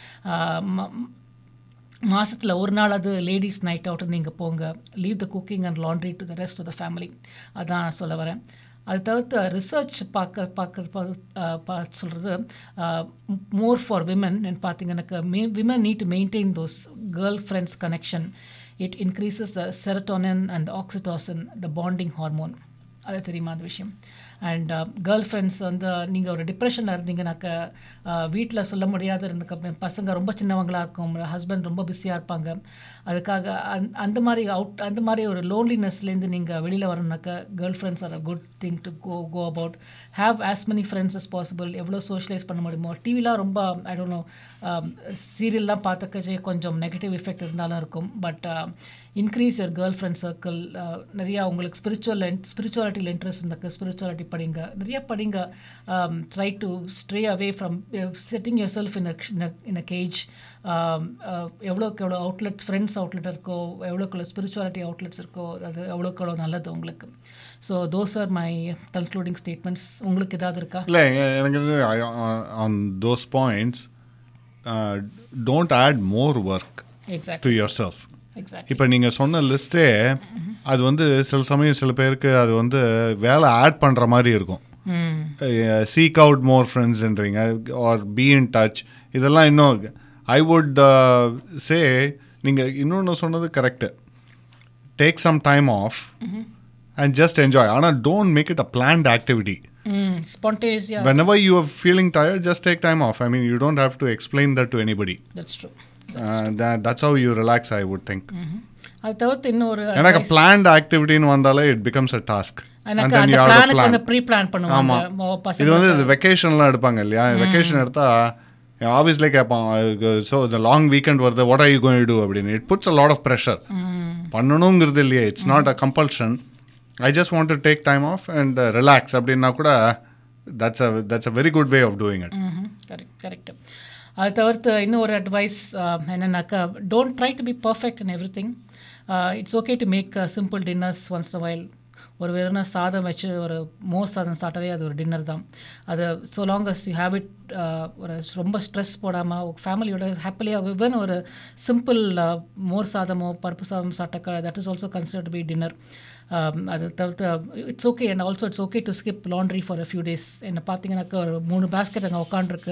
மாதத்தில் ஒரு நாள் அது லேடிஸ் நைட் அவுட் நீங்கள் போங்க leave the cooking and laundry to the rest of the family அதான் நான் சொல்ல வரேன் அது தவிர்த்து ரிசர்ச் பார்க்க பார்க்க சொல்கிறது மோர் ஃபார் விமன் பார்த்தீங்கன்னாக்கா may women need to maintain those girl friends connection it increases the serotonin and oxytocin the bonding hormone அது தெரியுமா அந்த விஷயம் அண்ட் கேர்ள் ஃப்ரெண்ட்ஸ் வந்து நீங்கள் ஒரு டிப்ரெஷனில் இருந்தீங்கன்னாக்க வீட்டில் சொல்ல முடியாத இருந்துக்க பசங்க ரொம்ப சின்னவங்களாக இருக்கும் ஹஸ்பண்ட் ரொம்ப பிஸியாக இருப்பாங்க அதுக்காக அந் அந்த மாதிரி அவுட் அந்த மாதிரி ஒரு லோன்லினஸ்லேருந்து நீங்கள் வெளியில் வரணுனாக்க girl friends are a good thing to go go about have as many friends as possible எவ்வளோ சோஷியலைஸ் பண்ண முடியுமோ டிவிலாம் ரொம்ப ஐ டோன்ட் நோ சீரியல்லாம் பார்த்துக்கச்சே கொஞ்சம் நெகட்டிவ் எஃபெக்ட் இருந்தாலும் இருக்கும் but increase your girl friend circle நிறையா உங்களுக்கு ஸ்பிரிச்சுவல் ஸ்பிரிச்சுவாலிட்டியில் இன்ட்ரெஸ்ட் இருந்தாக்க ஸ்பிரிச்சுவாலிட்டி படிங்க நிறைய படிங்க try to stray away from setting yourself in in a cage எவ்வளோக்கு எவ்வளோ அவுட்லெட் ஃப்ரெண்ட்ஸ் அவுட்லெட் இருக்கோ எவ்வளோக்கு எவ்வளோ ஸ்பிரிச்சுவாலிட்டி அவுட்லெட்ஸ் இருக்கோ அது எவ்வளோக்கு எவ்வளோ நல்லது உங்களுக்கு so those are my concluding statements உங்களுக்கு ஏதாவது இருக்கா இல்லை எனக்கு வந்து on those points don't add more work Exactly. To yourself Exactly. இப்போ நீங்கள் சொன்ன லிஸ்ட்டே அது வந்து சில சமயம் சில பேருக்கு அது வந்து வேலை ஆட் பண்ணுற மாதிரி இருக்கும் ம். சீக் அவுட் மோர் ஃப்ரெண்ட்ஸ்ன்றீங்க ஆர் பி இன் டச் இதெல்லாம் இன்னும் ஐ வுட் சே நீங்கள் இன்னொன்று சொன்னது correct take some time off and just enjoy ஆனால் don't make it a planned activity ம் ஸ்பான்டேனியஸாக whenever you are feeling tired just take time off i mean you don't have to explain that to anybody that's true uh, that, that's how you relax i would think அது தவிர்த்து இன்னொரு எனக்கு advice- plant ஆக்டிவிட்டின்னு வந்தாலே it becomes a task எனக்கு அந்த பிளானுக்கு வந்து pre plan பண்ணுவாங்க ஆமா மோ- பசங்க இது வந்து வெக்கேஷன்லாம் எடுப்பாங்க இல்லையா வெக்கேஷன் எடுத்தா ஆஃபீஸ்லேயே கேட்பான் ஸோ இந்த லாங் வீக்கெண்ட் வருது what are you going to அப்படின்னு it puts a lot of pressure பண்ணணுங்கிறது இல்லையே it's not a compulsion I just want to take time off and relax அப்படின்னா கூட that's a that's a very good way of doing it correct correct அது தவிர்த்து இன்னும் ஒரு advice என்னன்னாக்கா don't try to be perfect in everything it's okay to make simple dinners once a while ஒரு வெறும் சாதம் வச்சு ஒரு மோர் சாதம் சாப்பிட்டாலே அது ஒரு டின்னர் தான் அது so long as you have it ஒரு ரொம்ப ஸ்ட்ரெஸ் போடாமல் ஃபேமிலியோட ஹாப்பிலியாக இவன் ஒரு சிம்பிள் மோர் சாதமோ பருப்பு சாதம் சாப்பிட்டாக்கா that is also consider to be dinner அது தவிர்த்து it's okay and also it's okay to skip laundry for a few days என்னை பார்த்தீங்கன்னாக்கா ஒரு மூணு பேஸ்கெட் அங்கே உட்காந்துருக்கு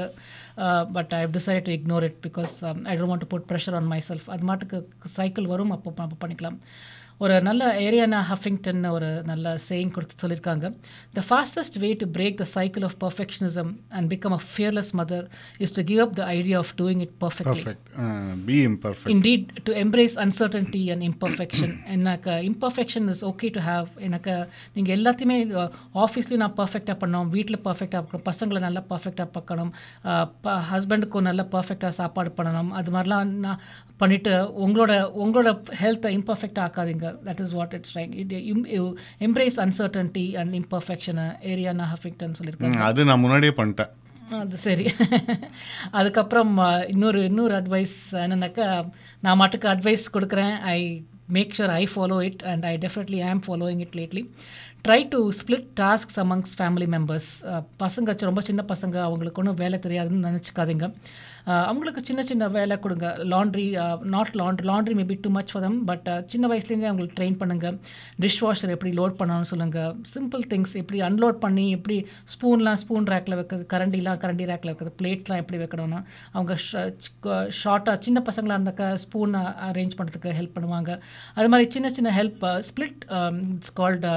but I decide to ignore it because I don't want to put pressure on myself அது மாட்டுக்கு சைக்கிள் வரும் அப்போ நம்ம பண்ணிக்கலாம் ஒரு நல்ல ஏரியானா ஹஃபிங்டன் ஒரு நல்ல சேயிங் கொடுத்து சொல்லியிருக்காங்க the fastest way to break the cycle of perfectionism and become a fearless mother is to give up the idea of doing it perfectly perfect be imperfect indeed to embrace uncertainty and imperfection எனக்கு imperfection is okay to have எனக்கு நீங்கள் எல்லாத்தையுமே ஆஃபீஸ்லேயும் நான் பர்ஃபெக்டாக பண்ணணும் வீட்டில் பர்ஃபெக்டாக பார்க்கணும் பசங்களை நல்லா பர்ஃபெக்டாக பார்க்கணும் ஹஸ்பண்டுக்கும் நல்லா பர்ஃபெக்டாக சாப்பாடு பண்ணணும் அது மாதிரிலாம் நான் பண்ணிவிட்டு உங்களோட உங்களோட ஹெல்த்தை இம்பர்ஃபெக்டாக ஆக்காதீங்க that is what it's right it embrace uncertainty and இம்பர்ஃபெக்ஷனை ஏரியானா ஹஃபிங்டன் சொல்லியிருக்காங்க அது நான் முன்னாடியே பண்ணிட்டேன் அது சரி அதுக்கப்புறம் அஹ், இன்னொரு இன்னொரு அட்வைஸ் என்னன்னாக்கா நான் மட்டுக்கு அட்வைஸ் கொடுக்குறேன் I make sure I follow it and I definitely I am following it lately try to split tasks amongst family members பசங்க சி- ரொம்ப சின்ன பசங்க அவங்களுக்கு ஒன்றும் வேலை தெரியாதுன்னு நினச்சிக்காதீங்க அஹ், அவங்களுக்கு சின்ன சின்ன வேலை கொடுங்க laundry not laundry laundry maybe too much for them but சின்ன வயசுலேருந்தே அவங்களுக்கு ட்ரெயின் பண்ணுங்கள் டிஷ் வாஷர் எப்படி லோட் பண்ணணும்னு சொல்லுங்கள் சிம்பிள் திங்ஸ் எப்படி அன்லோட் பண்ணி எப்படி ஸ்பூன்லாம் ஸ்பூன் ரேக்கில் வைக்கிறது கரண்டிலாம் கரண்டி ரேக்கில் வைக்கிறது பிளேட்ஸ்லாம் எப்படி வைக்கணும்னா அவங்க ஷார்ட்டாக சின்ன பசங்களாக இருந்தாக்கா ஸ்பூன் அரேஞ்ச் பண்ணுறதுக்கு ஹெல்ப் பண்ணுவாங்க அது மாதிரி சின்ன சின்ன ஹெல்ப் ஸ்பிளிட் இட்ஸ் கால்டு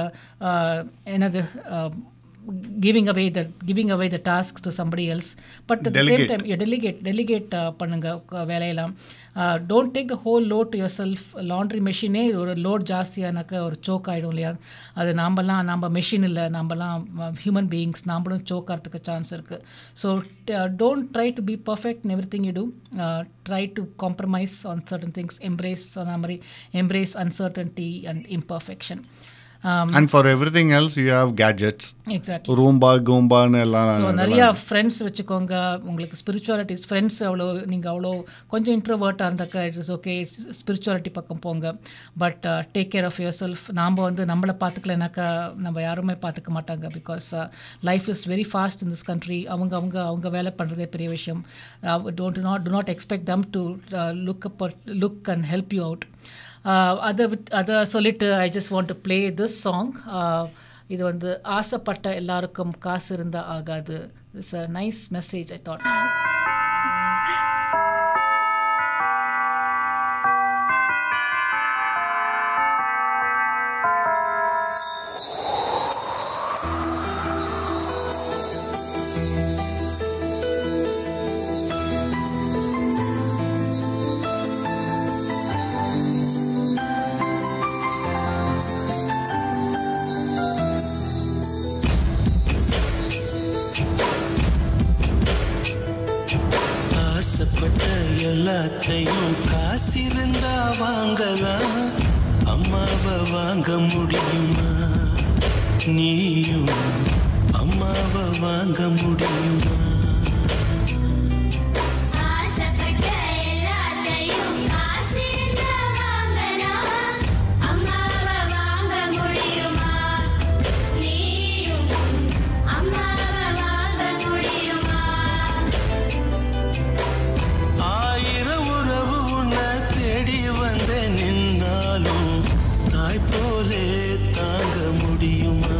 என்னது giving away the giving away the tasks to somebody else but at the same Delegate. time you delegate delegate uh, பண்ணுங்க க- வேலையெல்லாம் don't take the whole load to yourself laundry மெஷினே ஒரு load ஜாஸ்தியானாக்க ஒரு choke ஆகிடும் இல்லையா அது நாம்பலாம் நம்ம மெஷின் இல்லை நாம்பலாம் ஹியூமன் பீயிங்ஸ் நாம்பளும் சோக் ஆகிறதுக்கு சான்ஸ் இருக்குது so don't try to be perfect in everything you do try to compromise on certain things embrace சொன்ன மாதிரி embrace uncertainty and imperfection and for everything else you have gadgets exactly Roomba கூம்பான்னு எல்லாம் so நிறையா friends வச்சுக்கோங்க உங்களுக்கு ஸ்பிரிச்சுவாலிட்டிஸ் friends அவ்வளோ நீங்கள் அவ்வளோ கொஞ்சம் இன்ட்ரோவர்ட்டாக இருந்தாக்கா இட் இஸ் ஓகே ஸ்பிரிச்சுவாலிட்டி பக்கம் போங்க but take care of yourself நாம் வந்து நம்மளை பார்த்துக்கலனாக்கா நம்ம யாருமே பார்த்துக்க மாட்டாங்க because life is very fast in this country அவங்க அவங்க அவங்க வேலை பண்ணுறதே பெரிய விஷயம் don't not to not expect them to look up look and help you out அதை வித் அதை சொல்லிட்டு I just want to play this song இது வந்து ஆசைப்பட்ட எல்லாருக்கும் காசு இருந்தால் ஆகாது it's a nice message I thought ஆசைப்பட்ட எல்லாத்தையும் காசிருந்தா வாங்கலாம் அம்மாவை வாங்க முடியுமா நீயும் அம்மாவை வாங்க முடியுமா ஆசைப்பட்ட எல்லாத்தையும் காசிருந்தா வாங்கலாம் அம்மாவை வாங்க முடியுமா நீயும் அம்மாவை வாங்க முடியுமா ஆயிரம் உறவு உன்னை தேடி வந்த நின்னாலும் தாய் போலே தாங்க முடியுமா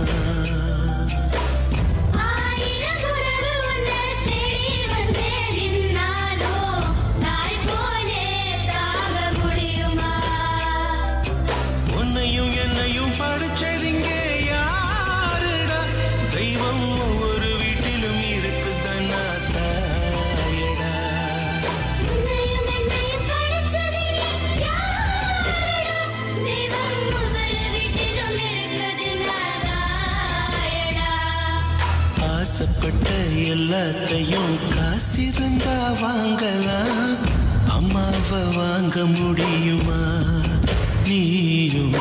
ஆயிரம் உறவு உன்னை தேடி வந்து நின்னாலோ தாய் போலே தாக முடியுமா உன்னையும் என்னையும் படிச்சதிங்க யாருடா தெய்வம் ஒவ்வொரு வீட்டிலும் இருக்குதன்னா தாயடா உன்னையும் என்னையும் படிச்சது யாரடா தெய்வம் ஒவ்வொரு வீட்டிலும் இருக்குது நாதாயடா ஆசைப்பட்ட எல்லாத்தையும் காசிருந்தா வாங்கலாம் அம்மாவை வாங்க முடியுமா நீயும்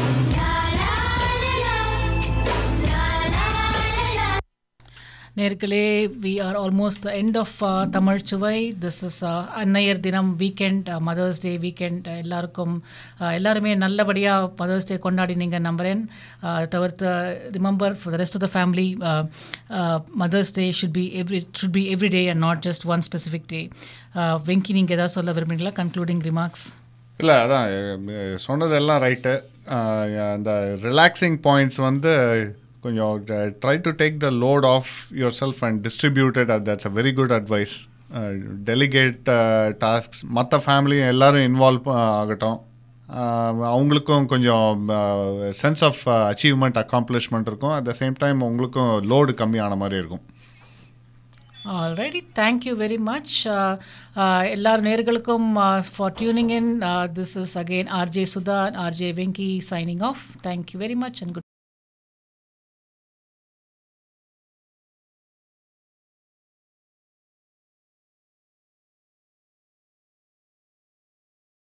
நேர்களே we are almost the end of Tamil Suvai this is அன்னையர் தினம் வீக்கெண்ட் மதர்ஸ் டே வீக்கெண்ட் எல்லாருக்கும் uh, எல்லாருமே நல்லபடியாக மதர்ஸ் டே கொண்டாடினீங்க நம்புகிறேன் uh, தவிர்த்து remember for the rest of the family mothers day should be every should be every day and not just one specific day Venky நீங்கள் ஏதாவது சொல்ல விரும்புறீங்களா கன்க்ளூடிங் ரிமார்க்ஸ் இல்லை அதான் அஹ், சொன்னதெல்லாம் ரைட்டு அந்த ரிலாக்ஸிங் பாயிண்ட்ஸ் வந்து கொஞ்சம் try to take the load of yourself and distributed that's a very good advice delegate tasks மற்ற ஃபேமிலியும் எல்லாரும் இன்வால்வ் ஆகட்டும் அஹ், அவங்களுக்கும் கொஞ்சம் சென்ஸ் ஆஃப் அச்சீவ்மெண்ட் அக்காம்ப்ளிஷ்மெண்ட் இருக்கும் அட் த சேம் டைம் உங்களுக்கும் லோடு கம்மியான மாதிரி இருக்கும் Alrighty, thank you very much. Uh, uh, எல்லார் நேர்களுக்கும் for tuning in this is again RJ Sudha RJ Venky signing off thank you very much and good